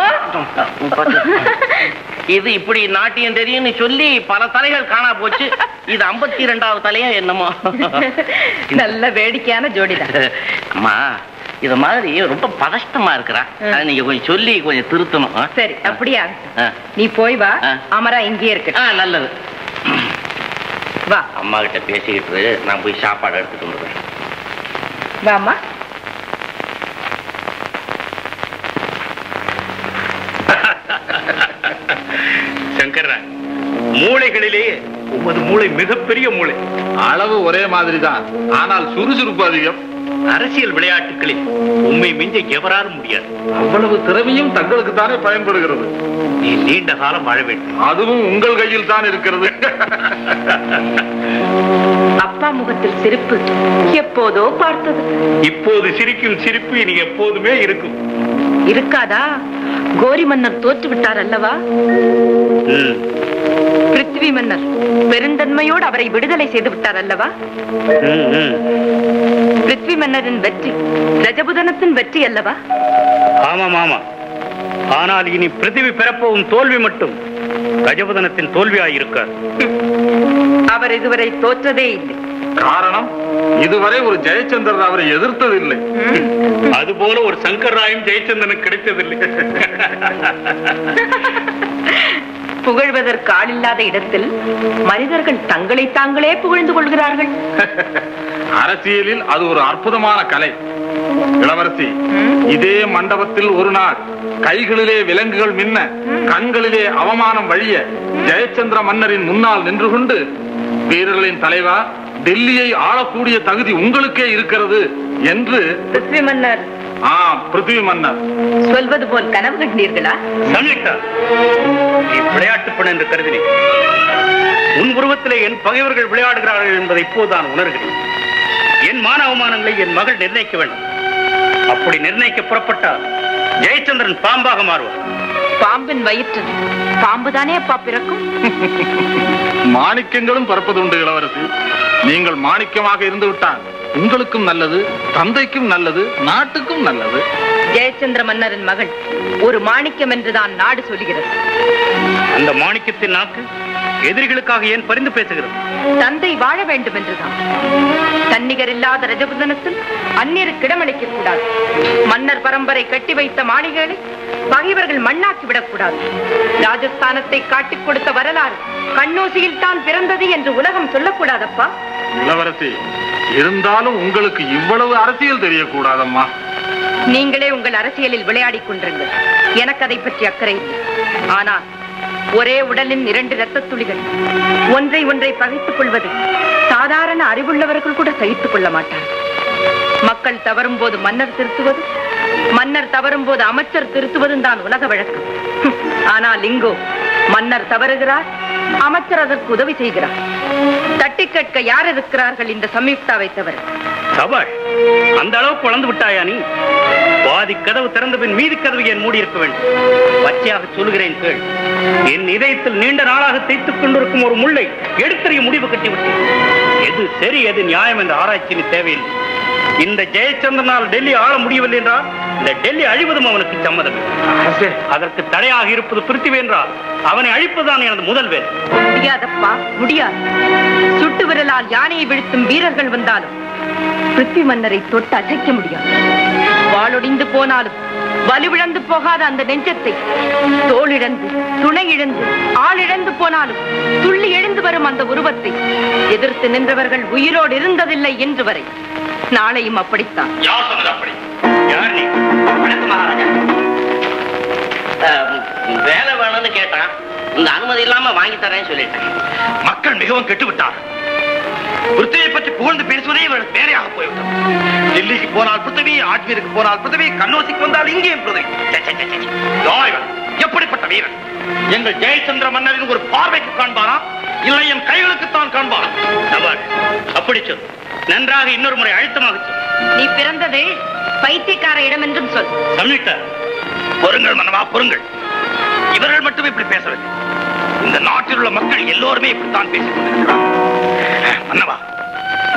இது இப்படி நாட்டியம் தெரியும்னு சொல்லி பல தலைகள் காணா போச்சு இது ஐம்பத்தி ரெண்டாவது தலையா என்னமோ நல்ல வேடிக்கையான ஜோடிதான் அம்மா இது மாதிரி ரொம்ப பதஷ்டமா இருக்கிறா அதை நீங்க கொஞ்சம் சொல்லி கொஞ்சம் திருத்தணும் ஆ? சரி அப்படியா ஆ. நீ போய் வா ஆ. அமரா இங்கேயே இருக்கு ஆ நல்லது வா அம்மா கிட்ட பேசிக்கிட்டு இரு, நான் போய் சாப்பாடு எடுத்துட்டு வந்துடுறேன் வாமா சங்கரா மூளைகளிலேயே உமது மூளை மிகப்பெரிய மூளை அளவு ஒரே மாதிரி தான் ஆனால் சுறுசுறுப்பு அதிகம் அரசியல் விளையாட்டுகளில் உண்மை மிஞ்ச எவராலும் முடியாது அவ்வளவு திறமையும் தங்களுக்கு தானே பயன்படுகிறது நீ நீண்ட காலம் வாழ வேண்டும் அதுவும் உங்கள் கையில் தான் இருக்கிறது அப்பா முகத்தில் சிரிப்பு எப்போதோ பார்த்தது இப்போது சிரிக்கும் சிரிப்பு இனி எப்போதுமே இருக்கும் இருக்காதா கோரி மன்னர் தோற்று விட்டார் அல்லவா ம், பிருத்திவி மன்னர் பெருந்தன்மையோடு அவரை விடுதலை செய்து விட்டார் அல்லவா ம், ம். பிருத்வி மன்னரின் வெற்றி ரஜபுதனத்தின் வெற்றி அல்லவா ஆமாம் ஆமாம் ஆனால் இனி பிருத்திவி பெறப்போகும் தோல்வி மட்டும் கஜபதனத்தின் தோல்வியாயிருக்கார் அவர் இதுவரை தோற்றதே இல்லை காரணம் இதுவரை ஒரு ஜெயச்சந்திரன் அவரை எதிர்த்ததில்லை அதுபோல ஒரு சங்கர் ராயும் ஜெயச்சந்திரனுக்கு கிடைத்ததில்லை புகழ்வதற்கு ஆளில்லாத இடத்தில் மனிதர்கள் தங்களை தாங்களே புகழ்ந்து கொள்கிறார்கள் அரசியலில் அது ஒரு அற்புதமான கலை இளவரசி இதே மண்டபத்தில் ஒரு நாள் கைகளிலே விலங்குகள் மின்ன கண்களிலே அவமானம் வழிய ஜெயச்சந்திர மன்னரின் முன்னால் நின்று கொண்டு வீரர்களின் தலைவா டெல்லியை ஆளக்கூடிய தகுதி உங்களுக்கே இருக்கிறது என்று பிருத்வி மன்னர் ஆ பிருத்திவி மன்னர் சொல்வது போல் கனவு கண்டீர்களா சம்யுக்தா நீ விளையாட்டு பெண் என்று கருதினேன் உன் உருவத்திலே என் பகைவர்கள் விளையாடுகிறார்கள் என்பதை இப்போது நான் உணர்கிறேன் என் மான அவமானங்களை என் மகள் நிர்ணயிக்க வேண்டும் அப்படி நிர்ணயிக்க புறப்பட்டால் ஜெயச்சந்திரன் பாம்பாக மாறுவார் பாம்பின் வயிற்றில் பாம்புதானே அப்பா பிறக்கும் மாணிக்கங்களும் பறப்பதுண்டு இளவரசி நீங்கள் மாணிக்கமாக இருந்து விட்டால் உங்களுக்கும் நல்லது தந்தைக்கும் நல்லது நாட்டுக்கும் நல்லது ஜெயச்சந்திர மன்னரின் மகள் ஒரு மாணிக்கம் என்றுதான் நாடு சொல்கிறது அந்த மாணிக்கத்தின் நாக்கு எதிரிகளுக்காக ஏன் பரிந்து பேசுகிறது தந்தை வாழ வேண்டும் என்றுதான் தன்னிகர் இல்லாத ரஜபுதனத்தில் அந்நியருக்கு இடமளிக்க கூடாது மன்னர் பரம்பரை கட்டி வைத்த மாளிகைகளை பகைவர்கள் மண்ணாக்கி விடக்கூடாது ராஜஸ்தானத்தை காட்டிக் கொடுத்த வரலாறு கண்ணோசியில் தான் பிறந்தது என்று உலகம் சொல்லக்கூடாதப்பா இளவரசி இருந்தாலும் உங்களுக்கு இவ்வளவு அரசியல் தெரியக்கூடாதம்மா நீங்களே உங்கள் அரசியலில் விளையாடிக் கொண்டிருங்கள் எனக்கு அதை பற்றி அக்கறை இல்லை ஆனால் ஒரே உடலின் இரண்டு இரத்தத் துளிகள் ஒன்றை ஒன்றை பகைத்துக் கொள்வது சாதாரண அறிவுள்ளவர்கள் கூட சகித்துக் கொள்ள மாட்டார்கள் மக்கள் தவறும் போது மன்னர் திருத்துவது மன்னர் தவறும் போது அமைச்சர் திருத்துவதும் தான் உலக வழக்கம் ஹம், ஆனால் இங்கோ மன்னர் தவறுகிறார் அமைச்சர் அதற்கு உதவி செய்கிறார் தட்டி கேட்க யார் இருக்கிறார்கள் இந்த சம்யுக்தாவை தவிர சபாஷ் அந்த அளவுக்கு வளர்ந்து விட்டாயா நீ பாதி கதவு திறந்த பின் மீதி கதவு ஏன் மூடி இருக்க வேண்டும் பச்சையாக சொல்கிறேன் கேள் என் இதயத்தில் நீண்ட நாளாக தைத்துக் கொண்டிருக்கும் ஒரு முள்ளை எடுத்தறிய முடிவு கட்டிவிட்டேன் எது சரி எது நியாயம் என்ற ஆராய்ச்சி தேவையில்லை இந்த ஜெயச்சந்திரனால் டெல்லி ஆள முடியவில்லை என்றால் இந்த டெல்லி அழிவதும் அவனுக்கு சம்மதம் அதற்கு தடையாக இருப்பது பிருத்திவி என்றால் அவனை அழிப்பதுதான் எனது முதல் வேலை முடியாதப்பா முடியாது சுட்டு விரலால் யானையை வீழ்த்தும் வீரர்கள் வந்தாலும் பிருத்வி மன்னரை தொட்டு அசைக்க முடியாது வாளொடிந்து போனாலும் வலுவிழந்து போகாத அந்த நெஞ்சத்தை தோளிழந்து துணை இழந்து ஆளிழந்து போனாலும் துள்ளி எழுந்து வரும் அந்த உருவத்தை எதிர்த்து நின்றவர்கள் உயிரோடு இருந்ததில்லை என்று வரை நாளையும் அப்படித்தான் யார் சொன்னது அப்படி யார் நீ வணக்கம் மகாராஜா அஹ், வேலை வேணும்னு கேட்டான் இந்த அனுமதி இல்லாம வாங்கி தரேன்னு சொல்லிட்டேன் மக்கள் மிகவும் கெட்டுவிட்டார் பிருத்திவியை பற்றி புகழ்ந்து பேசுவதே இவர்கள் வேலையாக போய்விட்டது டெல்லிக்கு போனால் பிருத்திவி ஆட்மீருக்கு போனால் பிருத்திவி கண்ணோசிக்கு வந்தால் இங்கேயும் பிருத்திவி ச்சே, ச்சே, ச்சே, ச்சே, ச்சே. யார் இவன்? எப்படிப்பட்ட வீரன் எங்கள் ஜெயச்சந்திர மன்னரின் ஒரு பார்வைக்கு காண்பானா இல்லை என் கைகளுக்குத்தான் காண்பானா சபாஷ் அப்படி சொல் நன்றாக இன்னொரு முறை அழுத்தமாக சொல் நீ பிறந்தது பைத்தியக்கார இடம் என்றும் சொல் சம்யுக்தா பொறுங்கள் மன்னவா பொறுங்கள் இவர்கள் மட்டுமே இப்படி பேசவில்லை இந்த நாட்டில் உள்ள மக்கள் எல்லோருமே இப்படித்தான் பேசிக் கொண்டிருக்கிறார்கள் மன்னவா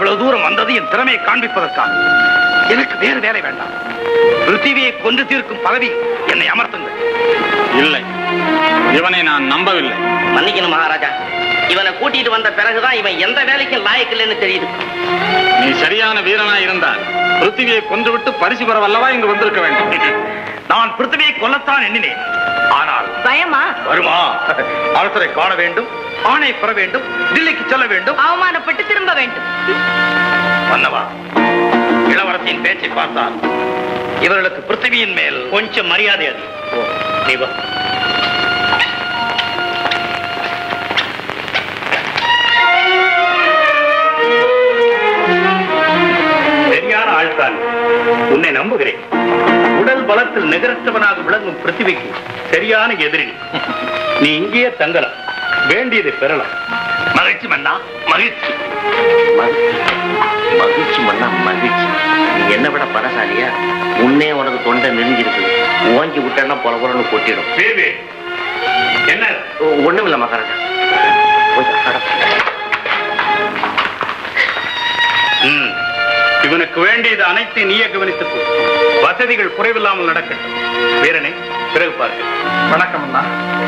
இவ்வளவு தூரம் வந்தது என் திறமையை காண்பிப்பதற்காக எனக்கு வேறு வேலை வேண்டாம் பிருத்திவியை கொண்டு தீர்க்கும் பதவி என்னை அமர்த்துங்கள் இல்லை இவனை நான் நம்பவில்லை மன்னிக்கணும் மகாராஜா இவனை கூட்டிட்டு வந்த பிறகுதான் இவன் எந்த வேலைக்கும் லாயக்கு இல்லைன்னு தெரியுது நீ சரியான வீரனா இருந்தால் பிருத்திவியை கொன்றுவிட்டு பரிசு பெறவல்லவா இங்கு வந்திருக்க வேண்டும் நான் பிருத்திவியை கொல்லத்தான் எண்ணினேன் ஆனால் பயமா வருமா அரசரை காண வேண்டும் ஆணை பெற வேண்டும் டில்லிக்கு செல்ல வேண்டும் அவமானப்பட்டு திரும்ப வேண்டும் மன்னவா இளவரசியின் பேச்சை பார்த்தால் இவர்களுக்கு பிருத்திவியின் மேல் கொஞ்சம் மரியாதை அது நீ வா சரியான ஆள்தான் உன்னை நம்புகிறேன் உடல் பலத்தில் நிகரற்றவனாக விளங்கும் பிருத்திவிக்கு சரியான எதிரி நீ இங்கேயே தங்கலாம் வேண்டியதை பெறலாம் மகிழ்ச்சி மன்னா மகிழ்ச்சி மகிழ்ச்சி மண்ணா மகிழ்ச்சி நீ என்ன விட பலசாலியா முன்னே உனக்கு தொண்டை நெருங்கிருக்கு ஓங்கி விட்டேன்னா பொல பொலன்னு கொட்டிடும் தேவி என்ன ஒண்ணும் இல்ல மகாராஜா கொஞ்சம் அட. ம். இவனுக்கு வேண்டியது அனைத்தையும் நீயே கவனித்துக் கொள். வசதிகள் குறைவில்லாமல் நடக்கட்டும் வீரனை பிறகு பார்க்க வணக்கம் அண்ணா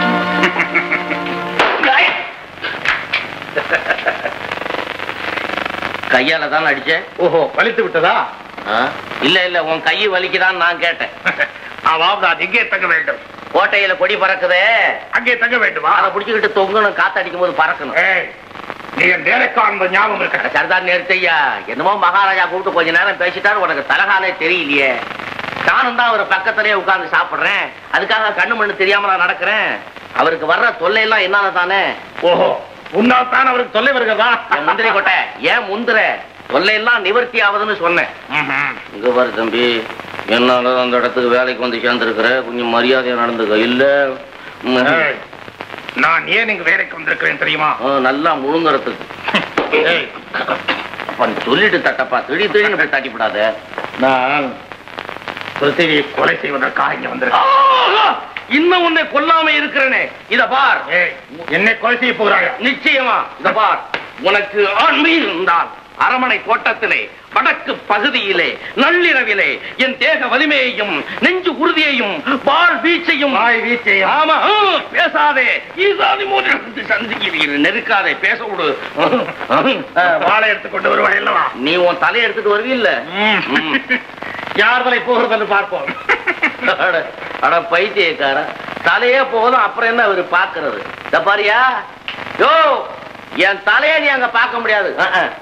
கையால தான் அடிச்சேன் ஓஹோ வலித்து விட்டதா ஆ? இல்ல இல்ல உன் கை வலிக்குதான்னு நான் கேட்டேன் அதாவது அது எங்கே தங்க வேண்டும் கோட்டையில கொடி பறக்குதே அங்கே தங்க வேண்டுமா அதை பிடிச்சுக்கிட்டு தொங்கணும் காத்தடிக்கும் போது பறக்கணும் ஏய், நீ என் வேலைக்கான ஞாபகம் இருக்க சரிதான் நிறுத்தையா என்னமோ மகாராஜா கூப்பிட்டு கொஞ்ச நேரம் பேசிட்டாரு உனக்கு தலகாலே தெரியலையே நானும் தான் அவர் பக்கத்திலேயே உட்கார்ந்து சாப்பிடுறேன் அதுக்காக கண்ணு மண்ணு தெரியாம நான் நடக்கிறேன் அவருக்கு வர்ற தொல்லை எல்லாம் என்னால தானே ஓஹோ உன்னால் தான் அவருக்கு தொல்லை வருகிறதா என் முந்திரி கொட்டை ஏன் முந்திர தொல்லை எல்லாம் நிவர்த்தி ஆகுதுன்னு சொன்னேன் ம்ஹும். இங்க பாரு தம்பி என்னால அந்த இடத்துக்கு வேலைக்கு வந்து சேர்ந்திருக்கிற கொஞ்சம் மரியாதையா நடந்துக்க இல்ல ம், ஏய், நான் ஏன் இங்கு வேலைக்கு வந்திருக்கிறேன் தெரியுமா ஆ, நல்லா முழுங்குறதுக்கு ஏய், அப்ப நீ சொல்லிட்டு தட்டப்பா திடீர் திடீர்னு போய் தட்டிவிடாத நான் பிருத்திவியை கொலை செய்வதற்காக இங்க வந்திருக்கேன் இன்னும் உன்னை கொல்லாம இருக்கிறேனே இத பார் ஏய், என்னை கொலை செய்ய போகிறாயா நிச்சயமா இத பார் உனக்கு ஆண்மையில் இருந்தால் அரமனை தோட்டத்திலே வடக்கு பகுதியிலே நள்ளிரவிலே என் தேக வலிமையையும் நெஞ்சு உறுதியையும் வாழ் வீச்சையும் வாய் வீச்சையும். ஆமா ஆ, பேசாதே ஈசாதி மோதி சந்திக்கிறீர் நெருக்காதே பேச விடு ஆ, வாளை எடுத்துக்கொண்டு வருவாய் அல்லவா நீ உன் தலையை எடுத்துட்டு வருவீல்ல ம். யார் வரை போகிறது என்று பார்ப்போம் அட, அட பைத்தியக்கார தலையே போதும் அப்புறம் என்ன அவரு பாக்குறது இந்த பாரியா யோ என் தலையை நீ அங்க பார்க்க முடியாது அஹ், அஹ்.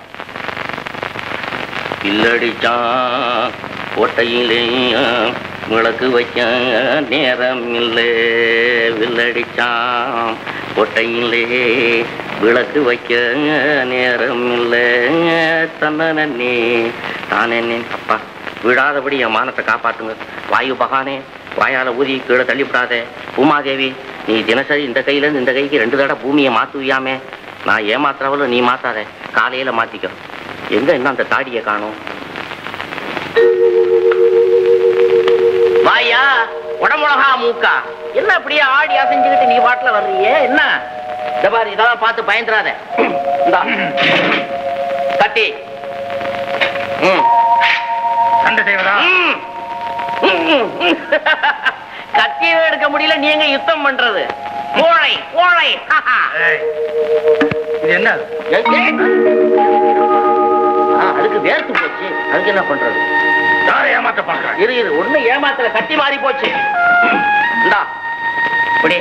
இல்லடிச்சான் கோட்டையிலே விளக்கு வைக்க நேரம் இல்லை வில்லடிச்சான் கோட்டையிலே விளக்கு வைக்க நேரம் இல்லை தன்னே தானே அப்பா விடாதபடி என் மானத்தை காப்பாத்துங்க வாயு பகானே வாயால ஊதி கீழே தள்ளிவிடாதே பூமாதேவி நீ தினசரி இந்த கையில இருந்து இந்த கைக்கு ரெண்டு தடவை பூமியை மாத்துவியாமே நான் ஏமாத்துறவள நீ மாத்தாத காலையில மாத்திக்க எங்க இன்னும் அந்த தாடியை காணும் வாயா உடமுழகா மூக்கா என்ன அப்படியே ஆடி அசைஞ்சுக்கிட்டு நீ பாட்டுல வர்றியே என்ன இந்த பாரு இதெல்லாம் பார்த்து பயந்துராத இந்தா. கட்டி ம் சண்டை செய்வதா ம். ம், ம். கத்தியை எடுக்க முடியல நீங்க யுத்தம் பண்றது கோழை கோழை ஹஹா. ஏய், இது என்ன ஏய், ஏய். ஆ, அதுக்கு வேர்த்து போச்சு அதுக்கு என்ன பண்றது யாரை ஏமாத்த பார்க்கிறாய் இரு இரு ஒண்ணு ஏமாத்துல கத்தி மாறி போச்சு இந்தா இப்படி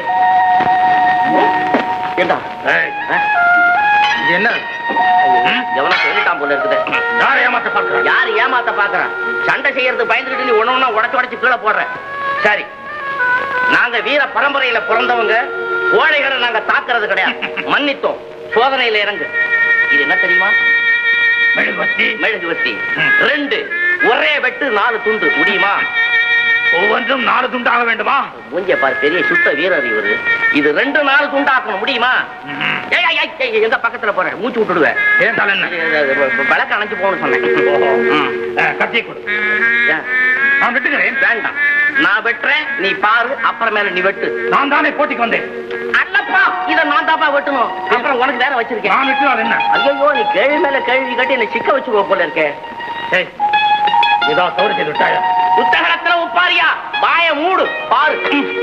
ஏண்டா ஏய், ஆ? இது என்ன ம், எவனோ சொல்லிட்டான் போல இருக்குது யாரை ஏமாத்த பார்க்கிறாய் யாரு ஏமாத்த பாக்குறான் சண்டை செய்யறது பயந்துட்டு நீ ஒண்ணு ஒண்ணா உடச்சு உடச்சு கீழே போடுற சரி நாங்க வீர பரம்பரையில பிறந்தவங்க கோழைகளை நாங்க தாக்குறது கிடையாது மன்னித்தோம் சோதனையில இறங்கு இது என்ன தெரியுமா மெழுகுவர்த்தி மெழுகுவர்த்தி ரெண்டு ஒரே வெட்டு நாலு துண்டு முடியுமா ஒவ்வொன்றும் நாலு துண்டாக வேண்டுமா மூஞ்ச பாரு பெரிய சுத்த வீரர் இவரு இது ரெண்டு நாலு துண்டாக்கணும் முடியுமா ஏய், ஏய், ஏய், ஏய், எங்க பக்கத்துல போறேன் மூச்சு விட்டுடுவேன் ஏந்தால் என்ன விளக்கு அணைச்சு போகணும்னு சொன்னேன் ம். ஆ, கத்தியை கொடு ஏன்? நான் விட்டுக்கிறேன் வேண்டாம் நான் வெட்டுறேன் நீ பாரு அப்புறமேல நீ வெட்டு நான் தானே போட்டிக்கு வந்தேன் அல்லப்பா இத நான் தாப்பா வெட்டணும் அப்புறம் உனக்கு வேற வச்சிருக்கேன் நான் வெட்டினால் என்ன ஐயோ நீ கேள்வி மேல கேள்வி கட்டி என்ன சிக்க வச்சுக்கோ போல இருக்கே ஏய், ஏதாவது தவறு செய்து விட்டாயா புத்தகத்துல உப்பாரியா வாய மூடு பாரு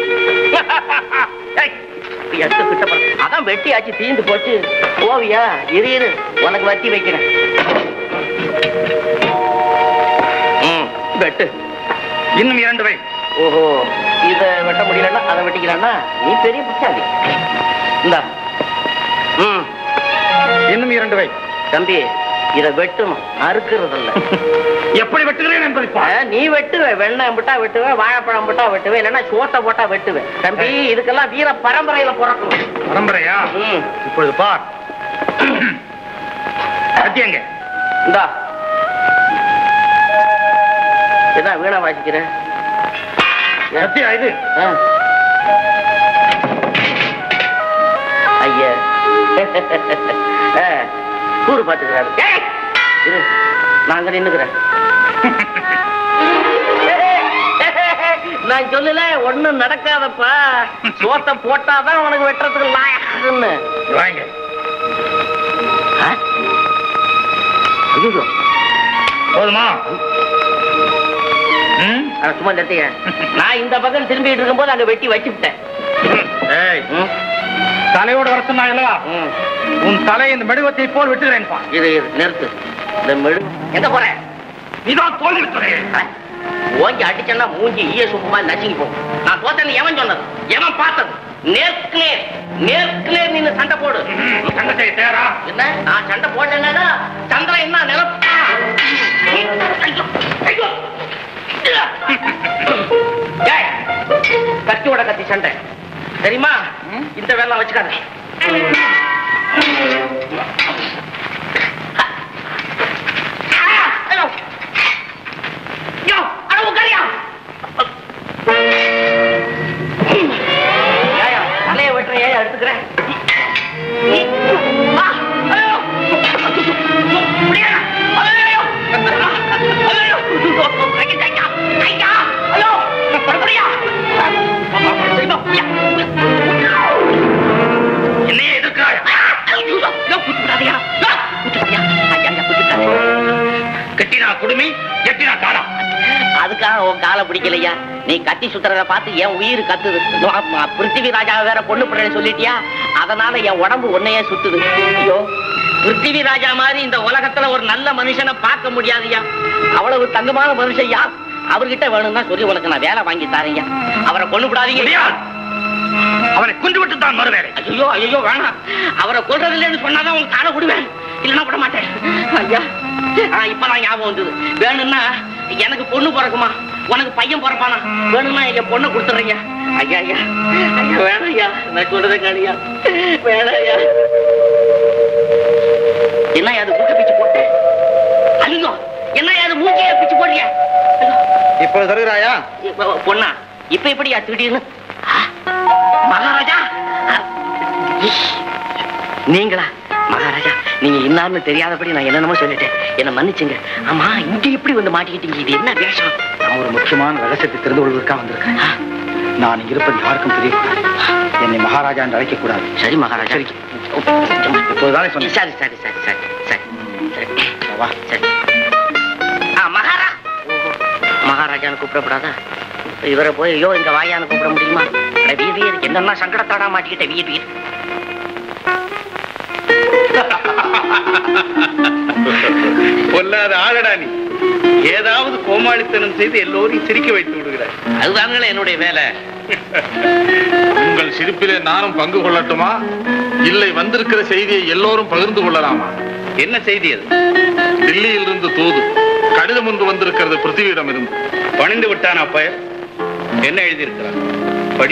ஏய், எடுத்து கிட்ட பாரு. அதான் வெட்டி ஆச்சு தீந்து போச்சு ஓவியா இரு இரு உனக்கு வட்டி வைக்கிறேன் ம், வெட்டு இன்னும் இரண்டு வை ஓஹோ இத வெட்ட முடியலன்னா அதை வெட்டிக்கலாம்னா நீ பெரிய புத்தாதி இந்தா ம் இன்னும் இரண்டு வை தம்பி இத வெட்டணும் அறுக்கிறது எப்படி வெட்டுகிறேன் என்பதை பார். நீ வெட்டுவ வெண்ணெய் விட்டா வெட்டுவேன் வாழைப்பழம் விட்டா வெட்டுவேன் இல்லைன்னா சோத்தை போட்டா வெட்டுவேன் தம்பி இதுக்கெல்லாம் வீர பரம்பரையில பிறக்கணும் பரம்பரையா ம் இப்பொழுது பார் சத்தியங்க இந்தா என்ன வீணா வாசிக்கிறேன் சத்தியா இது ஆ. ஐயா ஆ, கூறு பாத்துக்கிறாரு ஏய், இரு, நான் அங்க நின்னுக்கிறேன் நான் சொல்லல ஒண்ணும் நடக்காதப்பா சோத்த போட்டாதான் உனக்கு வெட்டுறதுக்கு லாயக்குன்னு வாங்க ஆ? ஐயோ போதுமா ம்? அட, சும்மா நிறுத்திய நான் இந்த பக்கம் திரும்பிட்டு இருக்கும்போது அங்க வெட்டி வச்சுட்டேன் ஏய் தலையோடு வர சொன்னாயல்லவா உன் தலை இந்த மெழுகத்தை போல் வெட்டுகிறேன் பா இரு இரு நிறுத்து இந்த மெழு எங்க போற நீதான் தோல்வி விட்டுறேன் ஓங்கி அடிச்சேன்னா மூஞ்சி ஈய சும்மா நசுங்கி போகும் நான் தோத்தேன்னு எவன் சொன்னது எவன் பார்த்தது நேருக்கு நேர் நேருக்கு நேர் நின்னு சண்டை போடு தங்கத்தை தேரா என்ன நான் சண்டை போடலன்னா சந்திரன் என்ன நிலப்பா ஐயோ ஐயோ ஏய், கத்தியோட கத்தி சண்டை தெரியுமா இந்த வேலை வச்சுக்காத ஆ, ஐயோ. ஐயோ, அட உட்காரியா. ஏயா, தலையை வெட்டுறேன் ஏயா எடுத்துக்கிறேன் ஆ, ஐயோ. முடியல. ஐயோ. ஐயோ. ஐயா, ஐயா. ஐயோ. அப்படியா? என்னையே எதிர்க்கிறாய் ஐயோ, ஐயோ, குத்தி விடாதயா. ஆ, குத்தி விடாதயா. ஐயா, ஐயா, குத்தி விடாதயா. கட்டினா குடுமி எட்டினா காடா அதுக்காக உன் காலை பிடிக்கலையா நீ கத்தி சுத்துறத பார்த்து என் உயிர் கத்துது ஆமா, பிருத்திவி ராஜாவை வேற பொண்ணு பிள்ளைன்னு சொல்லிட்டியா அதனால என் உடம்பு உன்னையே சுத்துது ஐயோ பிருத்திவி ராஜா மாதிரி இந்த உலகத்துல ஒரு நல்ல மனுஷனை பார்க்க முடியாதுயா அவ்வளவு தங்கமான மனுஷன்யா அவர்கிட்ட வேணும்னா சொல்லி உனக்கு நான் வேலை வாங்கி தரேன்யா அவரை கொண்டு விடாதீங்க முடியாது. அவனை கொண்டு விட்டு தான் மறுவேலை ஐயோ ஐயோ வேணாம் அவரை கொல்றது இல்லைன்னு சொன்னாதான் உங்க காலை விடுவேன் இல்லைன்னா விட மாட்டேன் ஐயா ஆ, இப்பதான் ஞாபகம் வந்தது வேணும்னா எனக்கு பொண்ணு பிறக்குமா உனக்கு பையன் பிறப்பானா வேணும்னா என் பொண்ணை கொடுத்துறீங்க ஐயா ஐயா ஐயா வேணாம் ஐயா நான் சொல்றதை கேளுயா வேணாம் ஐயா என்ன அது மூட்டை பிச்சு போட்டு ஐயோ என்ன அது மூக்கைய பிச்சு போடுறியா ஐயோ, இப்பொழுது தருகிறாயா இப்ப பொண்ணா இப்ப எப்படியா திடீர்னு ஆ, மகாராஜா ஆ, இஷ். நீங்களா மகாராஜா நீங்க இன்னார்னு தெரியாதபடி நான் என்னென்னமோ சொல்லிட்டேன் என்ன மன்னிச்சுங்க ஆமா இங்க எப்படி வந்து மாட்டிக்கிட்டீங்க இது என்ன வேஷம் நான் ஒரு முக்கியமான ரகசியத்தை தெரிந்து கொள்வதற்காக வந்திருக்கேன் நான் இங்க இருப்பது யாருக்கும் தெரியக்கூடாது என்னை மகாராஜா என்று அழைக்க கூடாது சரி மகாராஜா சரி. இப்போதுதானே சொன்னேன் சரி சரி சரி சரி சரி சரி வா சரி ஆ மகாரா மகாராஜான்னு கூப்பிடப்படாதா இவரை போய் ஐயோ இந்த வாயான்னு கூப்பிட முடியுமா அட வீர் வீர் என்னன்னா சங்கடத்தாடா மாட்டிக்கிட்ட வீர் வீர் பொல்லாத ஆளடா நீ ஏதாவது கோமாளித்தனம் செய்து எல்லோரையும் சிரிக்க வைத்து விடுகிறாய் அதுதாங்களே என்னுடைய வேலை உங்கள் சிரிப்பிலே நானும் பங்கு கொள்ளட்டுமா இல்லை வந்திருக்கிற செய்தியை எல்லோரும் பகிர்ந்து கொள்ளலாமா என்ன செய்தி அது டில்லியிலிருந்து தூது கடிதம் ஒன்று வந்திருக்கிறது பிருத்திவியிடம் இருந்து பணிந்து விட்டான் அப்பயர் என்ன எழுதியிருக்கிறான் படி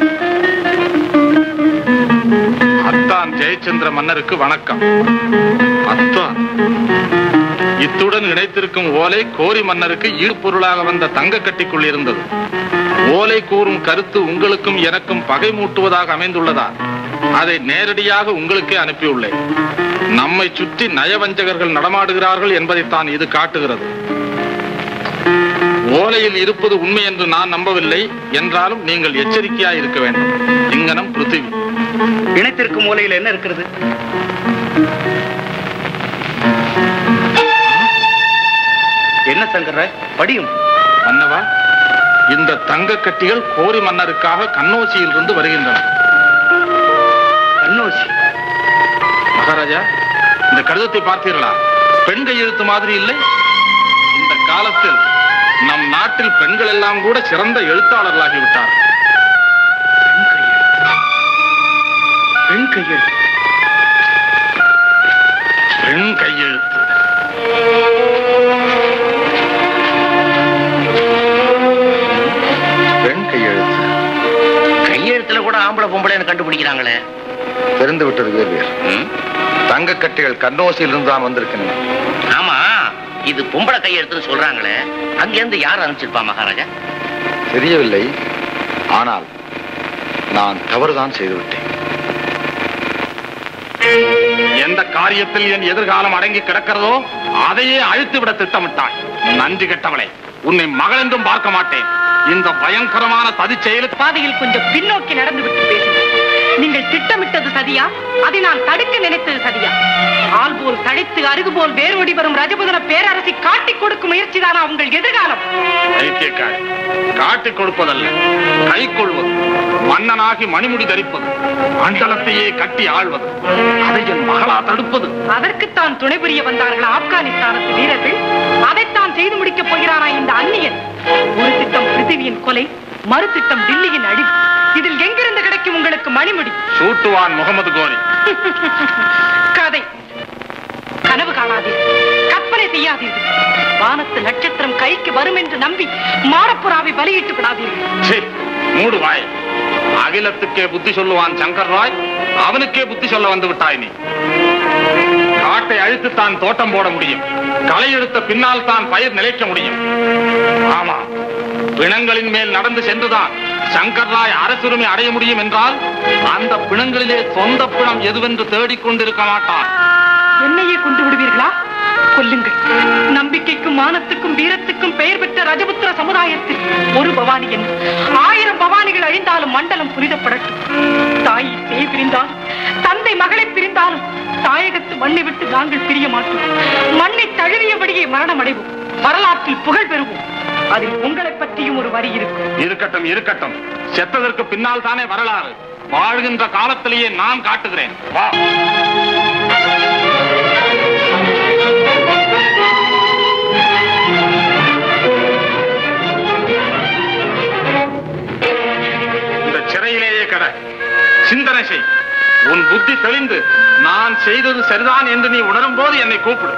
அத்தான் ஜெயச்சந்திர மன்னருக்கு வணக்கம் அத்தான் இத்துடன் இணைத்திருக்கும் ஓலை கோரி மன்னருக்கு ஈடுபொருளாக வந்த தங்க கட்டிக்குள் இருந்தது ஓலை கூறும் கருத்து உங்களுக்கும் எனக்கும் பகை மூட்டுவதாக அமைந்துள்ளதா அதை நேரடியாக உங்களுக்கே அனுப்பியுள்ளேன் நம்மை சுற்றி நயவஞ்சகர்கள் நடமாடுகிறார்கள் என்பதைத்தான் இது காட்டுகிறது ஓலையில் இருப்பது உண்மை என்று நான் நம்பவில்லை என்றாலும் நீங்கள் எச்சரிக்கையாய் இருக்க வேண்டும் இங்கனம் பிருத்திவி இணைத்திருக்கும் மூலையில் என்ன இருக்கிறது என்ன சங்கர்ராய் படியும் மன்னவா இந்த தங்க கட்டிகள் கோரி மன்னருக்காக கண்ணோசியில் இருந்து வருகின்றன கண்ணோசி மகாராஜா இந்த கடிதத்தை பார்த்தீர்களா பெண் கையெழுத்து மாதிரி இல்லை இந்த காலத்தில் நம் நாட்டில் பெண்கள் எல்லாம் கூட சிறந்த எழுத்தாளர்களாகி விட்டார் பெண் கையெழுத்து பெண் கையெழுத்து பெண் கையெழுத்து கையெழுத்துல கூட ஆம்பளை பொம்பளைன்னு கண்டுபிடிக்கிறாங்களே தெரிந்து விட்டது வீரர் தங்க கட்டிகள் கண்ணோசியில் இருந்து தான் வந்திருக்கின்றன ஆமா இது பொம்பளை கையெழுத்துன்னு சொல்றாங்களே அங்கிருந்து யார் அனுப்பிச்சிருப்பா மகாராஜா தெரியவில்லை ஆனால் நான் தவறுதான் செய்துவிட்டேன் எந்த காரியத்தில் என் எதிர்காலம் அடங்கி கிடக்கிறதோ அதையே அழித்து விட திட்டமிட்டாய் நன்றி கெட்டவளே உன்னை மகளென்றும் பார்க்க மாட்டேன் இந்த பயங்கரமான சதி செயலுக்கு பாதையில் கொஞ்சம் பின்னோக்கி நடந்து விட்டு பேசுங்கள் நீங்கள் திட்டமிட்டது சதியா அதை நான் தடுக்க நினைத்தது சதியா ஆள் போல் தழைத்து அருகு போல் வேரோடி வரும் ரஜபுதன பேரரசி காட்டிக் கொடுக்கும் முயற்சிதானா உங்கள் எதிர்காலம் பைத்தியக்காரி காட்டிக் கொடுப்பதல்ல கை கொள்வது மன்னனாகி மணிமுடி தரிப்பது மண்டலத்தையே கட்டி ஆள்வது அதை என் மகளா தடுப்பது அதற்குத்தான் துணை புரிய வந்தார்கள் ஆப்கானிஸ்தானத்து வீரர்கள் அதைத்தான் செய்து முடிக்கப் போகிறானா இந்த அந்நியன் ஒரு திட்டம் பிருத்திவியின் கொலை மறு திட்டம் டில்லியின் அழிவு இதில் எங்கிருந்து கிடைக்கும் உங்களுக்கு மணிமுடி சூட்டுவான் முகமது கோரி கதை கனவு காணாதீர்கள் கற்பனை செய்யாதீர்கள் வானத்து நட்சத்திரம் கைக்கு வரும் என்று நம்பி மாடப்புறாவை பலியிட்டு விடாதீர்கள் சீ, மூடு வாய் அகிலத்துக்கே புத்தி சொல்லுவான் சங்கர் ராய் அவனுக்கே புத்தி சொல்ல வந்து விட்டாய் நீ காட்டை அழித்து தான் தோட்டம் போட முடியும் களை எடுத்த பின்னால் தான் பயிர் நிலைக்க முடியும் ஆமா பிணங்களின் மேல் நடந்து சென்றுதான் சங்கர் ராய் அரசுரிமை அடைய முடியும் என்றால் அந்த பிணங்களிலே சொந்த பிணம் எதுவென்று தேடிக் கொண்டிருக்க மாட்டான் என்னையே கொண்டு விடுவீர்களா கொல்லுங்கள் நம்பிக்கைக்கும் மானத்துக்கும் வீரத்துக்கும் பெயர் பெற்ற ரஜபுத்திர சமுதாயத்தில் ஒரு பவானி என்ன ஆயிரம் பவானிகள் அழிந்தாலும் மண்டலம் புனிதப்படட்டும் தாயை சேய் பிரிந்தாலும் தந்தை மகளை பிரிந்தாலும் தாயகத்து மண்ணை விட்டு நாங்கள் பிரிய மாட்டோம் மண்ணை தழுவியபடியே மரணம் அடைவோம் வரலாற்றில் புகழ் பெறுவோம் அதில் உங்களை பற்றியும் ஒரு வரி இருக்கும் இருக்கட்டும் இருக்கட்டும் செத்ததற்கு பின்னால் தானே வரலாறு வாழ்கின்ற காலத்திலேயே நான் காட்டுகிறேன் வா இந்த சிறையிலேயே கட சிந்தனை செய் உன் புத்தி தெளிந்து நான் செய்தது சரிதான் என்று நீ உணரும் போது என்னை கூப்பிடு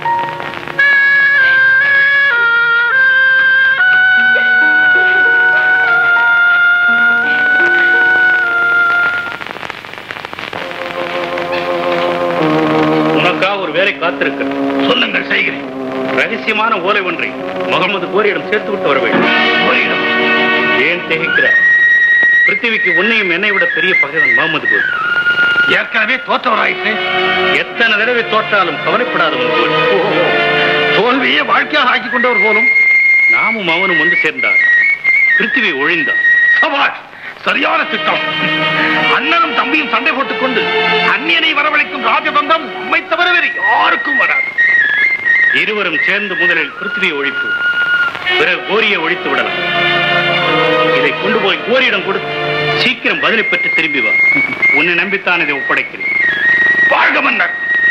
உனக்காக ஒரு வேலை காத்திருக்கிறது சொல்லுங்கள் செய்கிறேன் ரகசியமான ஓலை ஒன்றை முகமது கோரியிடம் சேர்த்து விட்டு வர வேண்டும் கோரியிடம் ஏன் திகைக்கிறார் பிருத்திவிக்கு உன்னையும் என்னை விட பெரிய பகைவன் முகமது கோரி ஏற்கனவே தோற்றவராயிற்று எத்தனை தடவை தோற்றாலும் கவலைப்படாதவன் கோரி தோல்வியே வாழ்க்கையாக ஆக்கி கொண்டவர் போலும் நாமும் அவனும் ஒன்று சேர்ந்தார் பிருத்திவி ஒழிந்தான் சபாஷ் சரியான திட்டம் அண்ணனும் தம்பியும் சண்டை போட்டுக் கொண்டு அந்நியனை வரவழைக்கும் ராஜதந்திரம் நம்மை தவிர வேறு யாருக்கும் வராது இருவரும் சேர்ந்து முதலில் பிருத்திவியை ஒழிப்பு பிறகு கோரியை ஒழித்து விடலாம் இதை கொண்டு போய் கோரியிடம் கொடுத்து சீக்கிரம் பதிலை பெற்று திரும்பி வா உன்னை நம்பித்தான் இதை ஒப்படைக்கிறேன் வாழ்க மன்னர்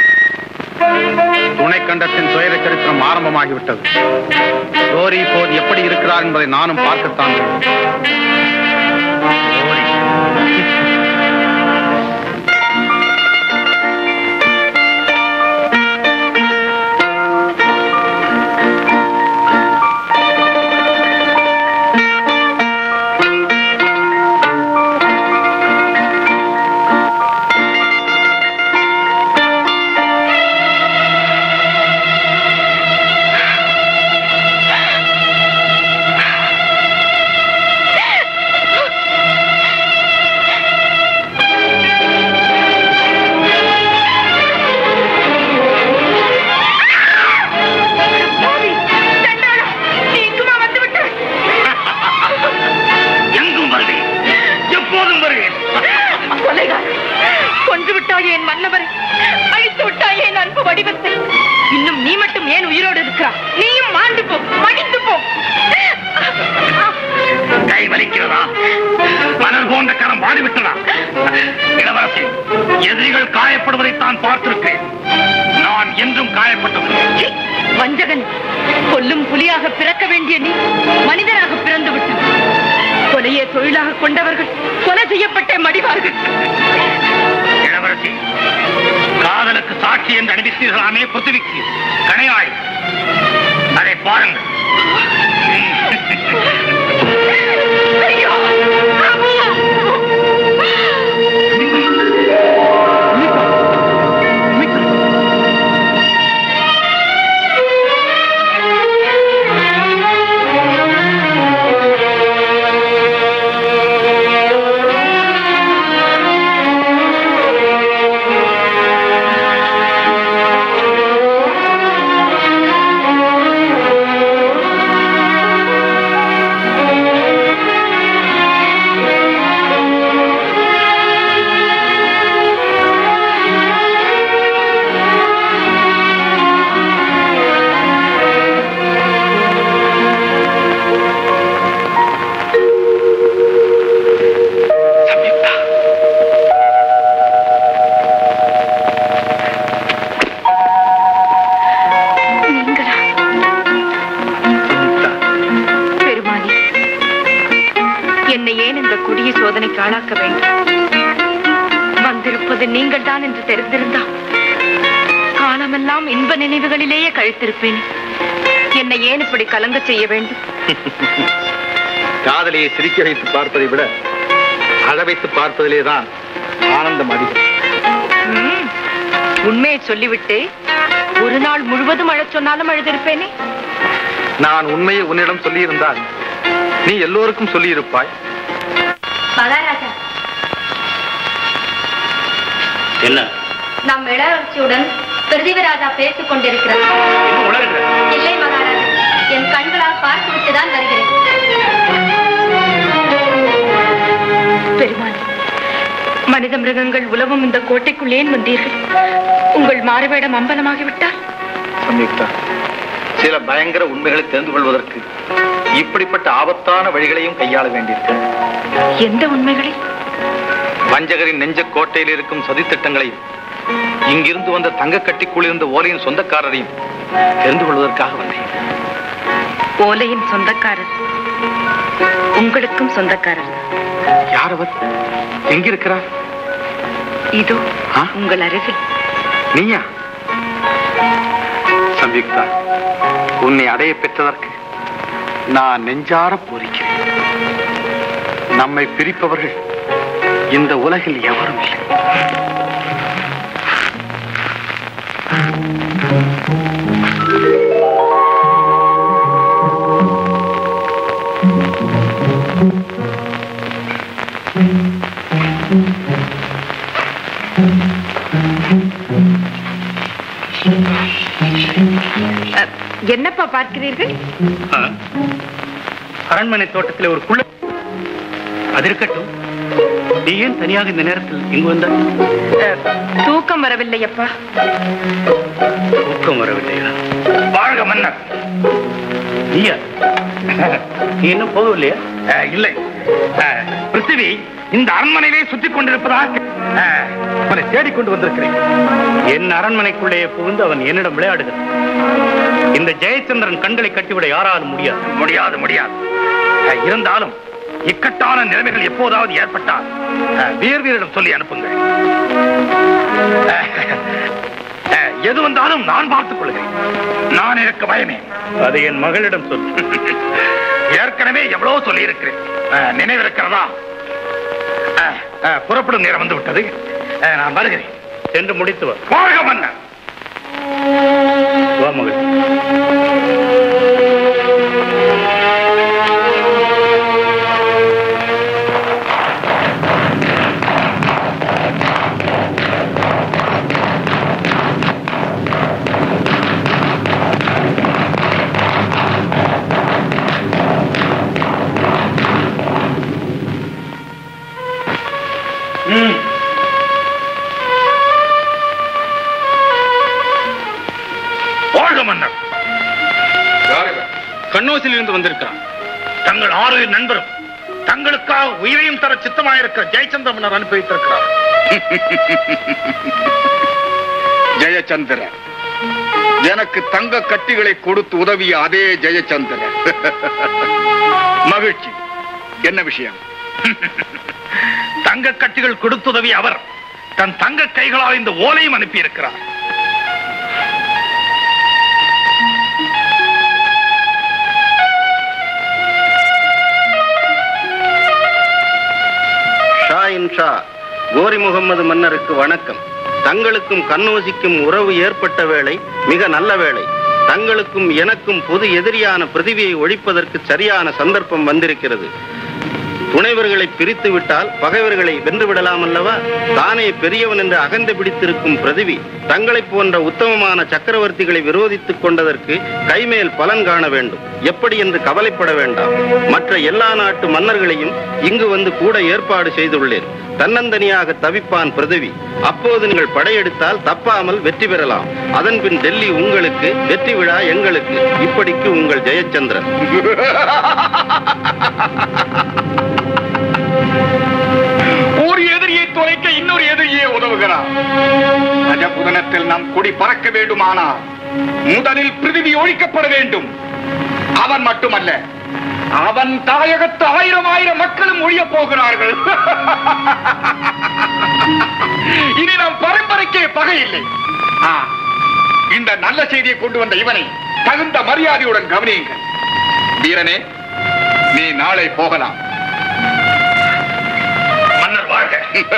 துணை கண்டத்தின் துயர சரித்திரம் ஆரம்பமாகிவிட்டது கோரி இப்போது எப்படி இருக்கிறார் என்பதை நானும் பார்க்கத்தான் வேண்டும். ஆ காயப்பட்டவன் சீ, வஞ்சகன் கொல்லும் புலியாக பிறக்க வேண்டிய நீ மனிதனாக பிறந்து விட்டான் கொலையே தொழிலாக கொண்டவர்கள் கொலை செய்யப்பட்டே மடிவார்கள் இளவரசி காதலுக்கு சாட்சி என்று அனுப்பித்தீர்களாமே பிருத்திவிக்கு கணையாய் அதை பாருங்கள் ஐயோ! நீங்களா பெருமானி என்னை ஏன் இந்த கொடிய சோதனைக்கு ஆளாக்க வேண்டும் வந்திருப்பது நீங்கள் தான் என்று தெரிந்திருந்தால் காலமெல்லாம் இன்ப நினைவுகளிலேயே கழித்திருப்பேன் என்னை ஏன் இப்படி கலங்க செய்ய வேண்டும் காதலியை சிரிக்க வைத்து பார்ப்பதை விட அழ வைத்து பார்ப்பதிலே தான் ஆனந்தம் அதிகம் ம், உண்மையை சொல்லிவிட்டு ஒரு நாள் முழுவதும் அழச் சொன்னாலும் அழுதிருப்பேனே நான் உண்மையை உன்னிடம் சொல்லியிருந்தால் நீ எல்லோருக்கும் சொல்லியிருப்பாய் மகாராஜா என்ன நம் இளவரசியுடன் பிருதிவிராஜா பேசிக் கொண்டிருக்கிறார் என்ன உளறுகிற இல்லை மகாராஜா என் கண்களால் பார்த்துவிட்டு தான் வருகிறேன் பெருமானி மனித மிருகங்கள் உலவும் இந்த கோட்டைக்குள் ஏன் வந்தீர்கள் உங்கள் மாறுவேடம் அம்பலமாகிவிட்டால் சம்யுக்தா சில பயங்கர உண்மைகளை தெரிந்து கொள்வதற்கு இப்படிப்பட்ட ஆபத்தான வழிகளையும் கையாள வேண்டியிருக்கிறது எந்த உண்மைகளை வஞ்சகரின் நெஞ்ச கோட்டையில் இருக்கும் சதித்திட்டங்களையும் இங்கிருந்து வந்த தங்க கட்டிக்குள் இருந்த ஓலையின் சொந்தக்காரரையும் தெரிந்து கொள்வதற்காக வந்தேன் ஓலையின் சொந்தக்காரர் உங்களுக்கும் சொந்தக்காரர் யார் அவர் எங்கிருக்கிறார் இதோ ஆ? உங்கள் அருகில் நீயா சம்யுக்தா உன்னை அடைய பெற்றதற்கு நான் நெஞ்சார பூரிக்கிறேன் நம்மை பிரிப்பவர்கள் இந்த உலகில் எவரும் இல்லை அ, என்னப்பா பார்க்கிறீர்கள் ஆ? அரண்மனை தோட்டத்தில் ஒரு குள்ள அது இருக்கட்டும் நீ ஏன் தனியாக இந்த நேரத்தில் இங்கு வந்த அ, தூக்கம் வரவில்லையப்பா தூக்கம் வரவில்லையா வாழ்க மன்னர் நீயா நீ இன்னும் போகவில்லையா அஹ், இல்லை அஹ், பிருத்திவி இந்த அரண்மனையிலே சுற்றிக் கொண்டிருப்பதாக அஹ், அவனை தேடிக்கொண்டு வந்திருக்கிறேன் என் அரண்மனைக்குள்ளேயே புகுந்து அவன் என்னிடம் விளையாடுகிறான் இந்த ஜெயச்சந்திரன் கண்களை கட்டிவிட யாராலும் முடியாது முடியாது முடியாது அஹ், இருந்தாலும் இக்கட்டான நிலைமைகள் எப்போதாவது ஏற்பட்டால் அஹ், வீர் வீரிடம் சொல்லி அனுப்புங்கள் அஹ், அஹ், எது வந்தாலும் நான் பார்த்துக் கொள்கிறேன் நான் எனக்கு பயமே அதை என் மகளிடம் சொல் ஏற்கனவே எவ்வளவு சொல்லி இருக்கிறேன் நினைவிருக்கிறதா அஹ், அஹ், புறப்படும் நேரம் வந்து விட்டது அஹ், நான் வருகிறேன் சென்று முடித்து வா வாழ்க மன்னர் வா மகள் வாழ்க மன்னர் கண்ணோசில் இருந்து வந்திருக்கிறான் தங்கள் ஆறு நண்பரும் தங்களுக்காக உயிரையும் தர சித்தமாயிருக்கிற ஜெயச்சந்திர மன்னர் அனுப்பி வைத்திருக்கிறார் ஜெயச்சந்திரன் எனக்கு தங்க கட்டிகளை கொடுத்து உதவிய அதே ஜெயச்சந்திரன் மகிழ்ச்சி என்ன விஷயம் தங்க கட்டிகள் கொடுத்துதவி அவர் தன் தங்க கைகளால் இந்த ஓலையும் அனுப்பியிருக்கிறார் ஷா இன் ஷா கோரி முகமது மன்னருக்கு வணக்கம் தங்களுக்கும் கண்ணோசிக்கும் உறவு ஏற்பட்ட வேளை மிக நல்ல வேளை தங்களுக்கும் எனக்கும் பொது எதிரியான பிருதிவியை ஒழிப்பதற்கு சரியான சந்தர்ப்பம் வந்திருக்கிறது துணைவர்களை பிரித்து விட்டால் பகைவர்களை வென்று விடலாம் அல்லவா தானே பெரியவன் என்று அகந்து பிடித்திருக்கும் பிரதிவி தங்களைப் போன்ற உத்தமமான சக்கரவர்த்திகளை விரோதித்துக் கொண்டதற்கு கைமேல் பலன் காண வேண்டும் எப்படி என்று கவலைப்பட வேண்டாம் மற்ற எல்லா நாட்டு மன்னர்களையும் இங்கு வந்து கூட ஏற்பாடு செய்துள்ளேன் தன்னந்தனியாக தவிப்பான் பிரதிவி அப்போது நீங்கள் படையெடுத்தால் தப்பாமல் வெற்றி பெறலாம் அதன் பின் டெல்லி உங்களுக்கு வெற்றி விழா எங்களுக்கு இப்படிக்கு உங்கள் ஜெயச்சந்திரன் ஒரு எதிரியை தொலைக்க இன்னொரு எதிரியே உதவுகிறார் ரஜபுதனத்தில் நம் கொடி பறக்க வேண்டுமானால் முதலில் பிரிதிவி ஒழிக்கப்பட வேண்டும் அவன் மட்டுமல்ல அவன் தாயகத்து ஆயிரம் ஆயிரம் மக்களும் ஒழியப் போகிறார்கள் இனி நம் பரம்பரைக்கே பகை இல்லை ஆ, இந்த நல்ல செய்தியை கொண்டு வந்த இவனை தகுந்த மரியாதையுடன் கவனியுங்கள் வீரனே நீ நாளை போகலாம் மன்னர் வாழ்க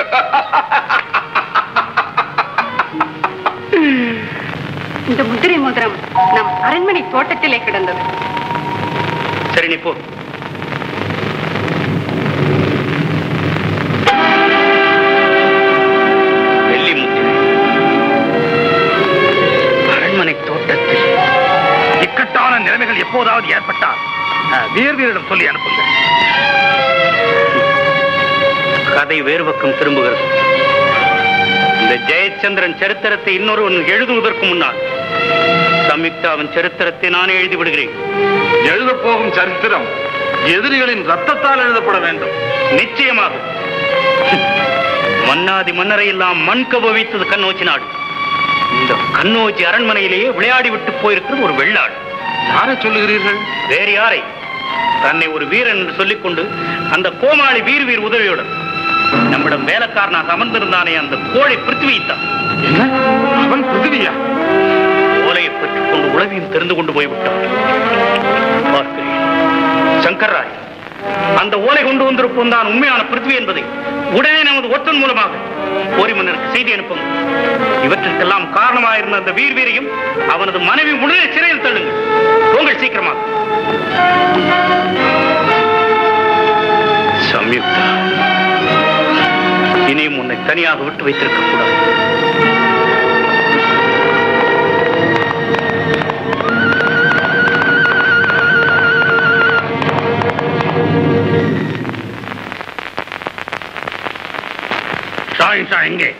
இந்த முதிரை மோதிரம் நம் அரண்மனை தோட்டத்திலே கிடந்தது சரி நீ போ வெள்ளி முத்திரை அரண்மனை தோட்டத்தில் இக்கட்டான நிலைமைகள் எப்போதாவது ஏற்பட்டால் அஹ், வீர் வீரிடம் சொல்லி அனுப்புங்க கதை வேறு பக்கம் திரும்புகிறது இந்த ஜெயச்சந்திரன் சரித்திரத்தை இன்னொருவன் எழுதுவதற்கு முன்னால் சம்யுக்தாவின் சரித்திரத்தை நானே எழுதி விடுகிறேன் எழுத போகும் சரித்திரம் எதிரிகளின் ரத்தத்தால் எழுதப்பட வேண்டும் நிச்சயமாக மன்னாதி மன்னரை எல்லாம் மண் கவ வைத்தது கண்ணோச்சி நாடு இந்த கண்ணோச்சி அரண்மனையிலேயே விளையாடி விட்டு போயிருக்கிறது ஒரு வெள்ளாடு யாரை சொல்லுகிறீர்கள் வேறு யாரை தன்னை ஒரு வீரன் என்று சொல்லிக்கொண்டு அந்த கோமாளி வீர் வீர் உதவியுடன் நம்மிடம் வேலைக்காரனாக அமர்ந்திருந்தானே அந்த கோழை பிருத்திவித்தான் என்ன அவன் பிருத்திவியா ஓலையை பெற்றுக் கொண்டு உலகையும் தெரிந்து கொண்டு போய்விட்டான் பார்க்கிறேன் சங்கர் ராய் அந்த ஓலை கொண்டு வந்திருப்போம் தான் உண்மையான பிருத்திவி என்பதை உடனே நமது ஒற்றன் மூலமாக போரி மன்னருக்கு செய்தி அனுப்புங்க இவற்றிற்கெல்லாம் காரணமாயிருந்த அந்த வீர் வீரையும் அவனது மனைவி உடனே சிறையில் தள்ளுங்கள் போங்கள் சீக்கிரமாக சம்யுக்தா இனியும் உன்னை தனியாக விட்டு வைத்திருக்க கூடாது ஷாயின்ஷா எங்கே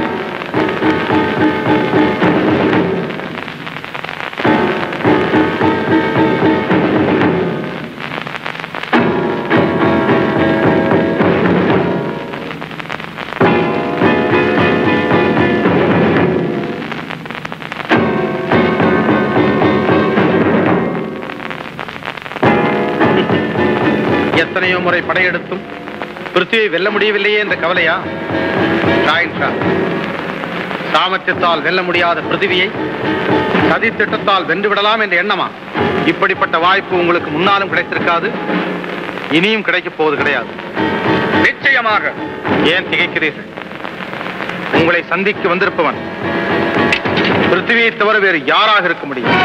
எத்தனையோ முறை படையெடுத்தும் பிருத்தியை வெல்ல முடியவில்லையே என்ற கவலையா ஷாயின் ஷா சாமர்த்தியத்தால் வெல்ல முடியாத பிருத்திவியை சதி திட்டத்தால் வென்று விடலாம் என்ற எண்ணமா இப்படிப்பட்ட வாய்ப்பு உங்களுக்கு முன்னாலும் கிடைத்திருக்காது இனியும் கிடைக்கப் போவது கிடையாது நிச்சயமாக ஏன் திகைக்கிறீர்கள் உங்களை சந்திக்க வந்திருப்பவன் பிருத்திவியை தவிர வேறு யாராக இருக்க முடியும்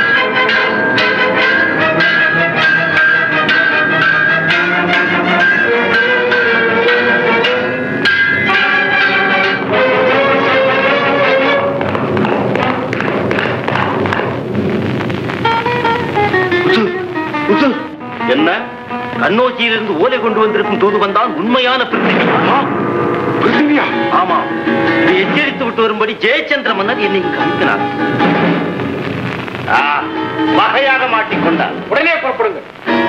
ஆ கண்ணோக்கியிலிருந்து ஓலை கொண்டு வந்திருக்கும் தூதுவன் தான் உண்மையான பிருத்திவி ஆமா இதை எச்சரித்து விட்டு வரும்படி ஜெயச்சந்திர மன்னர் என்னை இங்கு அனுப்பினார் ஆ, வகையாக மாட்டிக்கொண்டார் உடனே புறப்படுங்க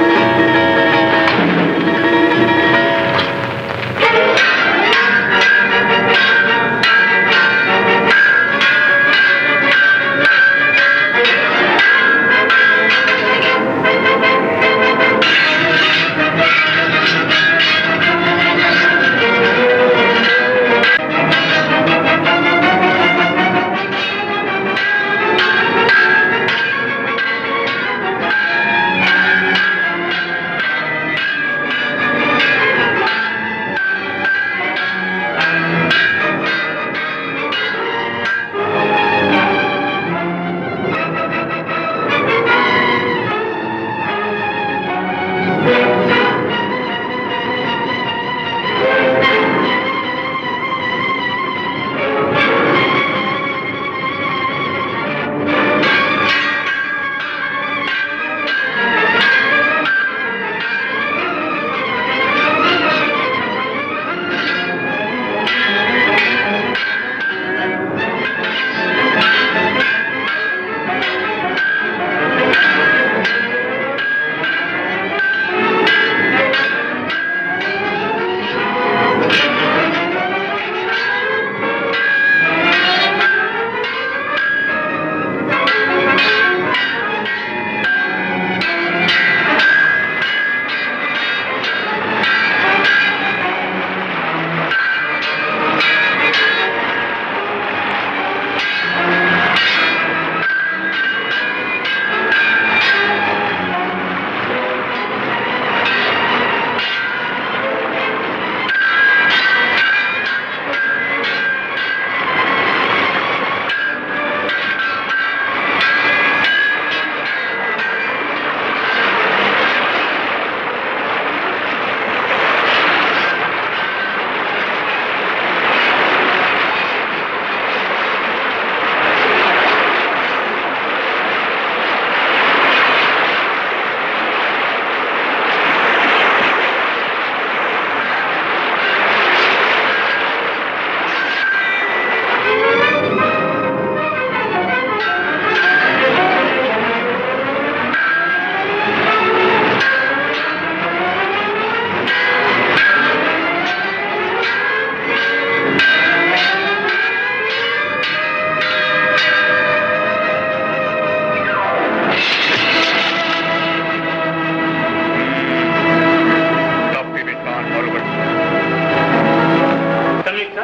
தப்பிவிட்டான் ஒருவன் சமீக்தா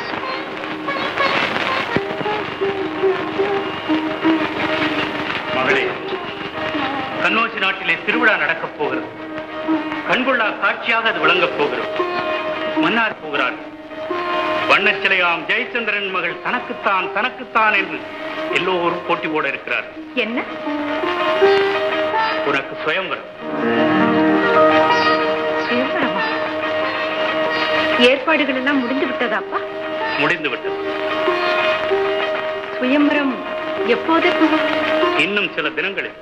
மகளே கண்ணோசி நாட்டிலே திருவிழா நடக்கப் போகிறது கண்கொள்ளா காட்சியாக அது விளங்கப் போகிறது மன்னார் போகிறார் வண்ணச்சிலையாம் ஜெயச்சந்திரன் மகள் தனக்குத்தான் தனக்குத்தான் என்று எல்லோரும் போட்டி போட இருக்கிறார் என்ன உனக்கு சுயம்பரம் சுயம்பரமா ஏற்பாடுகள் எல்லாம் முடிந்து விட்டதாப்பா முடிந்து விட்டது சுயம்பரம் எப்போது இன்னும் சில தினங்களில்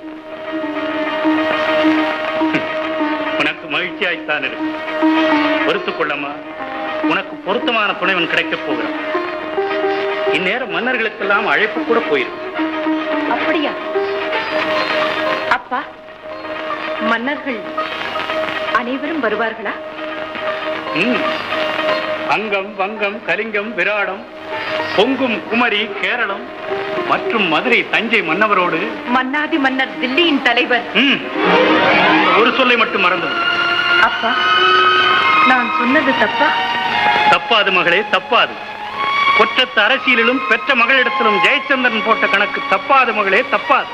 உனக்கு மகிழ்ச்சியாய்த்தான் இருக்கு பொறுத்துக் கொள்ளம்மா உனக்கு பொருத்தமான துணைவன் கிடைக்கப் போகிறான் இந்நேரம் மன்னர்களுக்கெல்லாம் அழைப்பு கூட போயிருக்கு அப்படியா அப்பா மன்னர்கள் அனைவரும் வருவார்களா ம். அங்கம் வங்கம் கலிங்கம் விராடம் பொங்கும் குமரி கேரளம் மற்றும் மதுரை தஞ்சை மன்னவரோடு மன்னாதி மன்னர் தில்லியின் தலைவர் ம், ஒரு சொல்லை மட்டும் மறந்தது அப்பா நான் சொன்னது தப்பா தப்பாது மகளே தப்பாது கொற்றத்து அரசியலிலும் பெற்ற மகளிடத்திலும் ஜெயச்சந்திரன் போட்ட கணக்கு தப்பாது மகளே தப்பாது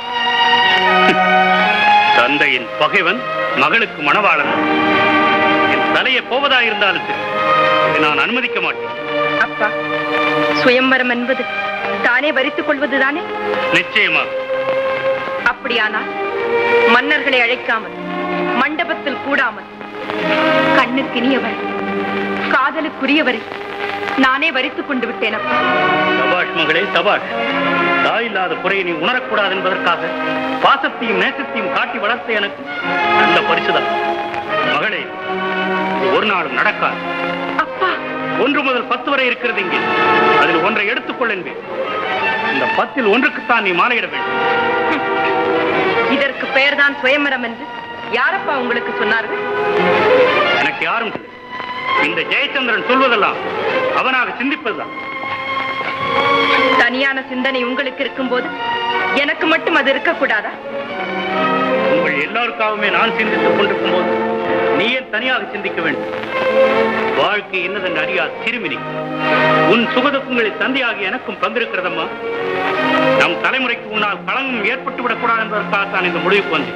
தந்தையின் பகைவன் மகளுக்கு மணவாளன் என் தலையை போவதாயிருந்தாலும் சரி இதை நான் அனுமதிக்க மாட்டேன் அப்பா சுயம்பரம் என்பது தானே வரித்துக் கொள்வதுதானே நிச்சயமாக அப்படியானால் மன்னர்களை அழைக்காமல் மண்டபத்தில் கூடாமல் கண்ணுக்கினியவர் காதலுக்குரியவரை நானே வரித்துக் கொண்டு விட்டேன் அப்பா சபாஷ் மகளே சபாஷ் தாய் இல்லாத குறையை நீ உணரக்கூடாது என்பதற்காக பாசத்தையும் நேசத்தையும் காட்டி வளர்த்த எனக்கு நல்ல பரிசுதான் மகளே நடக்காது ஒன்று முதல் பத்து வரை இருக்கிறது இங்கே அதில் ஒன்றை எடுத்துக்கொள் என்பேன் இந்த பத்தில் ஒன்றுக்குத்தான் நீ மாலையிட வேண்டும் இதற்கு பெயர்தான் சுயமரம் என்று யாரப்பா உங்களுக்கு சொன்னார்கள் எனக்கு யாரும் இல்லை. இந்த ஜெயச்சந்திரன் சொல்வதெல்லாம் அவனாக சிந்திப்பதுதான் தனியான சிந்தனை உங்களுக்கு இருக்கும்போது எனக்கு மட்டும் அது இருக்கக்கூடாதா உங்கள் எல்லாருக்காகவுமே நான் சிந்தித்துக் கொண்டிருக்கும் போது நீ ஏன் தனியாக சிந்திக்க வேண்டும் வாழ்க்கை என்னதென்று அறியாத சிறுமினி உன் சுகதுக்கங்களில் தந்தையாகி எனக்கும் பங்கிருக்கிறதம்மா நம் தலைமுறைக்கு உன்னால் களங்கம் ஏற்பட்டு விடக்கூடாது என்பதற்காக தான் இந்த முடிவுக்கு வந்தேன்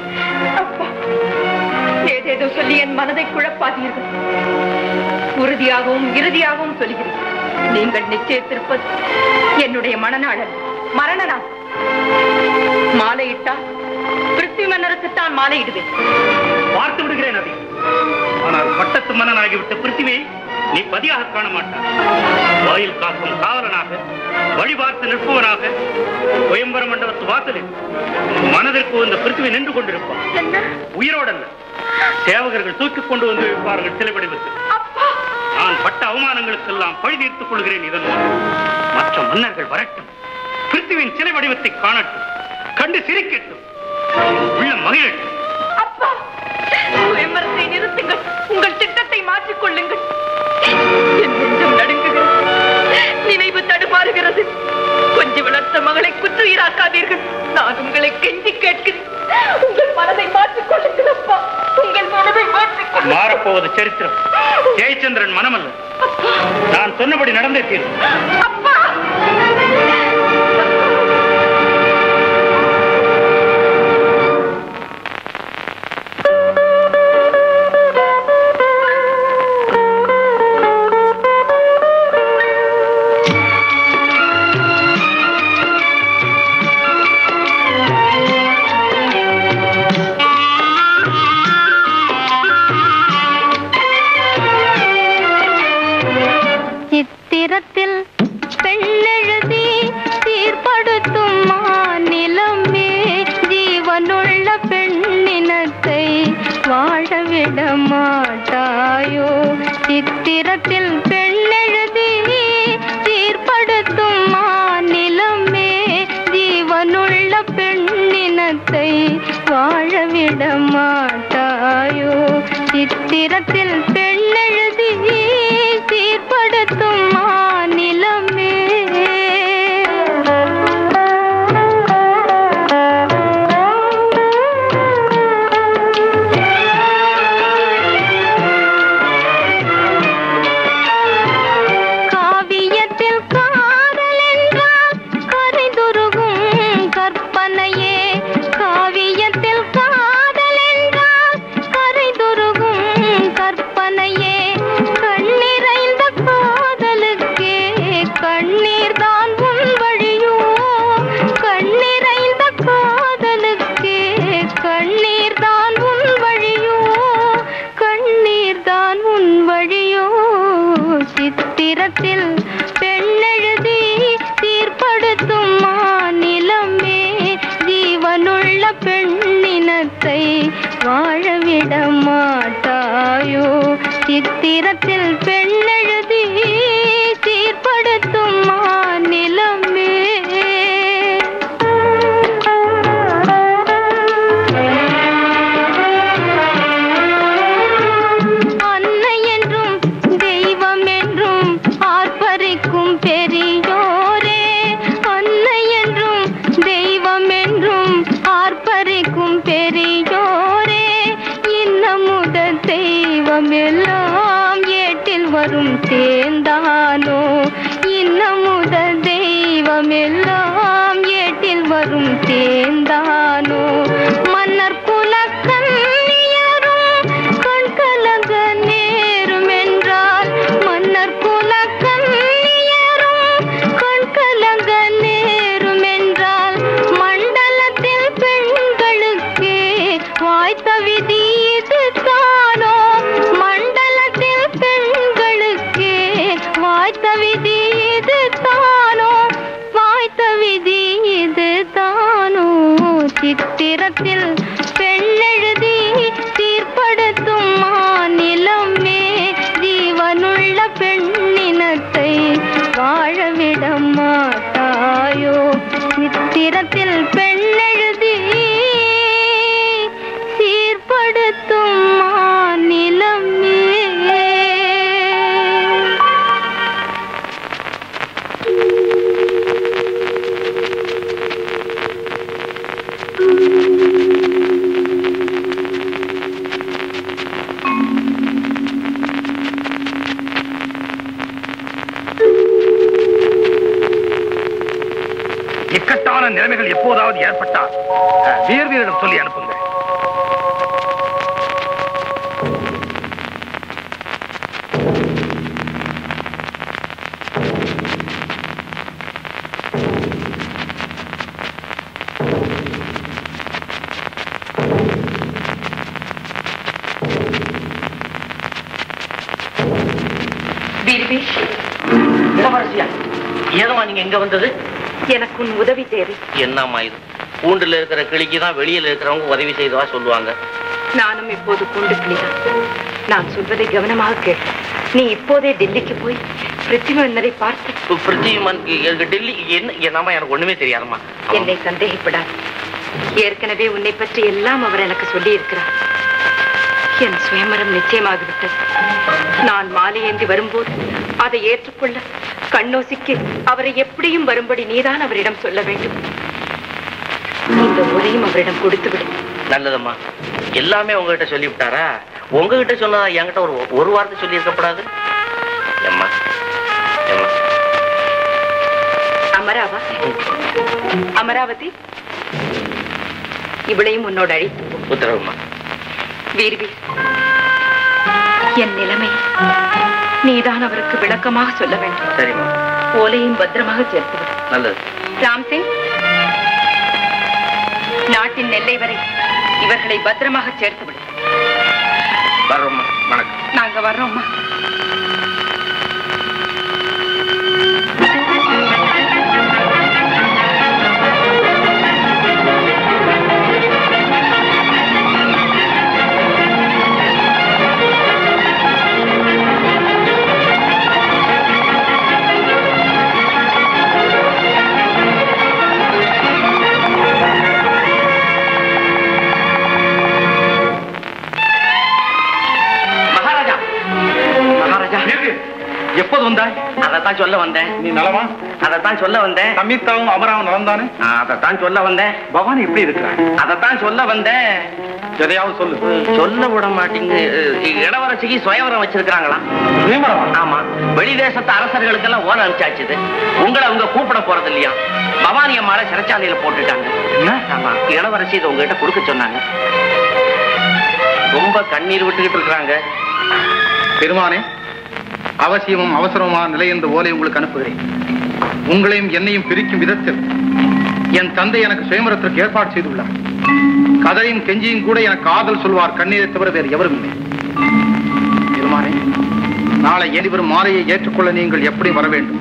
ஏதேதோ சொல்லி என் மனதை குழப்பாதீர்கள் உறுதியாகவும் இறுதியாகவும் சொல்கிறேன் நீங்கள் நிச்சயித்திருப்பது என்னுடைய மனநாளல் மரண நாள் மாலையிட்டால் பிருத்திவி மன்னருக்குத்தான் மாலையிடுவேன் பார்த்து விடுகிறேன் அதை ஆனால் பட்டத்து மன்னனாகிவிட்ட பிருத்திவியை நீ பதியாக காண மாட்டாய் வாயில் காக்கும் காவலனாக வழிபார்த்து நிற்பவனாக சுயம்பர மண்டபத்து வாசலில் மனதிற்கு இந்த பிருத்திவி நின்று கொண்டிருப்பான் உயிரோடல்ல சேவகர்கள் தூக்கிக் கொண்டு வந்து வைப்பார்கள் சிலை வடிவத்தில் நான் பட்ட அவமானங்களுக்கெல்லாம் பழி தீர்த்துக் கொள்கிறேன் இதன் மூலம் மற்ற மன்னர்கள் வரட்டும் பிருத்திவின் சிலை வடிவத்தை காணட்டும் கண்டு சிரிக்கட்டும் உள்ள மகிழட்டும் சுயம்பரத்தை நிறுத்துங்கள் உங்கள் திட்டத்தை மாற்றிக் கொள்ளுங்கள் என் நெஞ்சம் நடுங்குகிறது நினைவு தடுமாறுகிறது கொஞ்சி வளர்த்த மகளை குற்றுயிராக்காதீர்கள் நான் உங்களை கெஞ்சி கேட்கிறேன் உங்கள் மனதை மாற்றிக் கொள்ளுங்கள் அப்பா உங்கள் மனதை மாற்றிக் கொள்ளுங்கள் மாறப்போவது சரித்திரம் ஜெயச்சந்திரன் மனமல்ல நான் சொன்னபடி நடந்தே தீரும் சித்திரத்தில் பெண்ணெழுதி சீர்படுத்தும் மாநிலமே ஜீவனுள்ள பெண்ணினத்தை வாழவிட மாட்டாயோ சித்திரத்தில் பெண்ணெழுதி சீர்படுத்தும் மாநிலமே ஜீவனுள்ள பெண்ணினத்தை வாழவிட மாட்டாயோ சித்திரத்தில் பெண்ணெழுதி சீர்படுத்தும் மாநிலமே காவியத்தில் காதல் என்றால் கரைதுருகும் கற்பனையே காவியத்தில் காதல் என்றால் கரைதுருகும் கற்பனையே கண்ணிறைந்த காதலுக்கே கண்ணீர் தான் உன் வழியோ கண்ணிறைந்த காதலுக்கே கண்ணீர் தான் உன் வழியோ கண்ணீர் தான் உன் வழியோ சித்திரத்தில் பெண்ணெழுதி சீர்படுத்தும் மாநிலமே ஜீவனுள்ள பெண்ணினத்தை வாழவிட மாட்டாயோ சித்திரத்தில் பெண்ணெழுதி சீர்படுத்தும் மாநிலமே அன்னை என்றும் தெய்வம் என்றும் ஆர்ப்பரிக்கும் பெரியோரே அன்னை என்றும் தெய்வம் என்றும் ஆர்ப்பரிக்கும் பெரியோரே இன்னமுத தெய்வம் எல்லாம் ஏட்டில் வரும் தேர்ந்தானோ இன்னமுத தெய்வம் எல்லாம் ஏட்டில் வரும் தேர்ந்தானோ மன்னர் குலக்கண்ணியரும் கண் கலங்க நேரும் என்றால் மன்னர் குலக்கண்ணியரும் கண் கலங்க நேரும் என்றால் மண்டலத்தில் பெண்களுக்கே வாய்த்த விதி இது தானோ மண்டலத்தில் பெண்களுக்கே வாய்த்த விதி இது தானோ வாய்த்த விதி இது தானோ இக்கட்டான நிலைமைகள் எப்போதாவது ஏற்பட்டால் அஹ், வீர் வீரிடம் சொல்லி அனுப்புங்க வீர்வீர் இளவரசியா ஏதமா நீங்க எங்க வந்தது எனக்கு உன் உதவி தேவை என்னம்மா இது கூண்டுல இருக்கிற கிளிக்கு தான் வெளியில இருக்கிறவங்க உதவி செய்தவா சொல்லுவாங்க நானும் இப்போது கூண்டு கிளிதான் நான் சொல்வதை கவனமாக கேள் நீ இப்போதே டெல்லிக்கு போய் பிருத்திமன்னரை பார்த்து இப்ப பிருத்திவிமான் எனக்கு டெல்லி என்ன என்னம்மா எனக்கு ஒண்ணுமே தெரியாதம்மா என்னை சந்தேகப்படாது ஏற்கனவே உன்னை பற்றி எல்லாம் அவர் எனக்கு சொல்லி இருக்கிறார் என் சுயமரம் நிச்சயமாகிவிட்டது நான் மாலை ஏந்தி வரும்போது அதை ஏற்றுக்கொள்ள கண்ணோசிக்கு அவரை எப்படியும் வரும்படி நீதான் அவரிடம் சொல்ல வேண்டும் இந்த முறையும் அவரிடம் கொடுத்து விடு நல்லதம்மா எல்லாமே உங்ககிட்ட சொல்லி விட்டாரா உங்ககிட்ட சொன்னா என்கிட்ட ஒரு ஒரு வார்த்தை சொல்லி இருக்கப்படாது எம்மா எம்மா அமராவா அமராவதி இவளையும் உன்னோட அழைத்து போ. உத்தரவுமா வீர்வீர் என் நிலைமை நீதான் அவருக்கு விளக்கமாக சொல்ல வேண்டும் சரிம்மா ஓலையும் பத்திரமாக சேர்த்து விடு நல்லது ராம்சிங் நாட்டின் எல்லை வரை இவர்களை பத்திரமாக சேர்த்து விடு வர்றோம்மா வணக்கம் நாங்க வர்றோம்மா மகாராஜா மகாராஜா எப்போது வந்தாய் அதைத்தான் சொல்ல வந்தேன் நீ நலமா அதைத்தான் சொல்ல வந்தேன் சம்யுக்தாவும் அமராவும் நலம்தானே ஆ, அதைத்தான் சொல்ல வந்தேன் பவானி எப்படி இருக்கிறாய் அதைத்தான் சொல்ல வந்தேன் எதையாவது சொல்லு சொல்ல விட மாட்டீங்க இளவரசிக்கு சுயவரம் வச்சிருக்காங்களாம் சுயமரமா? ஆமா வெளி தேசத்து அரசர்களுக்கெல்லாம் ஓலை அனுப்பிச்சாச்சுது உங்களை அவங்க கூப்பிட போறது இல்லையா பவானி அம்மாளை சிறைச்சாலையில போட்டுட்டாங்க என்ன? ஆமா இளவரசி இதை உங்ககிட்ட கொடுக்க சொன்னாங்க ரொம்ப கண்ணீர் விட்டுக்கிட்டு இருக்கிறாங்க பெருமானே அவசியமும் அவசரமான நிலை என்ற ஓலை உங்களுக்கு அனுப்புகிறேன் உங்களையும் என்னையும் பிரிக்கும் விதத்தில் என் தந்தை எனக்கு சுயமரத்திற்கு ஏற்பாடு செய்துள்ளார் கதரையும் கெஞ்சியும் கூட எனக்கு ஆதல் சொல்வார் கண்ணீரை தவிர வேறு எவரும் இல்லை பெருமானே நாளை எதிவரும் மாலையை ஏற்றுக்கொள்ள நீங்கள் எப்படி வர வேண்டும்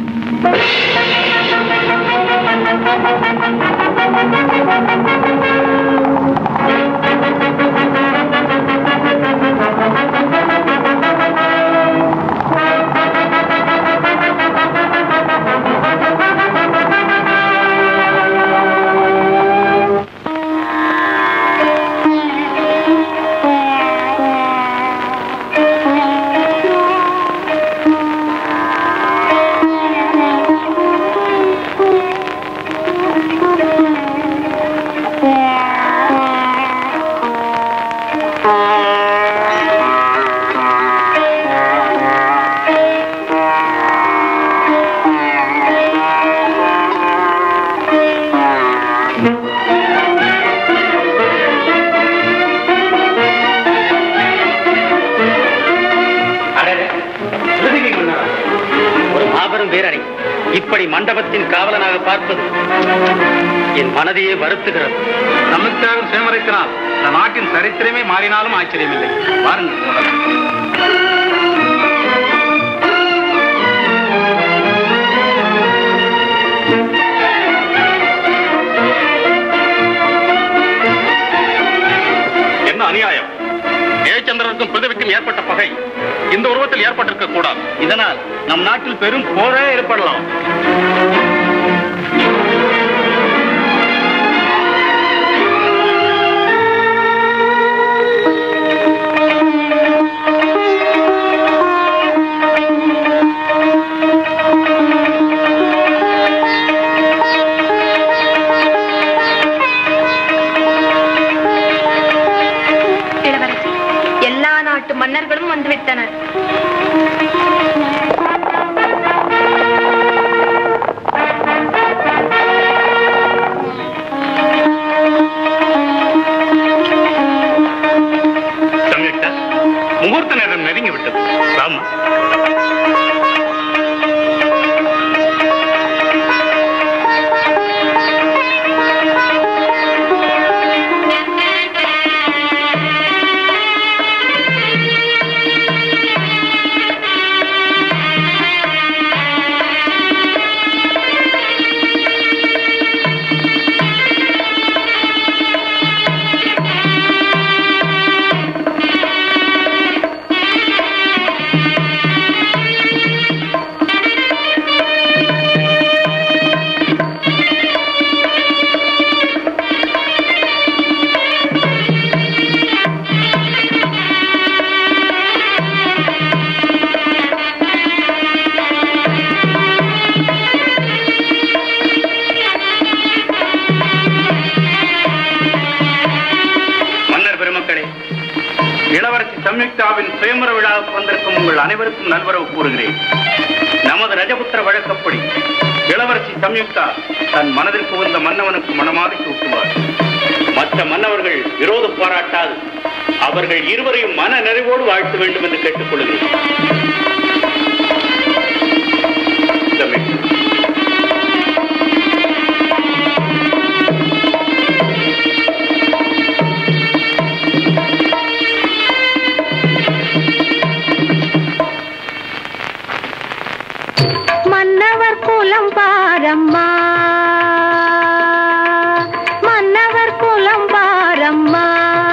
ஒரு மாபெரும் வீரனை இப்படி மண்டபத்தின் காவலனாக பார்ப்பது என் மனதையே வருத்துகிறது சம்யுக்தாவின் சுயமரத்தினால் இந்த நாட்டின் சரித்திரமே மாறினாலும் ஆச்சரியமில்லை பாருங்கள் போகலாம். என்ன அநியாயம் ஜெயச்சந்திரனுக்கும் பிருதவிக்கும் ஏற்பட்ட பகை இந்த உருவத்தில் ஏற்பட்டிருக்க கூடாது இதனால் நம் நாட்டில் பெரும் போரே ஏற்படலாம் இளவரசி எல்லா நாட்டு மன்னர்களும் வந்துவிட்டனர் நேரம் நெருங்கி விட்டது ராமா மன்னர் பெருமக்களே இளவரசி சம்யுக்தாவின் சுயம்பர விழாவுக்கு வந்திருக்கும் உங்கள் அனைவருக்கும் நல்வரவு கூறுகிறேன் நமது ரஜபுத்திர வழக்கப்படி இளவரசி சம்யுக்தா தன் மனதிற்கு வந்த மன்னவனுக்கு மனமாதி சூட்டுவார் மற்ற மன்னவர்கள் விரோதம் பாராட்டாது அவர்கள் இருவரையும் மன நிறைவோடு வாழ்த்த வேண்டும் என்று கேட்டுக்கொள்கிறேன் சம்யுக்தா மன்னவர் குலம் பாரம்மா மன்னவர் குலம் பாரம்மா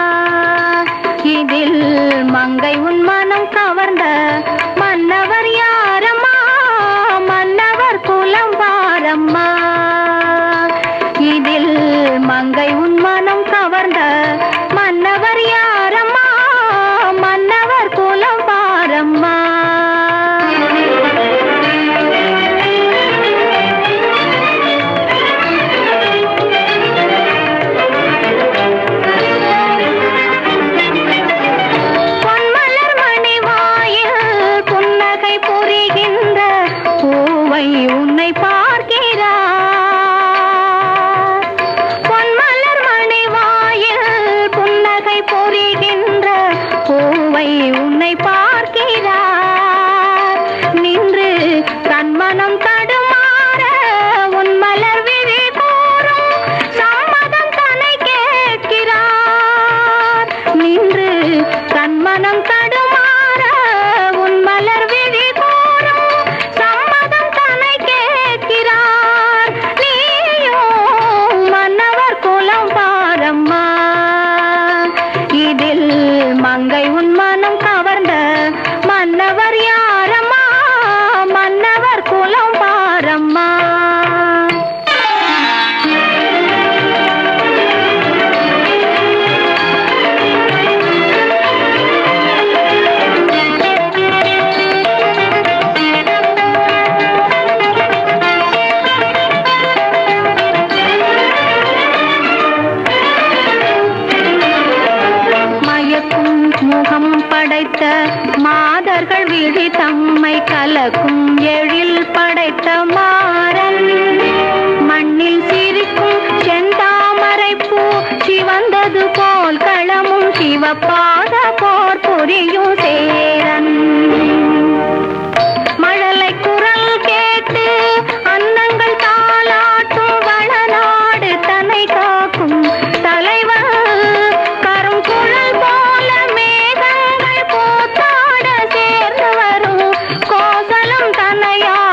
இதில் மங்கை உன் மனம் கவர்ந்த மன்னவர் யாரம்மா மன்னவர் குலம் பாரம்மா இதில் மங்கை உன் மனம் கவர்ந்த மன்னவர் யாரம்மா மன்னவர் குலம் பாரம்மா பொன்மலர் மணிவாயில் புன்னகை புரிகின்ற பூவை உன்னை பார்க்கிறார் பொன்மலர் மணிவாயில் புன்னகை புரிகின்ற பூவை உன்னை பார்க்கிறார் நின்று தன்மனம் தடுமாற உன் மலர் விழி கூறும் சம்மதம் தன்னை கேட்கிறார் நின்று தன்மனம் தடுமாற உன் மலர் விழி கூறும் சம்மதம் தன்னை கேட்கிறார் நீயும் மன்னவர் குலம் பாரம்மா இதில் மங்கை உன் மனம் கவர்ந்த மன்னவர் யாரம்மா மன்னவர் குலம் பாரம்மா மயக்கும் முகம் படைத்த மாதர்கள் விழி தம்மை கலக்கும் எழில் படைத்த மாறன் மண்ணில் சிரிக்கும் செந்தாமரை பூ சிவந்தது போல் களமும் சிவப்பாத போர் புரியும் சேரன் மழலை குரல் கேட்டு அன்னங்கள் தாளாட்டும் வளநாடு தன்னை காக்கும் தலைவன் கருங்குழல் போல மேகங்கள் பூத்தாட சேர்ந்து வரும் கோசலம் தன்னையா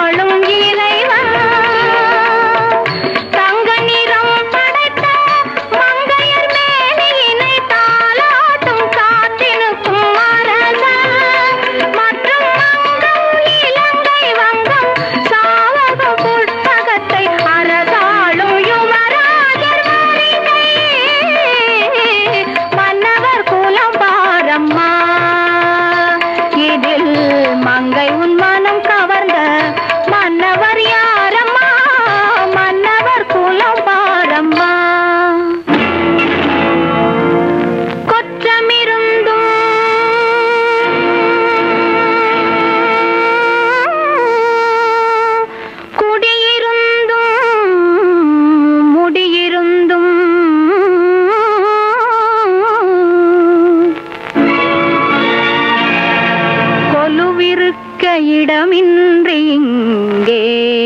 இடமின்றி இங்கே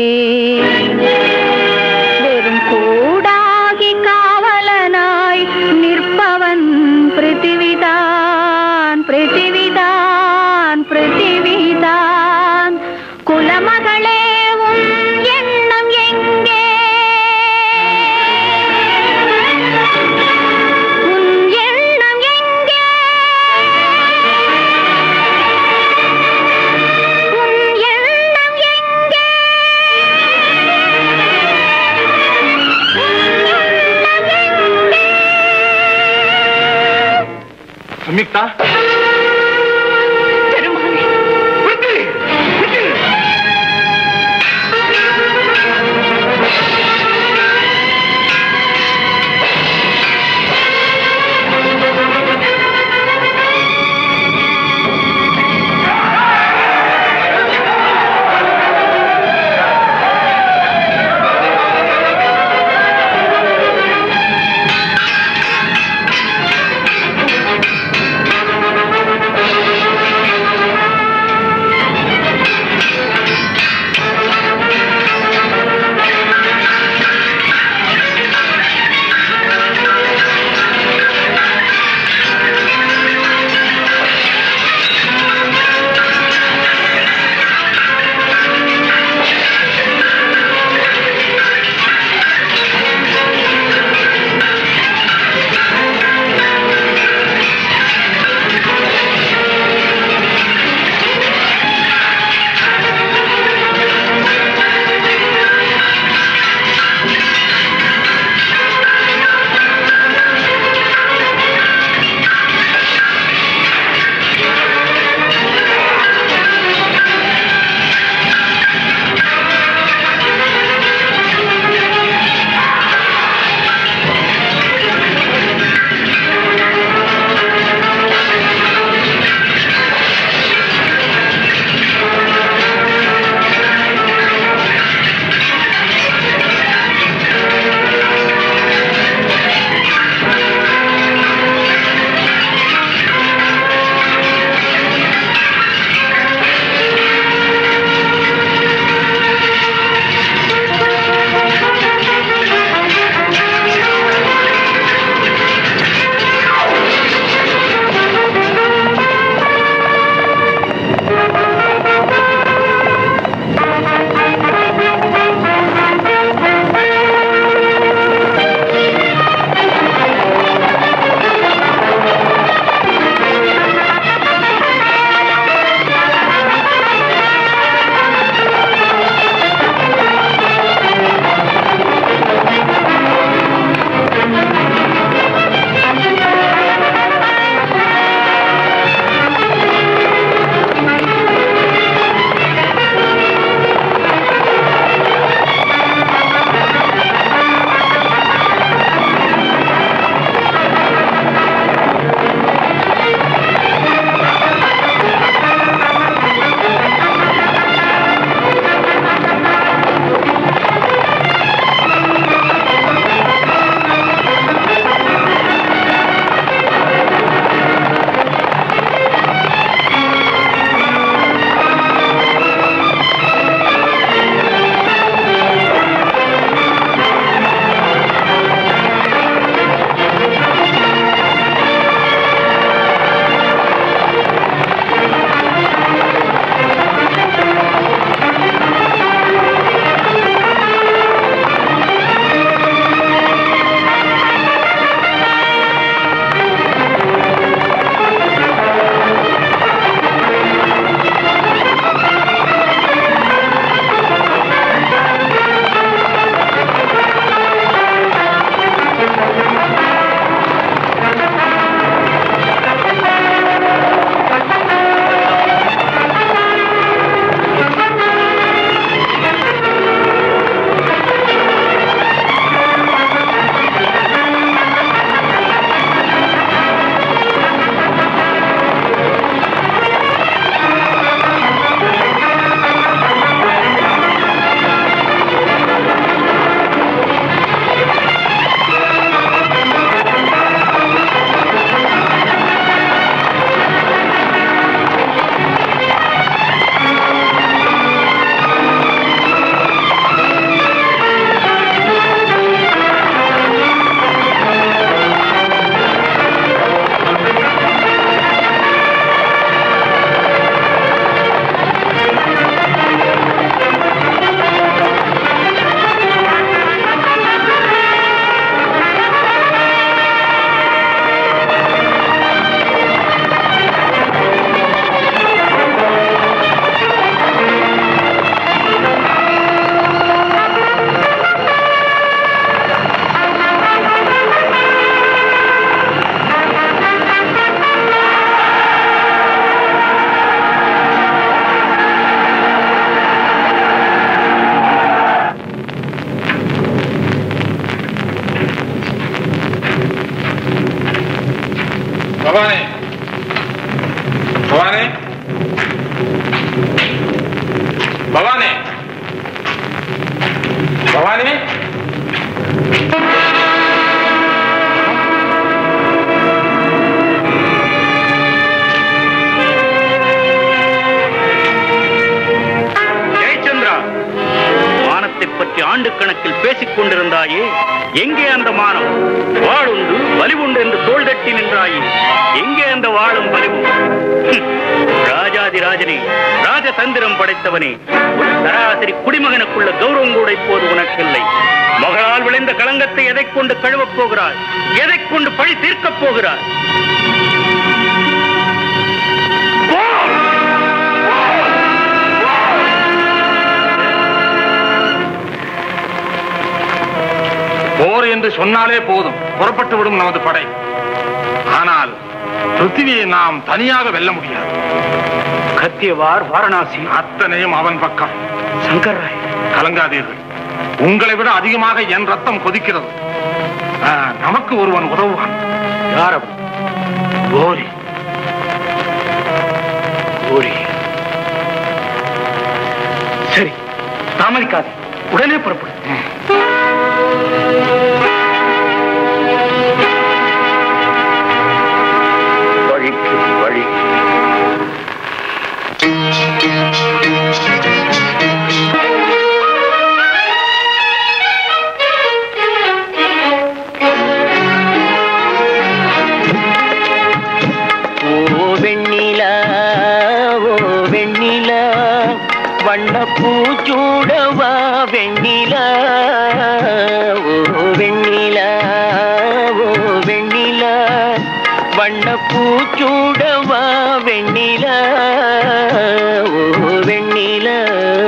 வெறும் கூடாகி காவலனாய் நிற்பவன் பிருத்திவிதான் பிருத்திவிதான் பிருத்திவிதான் குலமகளே உன் எண்ணம் எங்கே உன் எண்ணம் எங்கே உன் எண்ணம் எங்கே சம்யுக்தா ஆ பவானி பவானி பவானி பவானி ஜெயச்சந்திரா மானத்தை பற்றி ஆண்டு கணக்கில் பேசிக் கொண்டிருந்தாயே எங்கே அந்த மானம் வாளுண்டு வலிவுண்டு என்று தோள் தட்டி நின்றாயே எங்கே அந்த வாழும் வலிவும் ஹம், ராஜாதி ராஜனே ராஜதந்திரம் படைத்தவனே ஒரு சராசரி குடிமகனுக்குள்ள கௌரவம் கூட இப்போது உனக்கில்லை மகளால் விளைந்த களங்கத்தை எதைக் கொண்டு கழுவப் போகிறாய் எதைக் கொண்டு பழி தீர்க்கப் போகிறாய் போ! போர் என்று சொன்னாலே போதும் புறப்பட்டு விடும் நமது படை ஆனால் பிருத்திவியை நாம் தனியாக வெல்ல முடியாது கத்தியவார் வாரணாசி அத்தனையும் அவன் பக்கம் சங்கர் ராய் கலங்காதீர்கள் உங்களை விட அதிகமாக என் ரத்தம் கொதிக்கிறது ஆ, நமக்கு ஒருவன் உதவுவான் யார் அவன் கோரி கோரி சரி தாமதிக்காது உடனே புறப்படு வழிக்கு வழி ஓ வெண்ணிலா ஓ வெண்ணிலா வண்ண பூச்சூடவா வெண்ணிலா ஓ வெண்ணிலா ஓ வெண்ணிலா வண்ண பூச்சூடவா வெண்ணிலா ஓ வெண்ணிலா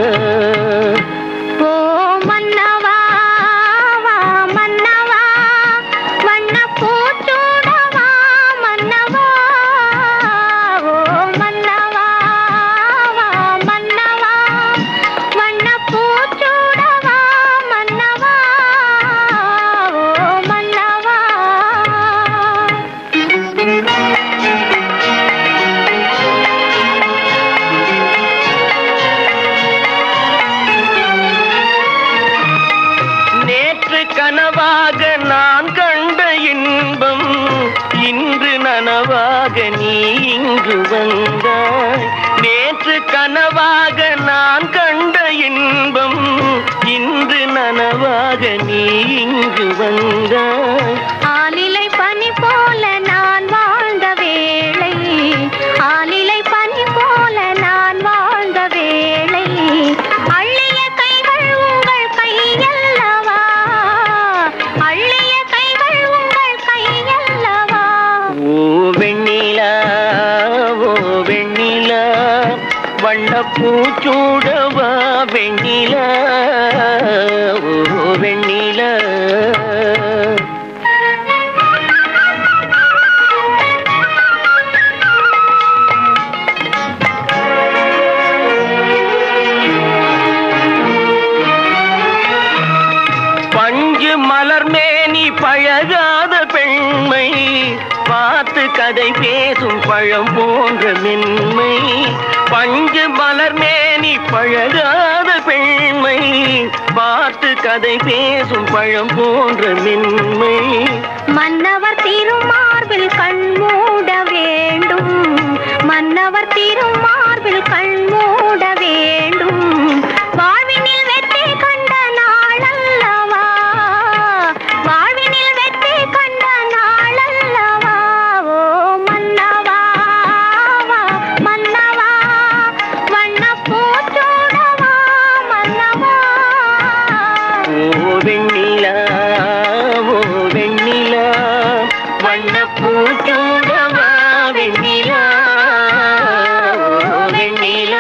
ஓ மன்னவா வா மன்னவா வண்ண பூச்சூடவா மன்னவா ஓ மன்னவா வா மன்னவா வண்ண பூச்சூடவா மன்னவா ஓ மன்னவா நேற்று கனவாக நான் கண்ட இன்பம் இன்று நனவாக நீ இங்கு வந்தாய் நேற்று கனவாக நான் கண்ட இன்பம் இன்று நனவாக நீ இங்கு வந்தாய் ஆலிலை பனி போல நான் வாழ்ந்த வேளை ஆலிலை பனி போல நான் வாழ்ந்த வேளை அள்ளிய கைகள் உங்கள் கையல்லவா அள்ளிய கைகள் உங்கள் கையல்லவா ஓ வெண்ணிலா ஓ வெண்ணிலா வண்ண பூச்சூடவா வெண்ணிலா ஓ வெண்ணிலா பஞ்சு மலர் மேனி பழகாத பெண்மை பார்த்து கதை பேசும் பழம் போன்ற மென்மை பஞ்சு மலர் மேனி பழகாத பெண்மை பார்த்து கதை பேசும் பழம் போன்ற மென்மை மன்னவர் திருமார்பில் கண் மூட வேண்டும் மன்னவர் திருமார்பில் கண் மூட வேண்டும் வாழ்வினில் வெற்றி கண்ட நாளல்லவா வாழ்வினில் வெற்றி கண்ட நாளல்லவா ஓ மன்னவா வா, மன்னவா வண்ண பூச்சூடவா மன்னவா ஓ வெண்ணிலா ஓ வெண்ணிலா வண்ண பூச்சூடவா வெண்ணிலா ஓ வெண்ணிலா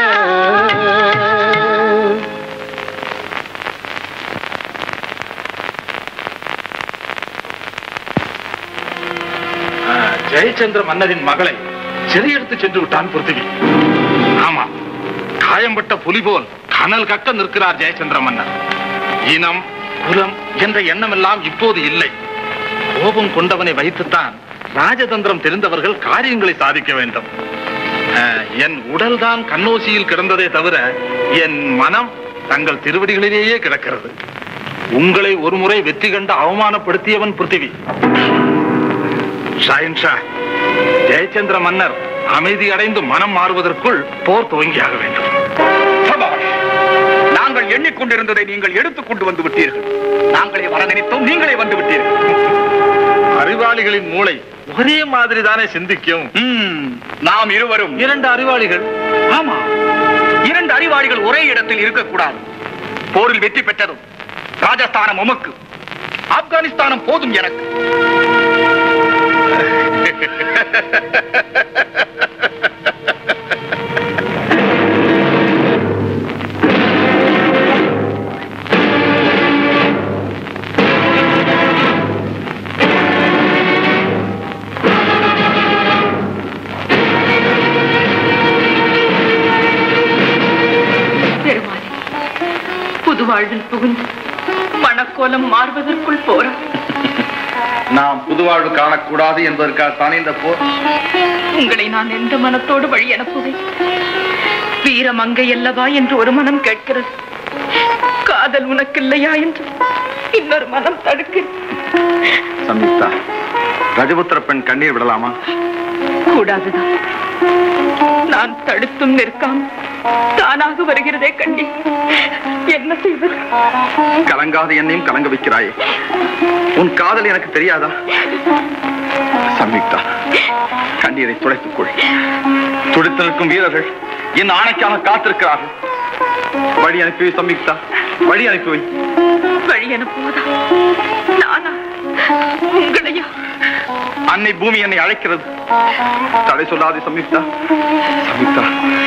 ஆ, ஜெயச்சந்திர மன்னரின் மகளை சிறையெடுத்து சென்று விட்டான் பிருத்திவி ஆமா காயம்பட்ட புலி போல் கனல் கக்க நிற்கிறார் ஜெயச்சந்திர மன்னர் இனம் குலம் என்ற எண்ணம் எல்லாம் இப்போது இல்லை கோபம் கொண்டவனை வைத்துத்தான் ராஜதந்திரம் தெரிந்தவர்கள் காரியங்களை சாதிக்க வேண்டும் அஹ், என் உடல் தான் கண்ணோசியில் கிடந்ததே தவிர என் மனம் தங்கள் திருவடிகளிலேயே கிடக்கிறது உங்களை ஒருமுறை வெற்றி கண்டு அவமானப்படுத்தியவன் பிருத்திவி ஷாயின் ஷா ஜெயச்சந்திர மன்னர் அமைதி அடைந்து மனம் மாறுவதற்குள் போர் துவங்கியாக வேண்டும் சபாஷ். நாங்கள் எண்ணிக்கொண்டிருந்ததை நீங்கள் எடுத்துக் கொண்டு வந்து விட்டீர்கள் நாங்களே வர நினைத்தோம் நீங்களே வந்து விட்டீர்கள் அறிவாளிகளின் மூளை ஒரே மாதிரி தானே சிந்திக்கும் ம், நாம் இருவரும் இரண்டு அறிவாளிகள் ஆமா இரண்டு அறிவாளிகள் ஒரே இடத்தில் இருக்கக்கூடாது போரில் வெற்றி பெற்றதும் ராஜஸ்தானம் உமக்கு ஆப்கானிஸ்தானம் போதும் எனக்கு பெருமானே புது வாழ்வில் புகுந்து மணக்கோலம் மாறுவதற்குள் போறோம் நாம் புதுவாழ்வு காணக்கூடாது என்பதற்காகத்தானே இந்த போர் உங்களை நான் எந்த மனத்தோடு வழி அனுப்புவேன் வீரமங்கை அல்லவா என்று ஒரு மனம் கேட்கிறது காதல் உனக்கு இல்லையா என்று இன்னொரு மனம் தடுக்கிறது சம்யுக்தா ரஜபுத்திர பெண் கண்ணீர் விடலாமா கூடாதுதான் நான் தடுத்தும் நிற்காம தானாக வருகிறதே கண்டி என்ன செய்வது கலங்காத என்னையும் கலங்க வைக்கிறாயே உன் காதல் எனக்கு தெரியாதா சம்யுக்தா கண்ணீரை துடைத்துக் கொள் துடித்து நிற்கும் வீரர்கள் என் ஆணைக்காக காத்திருக்கிறார்கள் வழி அனுப்பி வை சம்யுக்தா வழி அனுப்பி வை வழி அனுப்புவதா நானா உங்களையா அன்னை பூமி என்னை அழைக்கிறது தடை சொல்லாதே சம்யுக்தா சம்யுக்தா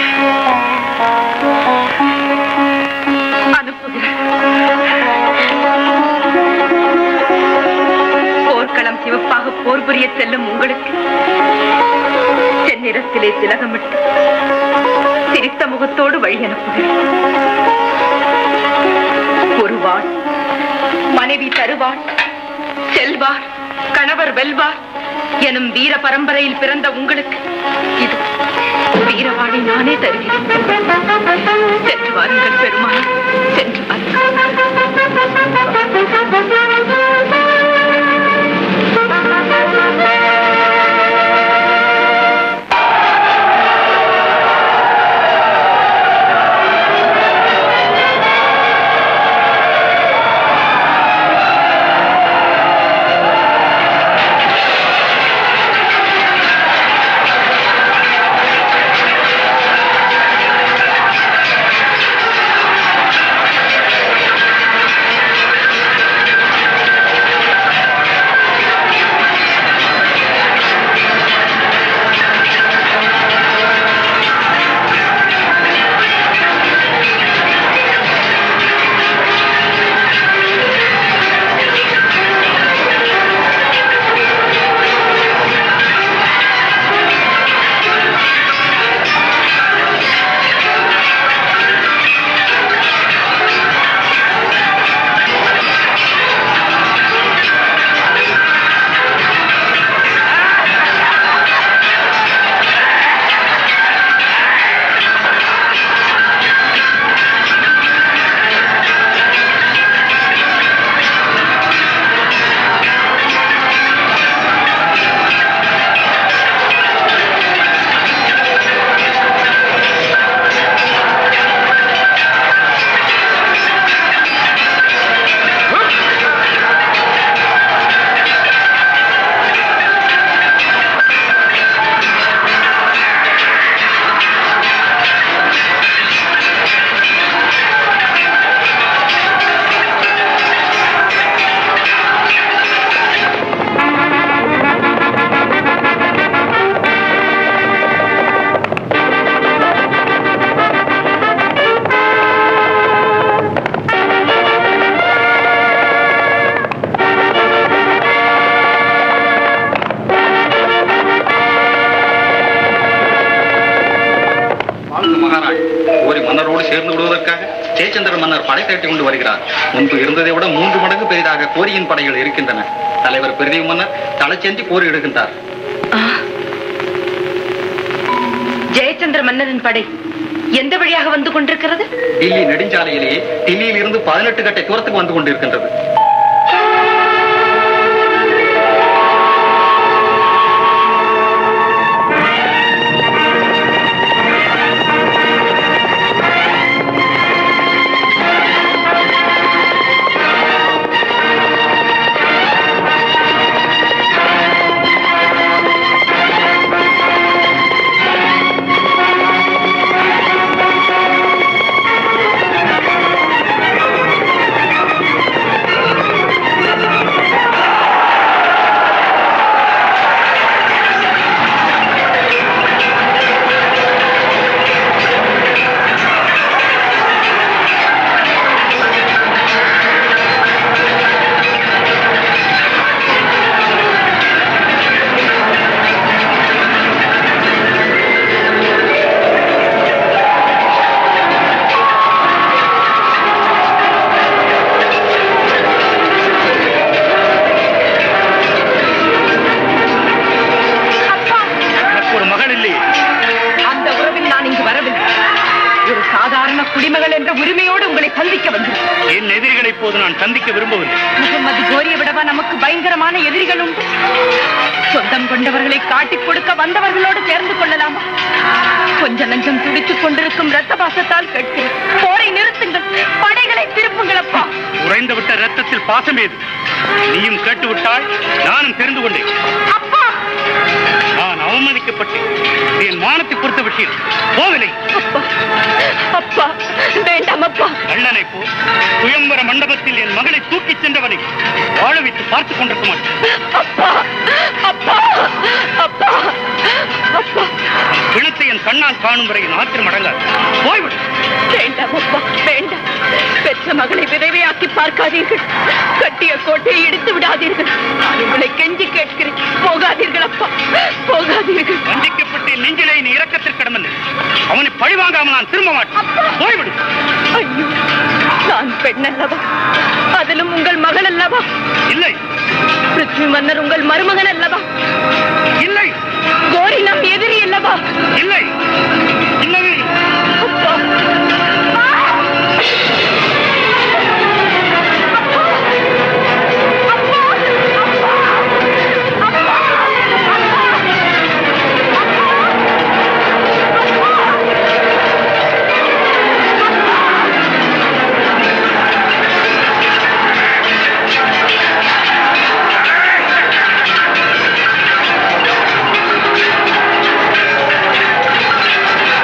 போர்க்களம் சிவப்பாக போர் புரிய செல்லும் உங்களுக்கு செந்நிறத்திலே திலகமிட்டு சிரித்த முகத்தோடு வழி அனுப்புகிறேன் ஒரு வாழ் மனைவி தருவாள் செல்வார் கணவர் வெல்வார் எனும் வீர பரம்பரையில் பிறந்த உங்களுக்கு இது வீரவாளை நானே தருகிறேன் சென்று வாருங்கள் பெருமாள் சென்று வாழ்க மகாராஜ் ஒரு மன்னரோடு சேர்ந்து விடுவதற்காக ஜெயச்சந்திர மன்னர் படை திரட்டி கொண்டு வருகிறார் முன்பு இருந்ததை விட மூன்று மடங்கு பெரிதாக கோரியின் படைகள் இருக்கின்றன தலைவர் பெரிய மன்னர் தலைச்செஞ்சி போரிடுகின்றார் வீரேந்திர மன்னரின் படை எந்த வழியாக வந்து கொண்டிருக்கிறது டில்லி நெடுஞ்சாலையிலே டில்லியில் இருந்து பதினெட்டு கட்டை தூரத்துக்கு வந்து கொண்டிருக்கின்றது எனக்கு ஒரு மகள் இல்லையே அந்த உறவில் நான் இங்கு வரவில்லை ஒரு சாதாரண குடிமகள் என்ற உரிமையோடு உங்களை சந்திக்க வந்தேன் என் எதிரிகளை இப்போது நான் சந்திக்க விரும்பவில்லை முகமது கோரியை விடவா நமக்கு பயங்கரமான எதிரிகள் உண்டு சொந்தம் கொண்டவர்களை காட்டிக் கொடுக்க வந்தவர்களோடு சேர்ந்து கொள்ளலாமா கொஞ்ச நஞ்சம் துடித்துக் கொண்டிருக்கும் ரத்த பாசத்தால் கேட்கிறேன் போரை நிறுத்துங்கள் படைகளை திருப்புங்கள் அப்பா உறைந்து விட்ட ரத்தத்தில் பாசம் ஏது நீயும் கேட்டுவிட்டால் நானும் தெரிந்து கொண்டேன் அப்பா நான் அவமதிக்கப்பட்டேன் இது என் மானத்தை பொறுத்த விஷயம் போவில்லை அப்பா அப்பா வேண்டாம் அப்பா கள்ளனை போ சுயம்பர மண்டபத்தில் என் மகளை தூக்கிச் சென்றவனை வாழ வைத்து பார்த்துக் கொண்டிருக்க மாட்டேன் அப்பா அப்பா அப்பா அப்பா பிணத்தை என் கண்ணால் காணும் வரை என் ஆத்திரம் அடங்காது போய்விடு வேண்டாம் அப்பா வேண்டாம் பெற்ற மகளை விரைவையாக்கி பார்க்காதீர்கள் கட்டிய கோட்டையை இடித்து விடாதீர்கள் நான் உங்களை கெஞ்சி கேட்கிறேன் போகாதீர்கள் அப்பா போகாதீர்கள் வஞ்சிக்கப்பட்டு என் நெஞ்சிலே நீ இரக்கத்திற்கிடமில்லை அவனை பழிவாங்காமல் நான் திரும்ப மாட்டேன் போய்விடு ஐயோ நான் பெண் அல்லவா அதிலும் உங்கள் மகள் அல்லவா இல்லை பிருத்வி மன்னர் உங்கள் மருமகன் அல்லவா இல்லை கோரி நம் எதிரி அல்லவா இல்லை இல்லவே இல்லை. அப்பா ஆ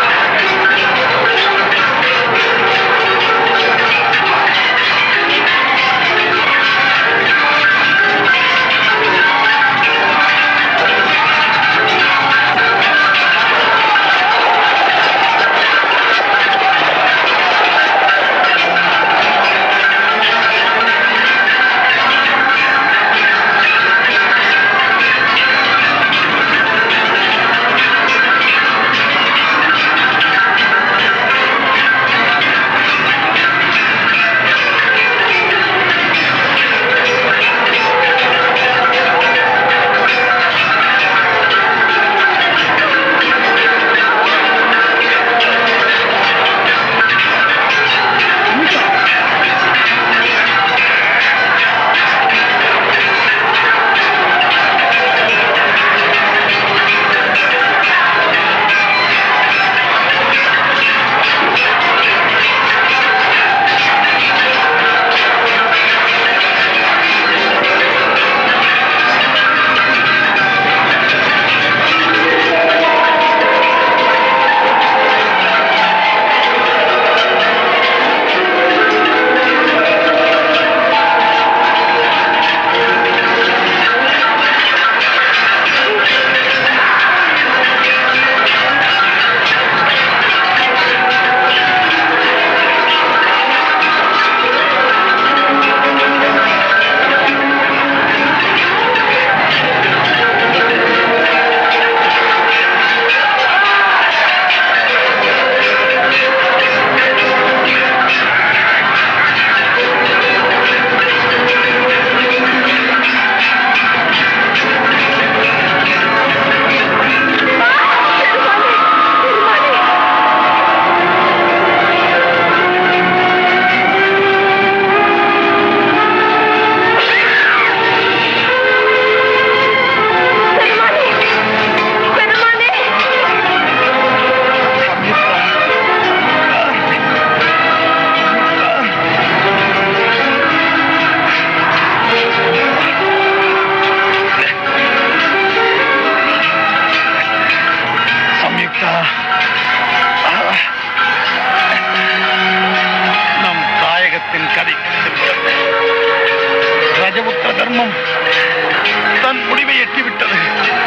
தர்மம் தன் முடிவை எட்டிவிட்டது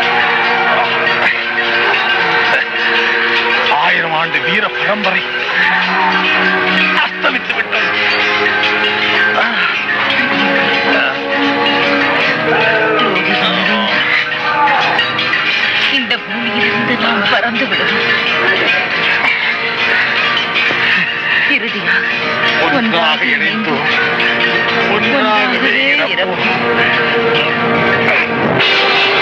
ஆயிரம் ஆண்டு வீர பரம்பரை அஸ்தமித்து விட்டது இந்த பூமியிலிருந்து நாம் பறந்து விடுவோம் இறுதியாக ஒன்றாக இணைந்தோம் ஒன்றாகவே ஒன்றாகவே இறப்போம். இறப்போம்